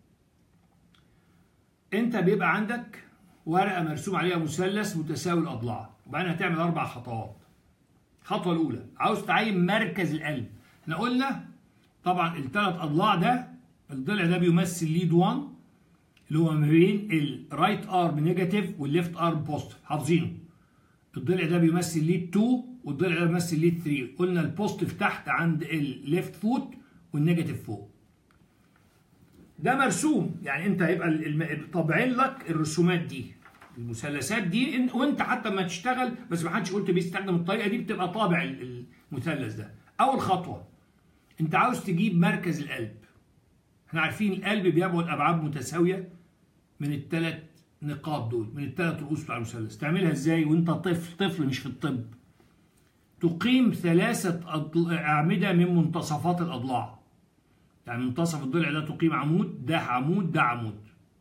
انت بيبقى عندك ورقه مرسوم عليها مثلث متساوي الاضلاع وبعدين هتعمل اربع خطوات الخطوه الاولى عاوز تعين مركز القلب احنا قلنا طبعا الثلاث اضلاع ده الضلع ده بيمثل ليد 1 اللي هو ما بين الرايت ارم نيجاتيف والليفت ارم بوزيتيف حافظينه الضلع ده بيمثل ليد 2 والضلع ده بيمثل ليد 3 قلنا البوزيتيف تحت عند الليفت فوت والنيجاتيف فوق ده مرسوم يعني انت هيبقى طابعين لك الرسومات دي المثلثات دي وانت حتى ما تشتغل بس ما حدش قلت بيستخدم الطريقه دي بتبقى طابع المثلث ده اول خطوه انت عاوز تجيب مركز القلب احنا عارفين القلب بيبعد ابعاد متساويه من الثلاث نقاط دول من الثلاث رؤوس بتاع المثلث تعملها ازاي وانت طفل طفل مش في الطب تقيم ثلاثه اعمده من منتصفات الاضلاع يعني منتصف الضلع ده تقيم عمود ده عمود ده عمود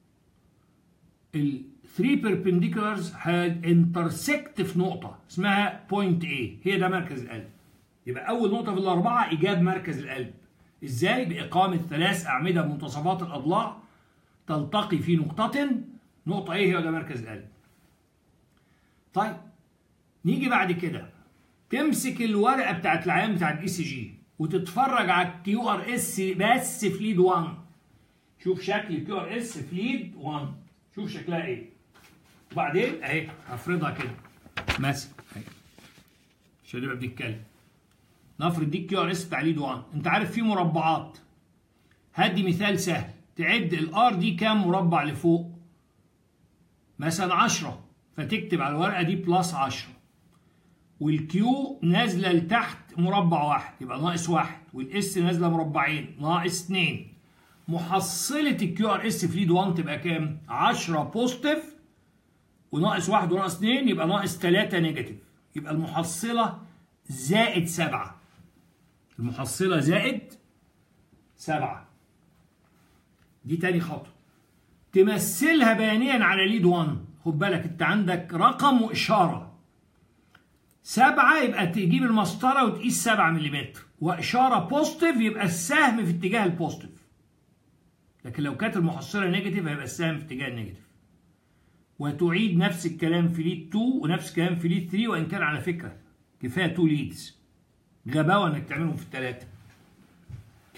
ال 3 perpendiculars انترسكت في نقطة اسمها بوينت A هي ده مركز القلب يبقى أول نقطة في الأربعة إيجاد مركز القلب إزاي؟ بإقامة ثلاث أعمدة منتصفات الأضلاع تلتقي في نقطة نقطة إيه هي ده مركز القلب طيب نيجي بعد كده تمسك الورقة بتاعت العيان بتاعت الاي سي جي وتتفرج على الكيو ار اس بس في ليد 1 شوف شكل الكيو ار اس في ليد 1 شوف شكلها ايه وبعدين اهي هفرضها كده مثلا اهي عشان نبقى بنتكلم نفرض دي الكيو ار اس بتاع ليد 1 انت عارف في مربعات هدي مثال سهل تعد الار دي كام مربع لفوق مثلا 10 فتكتب على الورقه دي بلس 10 والكيو نازله لتحت مربع واحد يبقى ناقص واحد والاس نازله مربعين ناقص اثنين محصله الكيو ار اس في ليد 1 تبقى كام؟ 10 بوزيتيف وناقص واحد وناقص اثنين يبقى ناقص 3 نيجاتيف يبقى المحصله زائد 7 المحصله زائد 7 دي تاني خطوه تمثلها بيانيا على ليد 1 خد بالك انت عندك رقم واشاره سبعة يبقى تجيب المسطرة وتقيس سبعة ملم وإشارة بوزيتيف يبقى السهم في اتجاه البوزيتيف لكن لو كانت المحصلة نيجاتيف هيبقى السهم في اتجاه النيجاتيف وتعيد نفس الكلام في ليد 2 ونفس الكلام في ليد 3 وإن كان على فكرة كفاية 2 ليدز غباوة إنك تعملهم في الثلاثة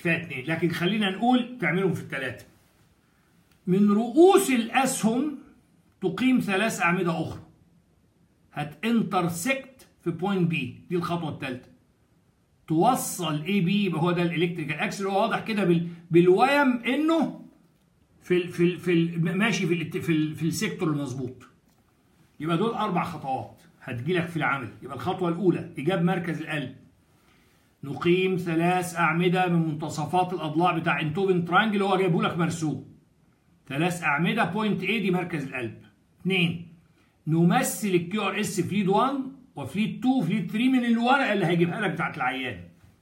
كفايه اثنين لكن خلينا نقول تعملهم في الثلاثه من رؤوس الاسهم تقيم ثلاث اعمده اخرى هتانترسكت في بوينت بي دي الخطوه الثالثه توصل اي بي يبقى هو ده الالكتريكال اكسل هو واضح كده بال... بالويم انه في ال... في ال... في ال... ماشي في ال... في, ال... في السيكتور المظبوط يبقى دول اربع خطوات هتجيلك في العمل يبقى الخطوه الاولى ايجاب مركز القلب نقيم ثلاث اعمده من منتصفات الاضلاع بتاع انتوفن ترانجل هو جايبه لك مرسوم ثلاث اعمده بوينت اي دي مركز القلب اثنين نمثل الكيو ار اس فليد 1 وفليد 2 وفليد 3 من الورقه اللي هيجيبها لك بتاعت العيان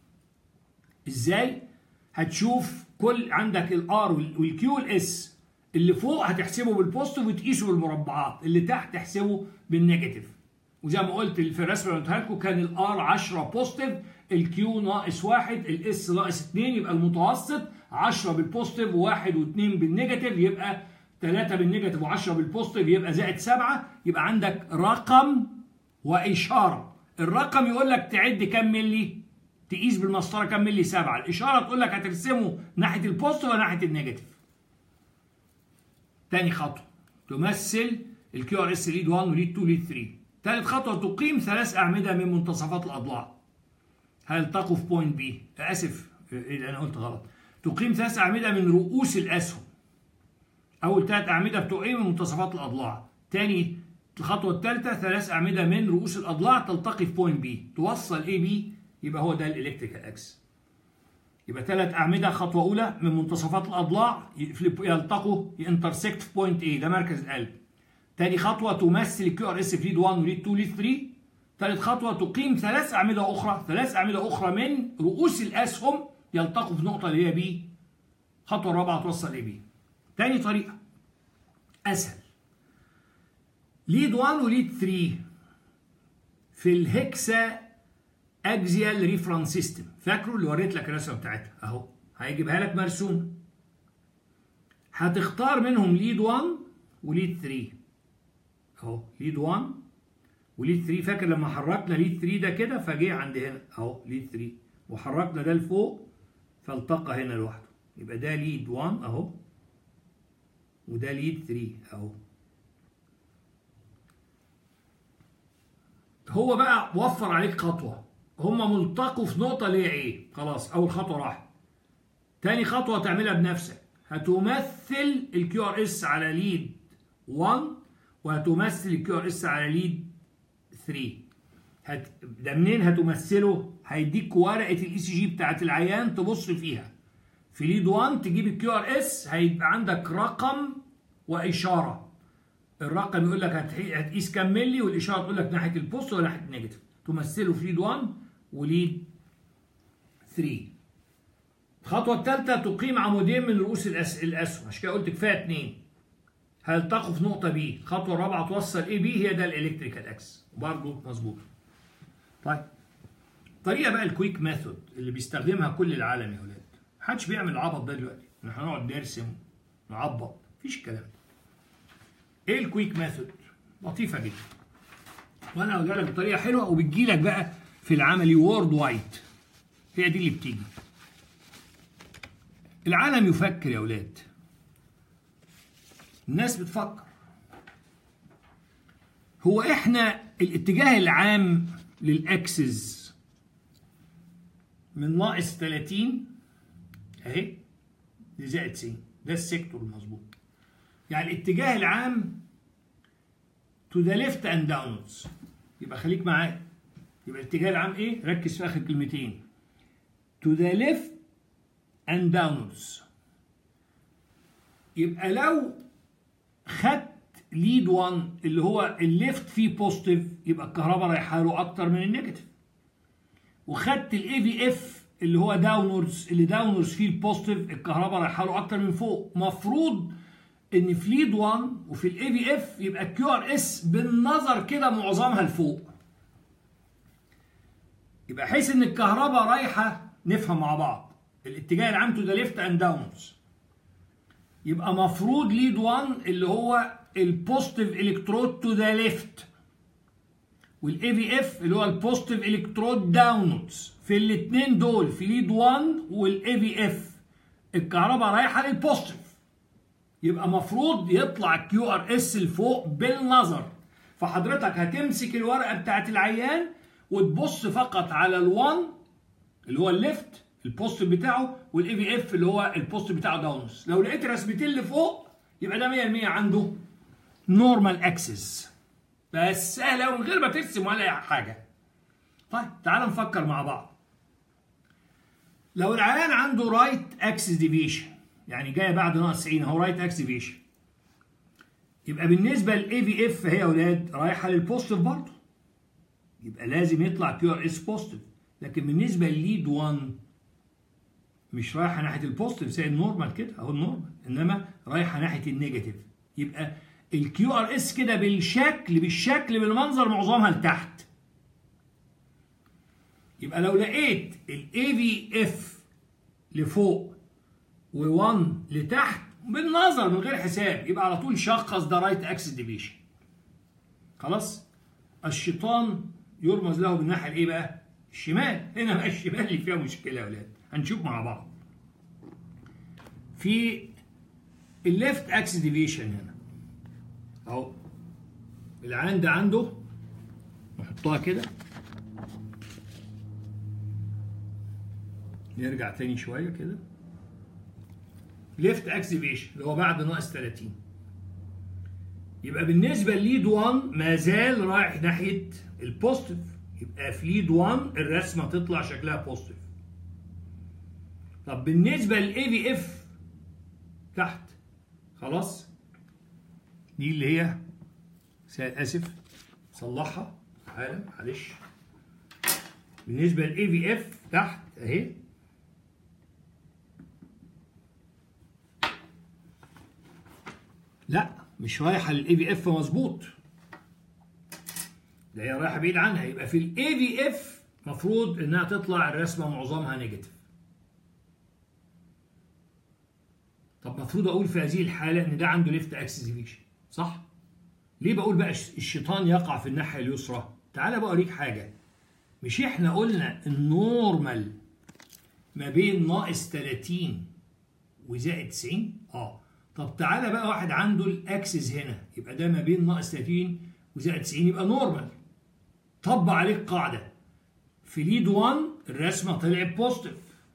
ازاي هتشوف كل عندك الار والكيو والاس اللي فوق هتحسبه بالبوزيتيف وتقيسه بالمربعات اللي تحت تحسبه بالنيجاتيف وزي ما قلت في الرسمه اللي قلتها لكم كان الار 10 بوزيتيف الكيو ناقص 1 الاس ناقص 2 يبقى المتوسط 10 بالبوزيتيف و1 و2 بالنيجاتيف يبقى 3 بالنيجاتيف و10 بالبوزيتيف يبقى زائد 7 يبقى عندك رقم واشاره الرقم يقول لك تعد كام ملي تقيس بالمسطره كام ملي 7 الاشاره تقول لك هترسمه ناحيه البوزيتيف ولا ناحيه النيجاتيف تاني خطوه تمثل الكيو ار اس ليد 1 وليد 2 وليد 3 ثالث خطوه تقيم ثلاث اعمده من منتصفات الاضلاع هيلتقوا في بوينت بي اسف انا قلت غلط تقيم ثلاث اعمده من رؤوس الاسهم اول ثلاث اعمده بتقيم من منتصفات الاضلاع تاني الخطوه الثالثه ثلاث اعمده من رؤوس الاضلاع تلتقي في بوينت بي توصل اي بي يبقى هو ده الالكتريكال اكس يبقى ثلاث اعمده خطوه اولى من منتصفات الاضلاع يلتقوا ينترسكت في بوينت اي ده مركز القلب تاني خطوه تمثل الكيو ار اس في ليد 1 وليد 2 وليد 3 ثالث خطوه تقيم ثلاث اعمده اخرى ثلاث اعمده اخرى من رؤوس الاسهم يلتقوا في نقطه اللي هي بي الخطوه الرابعه توصل لبي تاني طريقه اسهل ليد 1 وليد 3 في الهكسا اكزيال ريفرنس سيستم فاكروا اللي وريت لك الرسمه بتاعتها اهو هيجيبها لك مرسوم هتختار منهم ليد 1 وليد 3 اهو ليد 1 وليد 3 فاكر لما حركنا ليد 3 ده كده فجه عند هنا اهو ليد 3 وحركنا ده لفوق فالتقى هنا لوحده يبقى ده ليد 1 اهو وده ليد 3 اهو هو بقى وفر عليك خطوه هما ملتقوا في نقطه اللي هي ايه خلاص اول خطوه راحت تاني خطوه تعملها بنفسك هتمثل الكيو ار اس على ليد 1 وهتمثل الكيو ار اس على ليد 3 هت... ده منين هتمثله هيديك ورقه الاي سي جي بتاعت العيان تبص فيها في ليد 1 تجيب الكيو ار اس هيبقى عندك رقم واشاره الرقم يقول لك هتقيس كام ملي والاشاره تقول لك ناحيه البوست ولا ناحيه النيجاتيف تمثله في ليد 1 وليد 3 الخطوه الثالثه تقيم عمودين من رؤوس الأس... الاسهم عشان كده قلت كفايه اثنين هيلتقوا في نقطه بي الخطوه الرابعه توصل اي بي هي ده الالكتريكال اكس برضه مظبوط طيب طريقه بقى الكويك ميثود اللي بيستخدمها كل العالم يا ولاد محدش بيعمل العبط ده دلوقتي احنا هنقعد نرسم نعبط مفيش الكلام ده ايه الكويك ميثود لطيفه جدا وانا هقول لك بطريقه حلوه وبتجي لك بقى في العملي وورد وايد هي دي اللي بتيجي العالم يفكر يا اولاد الناس بتفكر هو احنا الاتجاه العام للاكسس من ناقص 30 اهي لزائد 90 ده السيكتور المظبوط يعني الاتجاه العام to the left and downwards يبقى خليك معايا يبقى الاتجاه العام ايه ركز في اخر كلمتين to the left and downwards يبقى لو خدت ليد 1 اللي هو الليفت فيه بوزيتيف يبقى الكهرباء رايحه له اكتر من النيجاتيف وخدت الاي في اف اللي هو داونورز اللي داونورز فيه البوزيتيف الكهرباء رايحه له اكتر من فوق مفروض ان في ليد 1 وفي الاي في اف يبقى الكيو ار اس بالنظر كده معظمها لفوق يبقى حيث ان الكهرباء رايحه نفهم مع بعض الاتجاه العام تو ذا ليفت اند داونز يبقى مفروض ليد 1 اللي هو البوزيتيف الكترود تو ذا ليفت والاي في اف اللي هو البوزيتيف الكترود داونوردز في الاثنين دول في ليد 1 والاي في اف الكهرباء رايحه للبوزيتيف يبقى مفروض يطلع كيو ار اس لفوق بالنظر فحضرتك هتمسك الورقه بتاعت العيان وتبص فقط على ال1 اللي هو الليفت البوست بتاعه والاي في اف اللي هو البوست بتاعه داونز لو لقيت رسمتين لفوق يبقى ده 100% عنده نورمال اكسس بس سهله ومن غير ما ترسم ولا اي حاجه طيب تعال نفكر مع بعض لو العيان عنده رايت اكسس ديفيشن يعني جايه بعد ناقص 90 اهو رايت اكسس ديفيشن يبقى بالنسبه للاي في اف هي يا اولاد رايحه للبوزيتيف برضه يبقى لازم يطلع كيو ار اس بوزيتيف لكن بالنسبه لليد 1 مش رايحه ناحيه البوزيتيف زي النورمال كده اهو النورمال انما رايحه ناحيه النيجاتيف يبقى الكيو ار اس كده بالشكل بالشكل بالمنظر معظمها لتحت يبقى لو لقيت الاي في اف لفوق و1 لتحت بالنظر من غير حساب يبقى على طول شخص ده رايت اكسس ديفيشن خلاص الشيطان يرمز له بالناحيه الايه بقى الشمال هنا بقى الشمال اللي فيها مشكله يا اولاد هنشوف مع بعض في الليفت اكسس ديفيشن هنا اهو العين ده عنده نحطها كده نرجع تاني شويه كده ليفت اكسس ديفيشن اللي هو بعد ناقص 30 يبقى بالنسبه لليد 1 ما زال رايح ناحيه البوزيتيف يبقى في ليد 1 الرسمه تطلع شكلها بوزيتيف طب بالنسبه للاي في اف تحت خلاص دي اللي هي اسف صلحها حالا معلش بالنسبه للاي في اف تحت اهي لا مش رايحه للاي في اف مظبوط ده هي رايحه بعيد عنها يبقى في الاي في اف مفروض انها تطلع الرسمه معظمها نيجاتيف طب مفروض اقول في هذه الحاله ان ده عنده ليفت اكسس ديفيشن صح ليه بقول بقى الشيطان يقع في الناحيه اليسرى تعالى بقى اوريك حاجه مش احنا قلنا النورمال ما بين ناقص 30 وزائد 90 اه طب تعالى بقى واحد عنده الاكسس هنا يبقى ده ما بين ناقص 30 وزائد 90 يبقى نورمال طبق عليك قاعده في ليد 1 الرسمه طلعت بوزيتيف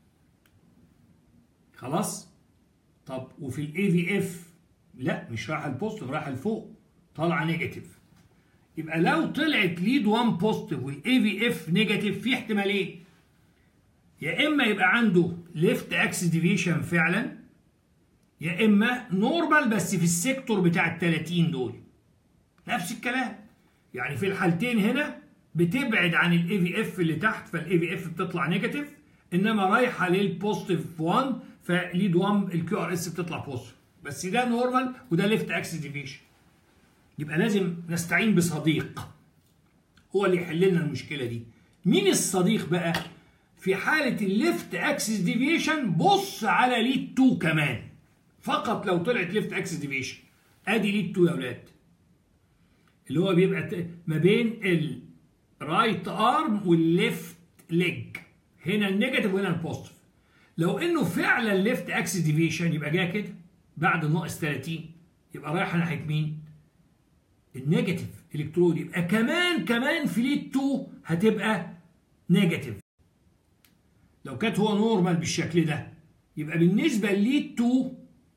خلاص طب وفي الاي في اف لا مش رايحه البوزيتيف رايحه لفوق طالعه نيجاتيف يبقى لو طلعت ليد 1 بوزيتيف والاي في اف نيجاتيف في احتمالين يا اما يبقى عنده ليفت اكسس ديفيشن فعلا يا اما نورمال بس في السيكتور بتاع ال 30 دول نفس الكلام يعني في الحالتين هنا بتبعد عن الاي في اف اللي تحت فالاي في اف بتطلع نيجاتيف انما رايحه للبوزيتيف 1 فليد 1 الكيو ار اس بتطلع بوزيتيف بس ده نورمال وده ليفت اكسس ديفيشن يبقى لازم نستعين بصديق هو اللي يحل لنا المشكله دي مين الصديق بقى في حاله الليفت اكسس ديفيشن بص على ليد 2 كمان فقط لو طلعت ليفت اكسس ديفيشن ادي ليد 2 يا اولاد اللي هو بيبقى ما بين الرايت ارم والليفت ليج هنا النيجاتيف وهنا البوزيتيف لو انه فعلا ليفت اكسس ديفيشن يبقى جايه كده بعد ناقص 30 يبقى رايحه ناحيه مين؟ النيجاتيف الكترون يبقى كمان كمان في ليد 2 هتبقى نيجاتيف لو كانت هو نورمال بالشكل ده يبقى بالنسبه لليد 2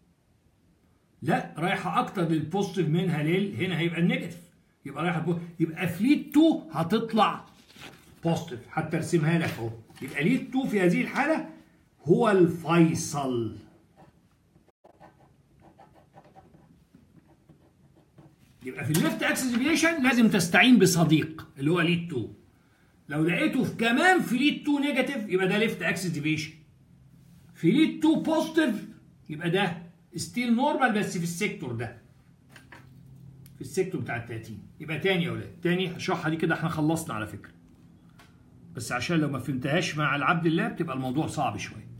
لا رايحه اكتر للبوزيتيف منها ليل هنا هيبقى النيجاتيف يبقى رايحه بو... يبقى في ليد 2 هتطلع بوزيتيف حتى ارسمها لك اهو يبقى ليد 2 في هذه الحاله هو الفيصل يبقى في الليفت اكسس ديفيشن لازم تستعين بصديق اللي هو ليد 2 لو لقيته في كمان في ليد 2 نيجاتيف يبقى ده ليفت اكسس ديفيشن في ليد 2 بوزيتيف يبقى ده ستيل نورمال بس في السيكتور ده في السيكتور بتاع ال 30 يبقى تاني يا اولاد تاني هشرحها دي كده احنا خلصنا على فكره بس عشان لو ما فهمتهاش مع العبد الله بتبقى الموضوع صعب شويه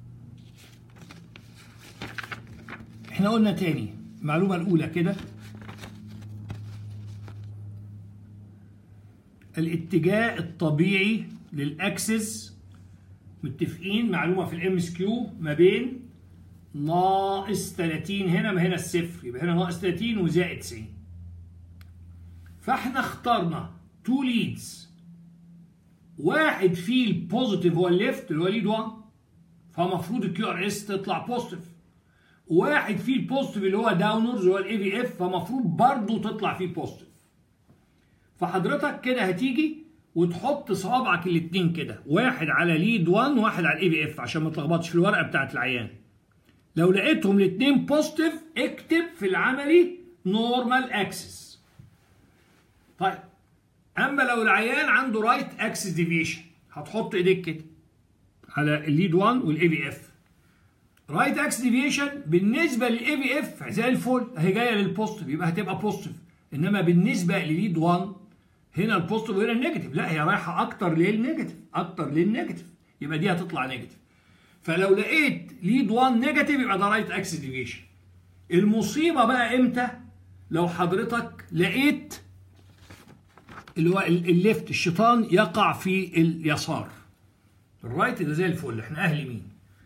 احنا قلنا تاني المعلومه الاولى كده الاتجاه الطبيعي للاكسس متفقين معلومه في الام اس كيو ما بين ناقص 30 هنا ما هنا الصفر يبقى هنا ناقص 30 وزائد 90 فاحنا اخترنا تو ليدز واحد فيه البوزيتيف هو الليفت اللي هو ليد 1 فالمفروض الكيو ار اس تطلع بوزيتيف وواحد فيه البوزيتيف اللي هو داونرز اللي هو الاي في اف فالمفروض برضه تطلع فيه بوزيتيف فحضرتك كده هتيجي وتحط صوابعك الاثنين كده واحد على ليد 1 وواحد على الاي في اف عشان ما تلخبطش في الورقه بتاعت العيان لو لقيتهم الاثنين بوزيتيف اكتب في العملي نورمال اكسس طيب اما لو العيان عنده رايت اكسس ديفيشن هتحط ايديك كده على الليد 1 والاي في اف رايت اكس ديفيشن بالنسبه للاي في اف زي الفل اهي جايه للبوزيتيف يبقى هتبقى بوزيتيف انما بالنسبه لليد 1 هنا البوزيتيف وهنا النيجاتيف لا هي رايحه اكتر للنيجاتيف اكتر للنيجاتيف يبقى دي هتطلع نيجاتيف فلو لقيت ليد 1 نيجاتيف يبقى ده رايت اكس ديفيشن المصيبه بقى امتى لو حضرتك لقيت اللي هو الليفت الشيطان يقع في اليسار الرايت ده زي الفل احنا اهل يمين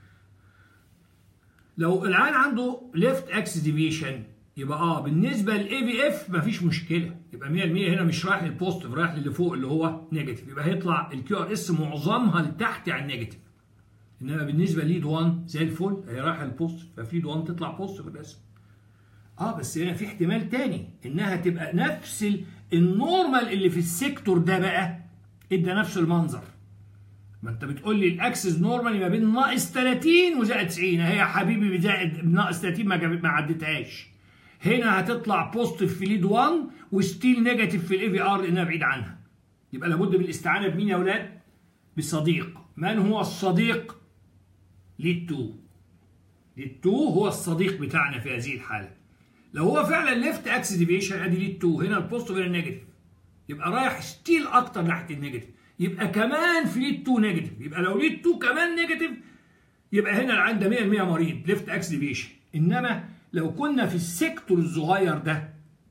لو العيان عنده ليفت اكس ديفيشن يبقى اه بالنسبه للاي في اف مفيش مشكله يبقى 100% هنا مش رايح للبوزيتيف رايح للي فوق اللي هو نيجاتيف يبقى هيطلع الكيو ار اس معظمها لتحت على النيجاتيف انما بالنسبه ليد 1 زي الفل هي رايحه للبوزيتيف ففي ليد 1 تطلع بوزيتيف الرسم اه بس هنا في احتمال تاني انها تبقى نفس النورمال اللي في السيكتور ده بقى ادى نفس المنظر ما انت بتقول لي الاكسس نورمالي ما بين ناقص 30 وزائد 90 هي يا حبيبي بزائد ناقص 30 ما ما عدتهاش هنا هتطلع بوزيتيف في ليد 1 وستيل نيجاتيف في الاي في ار لانها بعيد عنها يبقى لابد من الاستعانه بمين يا اولاد؟ بصديق من هو الصديق؟ ليد 2 ليد 2 هو الصديق بتاعنا في هذه الحاله لو هو فعلا ليفت اكس ديفيشن ادي ليد 2 هنا البوزيتيف هنا النيجاتيف يبقى رايح ستيل اكتر ناحيه النيجاتيف يبقى كمان في ليد 2 نيجاتيف يبقى لو ليد 2 كمان نيجاتيف يبقى هنا العين ده 100% مريض ليفت اكس ديفيشن انما لو كنا في السيكتور الصغير ده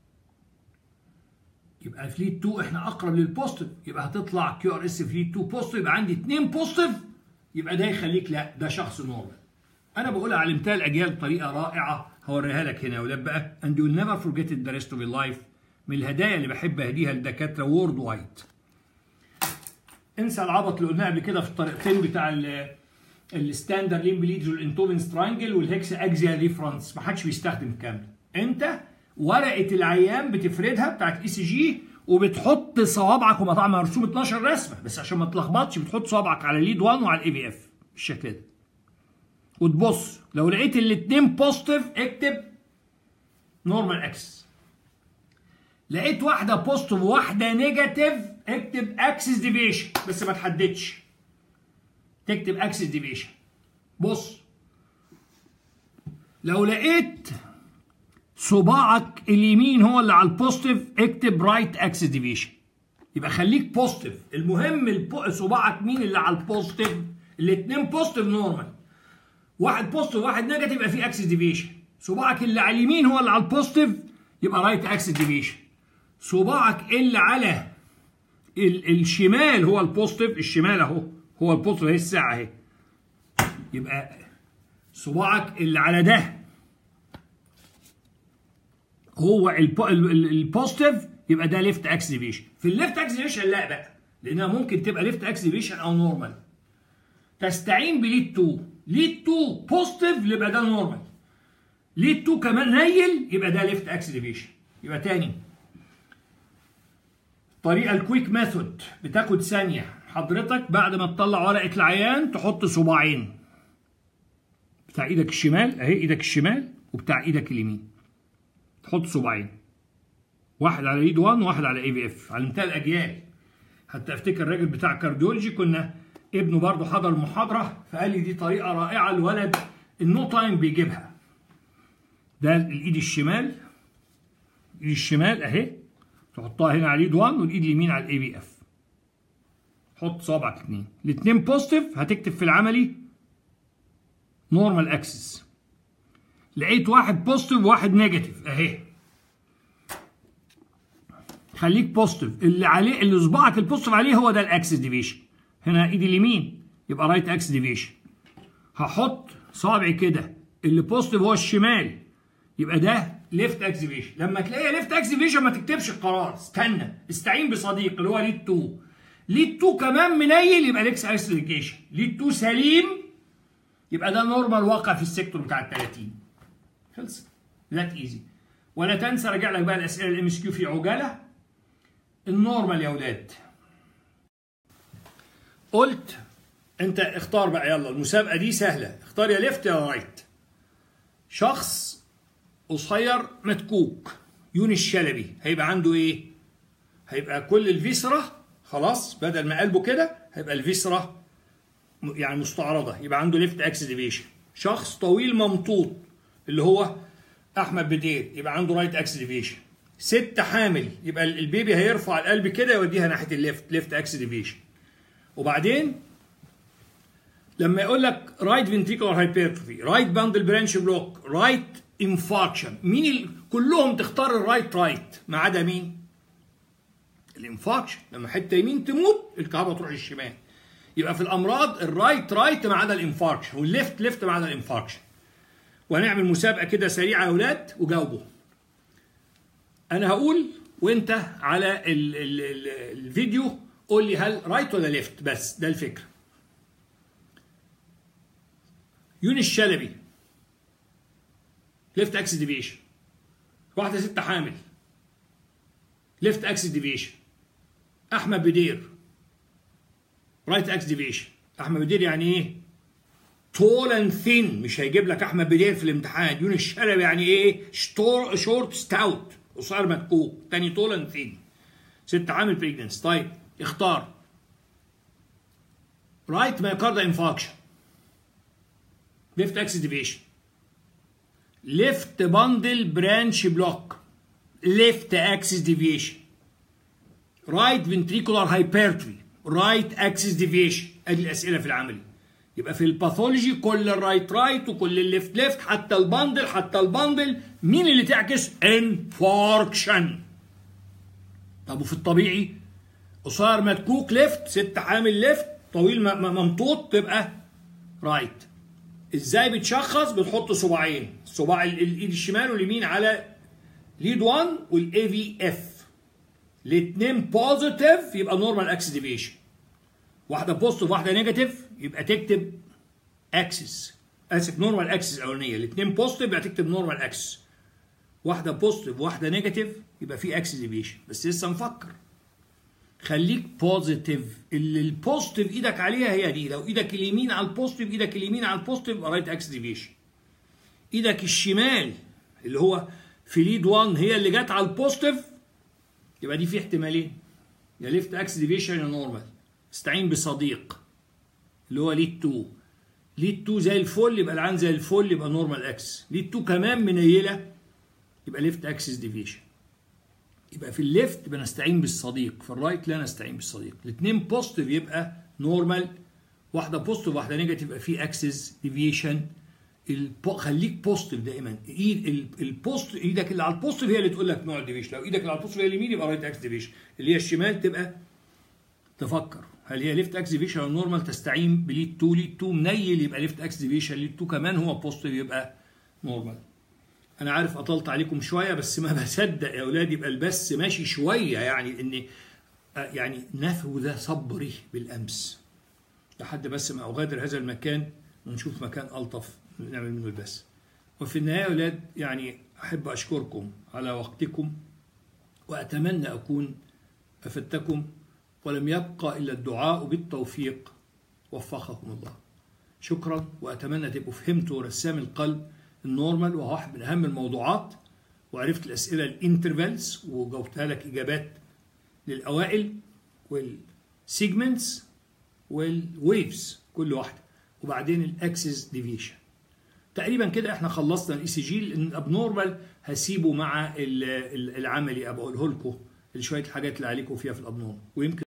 يبقى في ليد 2 احنا اقرب للبوزيتيف يبقى هتطلع كيو ار اس في ليد 2 بوزيتيف يبقى عندي 2 بوزيتيف يبقى ده يخليك لا ده شخص نورمال انا بقولها علمتها الاجيال بطريقه رائعه هوريها لك هنا يا اولاد بقى and you'll never forget it the rest of your life من الهدايا اللي بحب اهديها للدكاتره وورد وايد انسى العبط اللي قلناه قبل كده في الطريقتين بتاع الستاندر لين بليدز والانتوفن سترانجل والهكس اكزيال ريفرنس ما حدش بيستخدم الكلام ده انت ورقه العيان بتفردها بتاعت اي سي جي وبتحط صوابعك وما طبعا مرسوم 12 رسمه بس عشان ما تلخبطش بتحط صوابعك على ليد 1 وعلى الاي في اف بالشكل ده وتبص لو لقيت الاثنين بوزيتيف اكتب نورمال اكسس لقيت واحده بوزيتيف وواحده نيجاتيف اكتب اكسس ديفيشن بس ما تحددش تكتب اكسس ديفيشن بص لو لقيت صباعك اليمين هو اللي على البوزيتيف اكتب رايت اكسس ديفيشن يبقى خليك بوزيتيف المهم صباعك مين اللي على البوزيتيف الاثنين بوزيتيف نورمال واحد بوزيتيف وواحد نيجاتيف يبقى في اكسس ديفيشن صباعك اللي على اليمين هو اللي على البوزيتيف يبقى رايت اكسس ديفيشن صباعك اللي على ال الشمال هو البوزيتيف الشمال اهو هو البوزيتيف اهي الساعه اهي يبقى صباعك اللي على ده هو البوزيتيف يبقى ده ليفت اكس ديفيشن في الليفت اكس ديفيشن لا بقى لانها ممكن تبقى ليفت اكس ديفيشن او نورمال تستعين بليد 2 ليد 2 بوزيتيف يبقى ده نورمال ليد 2 كمان نيل يبقى ده ليفت اكس ديفيشن يبقى تاني الطريقه الكويك ميثود بتاخد ثانيه حضرتك بعد ما تطلع ورقه العيان تحط صباعين بتاع ايدك الشمال اهي ايدك الشمال وبتاع ايدك اليمين تحط صباعين واحد على ايد 1 وواحد على اي في اف علمتها الاجيال حتى افتكر الراجل بتاع كارديولوجي كنا ابنه برضه حضر المحاضره فقال لي دي طريقه رائعه الولد النو تايم بيجيبها ده الايد الشمال الايد الشمال اهي تحطها هنا على الايد 1 والايد اليمين على الاي بي اف حط صابعك اثنين الاثنين بوزيتيف هتكتب في العملي نورمال اكسس لقيت واحد بوزيتيف وواحد نيجاتيف اهي خليك بوزيتيف اللي عليه اللي صباعك البوزيتيف عليه هو ده الاكسس ديفيشن هنا ايدي اليمين يبقى رايت اكس ديفيشن هحط صابعي كده اللي بوزيتيف هو الشمال يبقى ده ليفت اكس ديفيشن لما تلاقي ليفت اكس ديفيشن ما تكتبش القرار استنى استعين بصديق اللي هو ليد 2 ليد 2 كمان منيل يبقى ليكس اكس ديفيشن ليد 2 سليم يبقى ده نورمال واقع في السيكتور بتاع ال 30 خلص ذات ايزي ولا تنسى راجع لك بقى الاسئله الام اس كيو في عجاله النورمال يا اولاد قلت انت اختار بقى يلا المسابقه دي سهله اختار يا ليفت يا رايت شخص قصير متكوك يونس شلبي هيبقى عنده ايه هيبقى كل الفيسرا خلاص بدل ما قلبه كده هيبقى الفيسرا يعني مستعرضه يبقى عنده ليفت اكس ديفيشن شخص طويل ممطوط اللي هو احمد بدير يبقى عنده رايت اكس ديفيشن ست حامل يبقى البيبي هيرفع القلب كده يوديها ناحيه الليفت ليفت اكس ديفيشن وبعدين لما يقول لك رايت فنتريكولار هايبرتروفي رايت باندل برانش بلوك رايت انفاركشن مين ال... كلهم تختار الرايت رايت ما عدا مين الانفاركشن لما حته يمين تموت الكهرباء تروح للشمال يبقى في الامراض الرايت رايت ما عدا الانفاركشن والليفت ليفت ما عدا الانفاركشن وهنعمل مسابقه كده سريعه يا اولاد وجاوبوا انا هقول وانت على ال ال ال الفيديو قول لي هل رايت ولا ليفت بس ده الفكره يونس شلبي ليفت اكس ديفيشن واحده ست حامل ليفت اكس ديفيشن احمد بدير رايت اكس ديفيشن احمد بدير يعني ايه تول اند ثين مش هيجيب لك احمد بدير في الامتحان يونس شلبي يعني ايه شورت ستاوت قصير مكوك تاني تول اند ثين ست عامل بريجننس طيب اختار رايت مايكاردا انفاكشن ليفت اكس ديفيشن ليفت باندل برانش بلوك ليفت اكسس ديفيشن رايت فنتريكولار هايبرتري رايت اكسس ديفيشن ادي الاسئله في العملي يبقى في الباثولوجي كل الرايت رايت وكل الليفت ليفت حتى الباندل حتى الباندل مين اللي تعكس انفاركشن طب وفي الطبيعي قصير مدكوك ليفت ست حامل ليفت طويل ممطوط تبقى رايت ازاي بتشخص بتحط صباعين صباع الايد الشمال واليمين على ليد 1 والاي في اف الاثنين بوزيتيف يبقى نورمال اكس ديفيشن واحده بوزيتيف واحده نيجاتيف يبقى تكتب اكسس اسف نورمال اكسس الاولانيه الاثنين بوزيتيف يبقى تكتب نورمال اكسس واحده بوزيتيف واحده نيجاتيف يبقى في اكسس ديفيشن بس لسه نفكر خليك بوزيتيف اللي البوزيتيف ايدك عليها هي دي لو ايدك اليمين على البوزيتيف ايدك اليمين على البوزيتيف يبقى رايت اكس ديفيشن ايدك الشمال اللي هو في ليد 1 هي اللي جت على البوزيتيف يبقى دي في احتمالين يا ليفت اكس ديفيشن يا نورمال استعين بصديق اللي هو ليد 2 ليد 2 زي الفل يبقى العين زي الفل يبقى نورمال اكس ليد 2 كمان منيله يبقى ليفت اكسس ديفيشن يبقى في الليفت بنستعين بالصديق في الرايت لا نستعين بالصديق الاثنين بوزيتيف يبقى نورمال واحده بوزيتيف واحده نيجاتيف يبقى في اكسس ديفيشن البو... خليك بوزيتيف دائما ايد البوست ايدك اللي على البوزيتيف هي اللي تقول لك نوع الديفيشن لو ايدك اللي على البوزيتيف هي اليمين يبقى رايت اكس ديفيشن اللي هي الشمال تبقى تفكر هل هي ليفت اكس ديفيشن او نورمال تستعين بليد 2 ليد 2 منيل يبقى ليفت اكس ديفيشن ليد 2 كمان هو بوزيتيف يبقى نورمال انا عارف اطلت عليكم شويه بس ما بصدق يا اولاد يبقى البث ماشي شويه يعني ان يعني نفذ صبري بالامس لحد بس ما اغادر هذا المكان ونشوف مكان الطف نعمل منه البث وفي النهايه يا اولاد يعني احب اشكركم على وقتكم واتمنى اكون افدتكم ولم يبقى الا الدعاء بالتوفيق وفقكم الله شكرا واتمنى تبقوا فهمتوا رسام القلب النورمال وهو واحد من اهم الموضوعات وعرفت الاسئله الانترفالز وجاوبتها لك اجابات للاوائل والسيجمنتس والويفز كل واحده وبعدين الاكسس ديفيشن تقريبا كده احنا خلصنا الاي سي جي لان الابنورمال هسيبه مع العملي ابقى اقوله لكم شويه الحاجات اللي عليكم فيها في الابنورمال ويمكن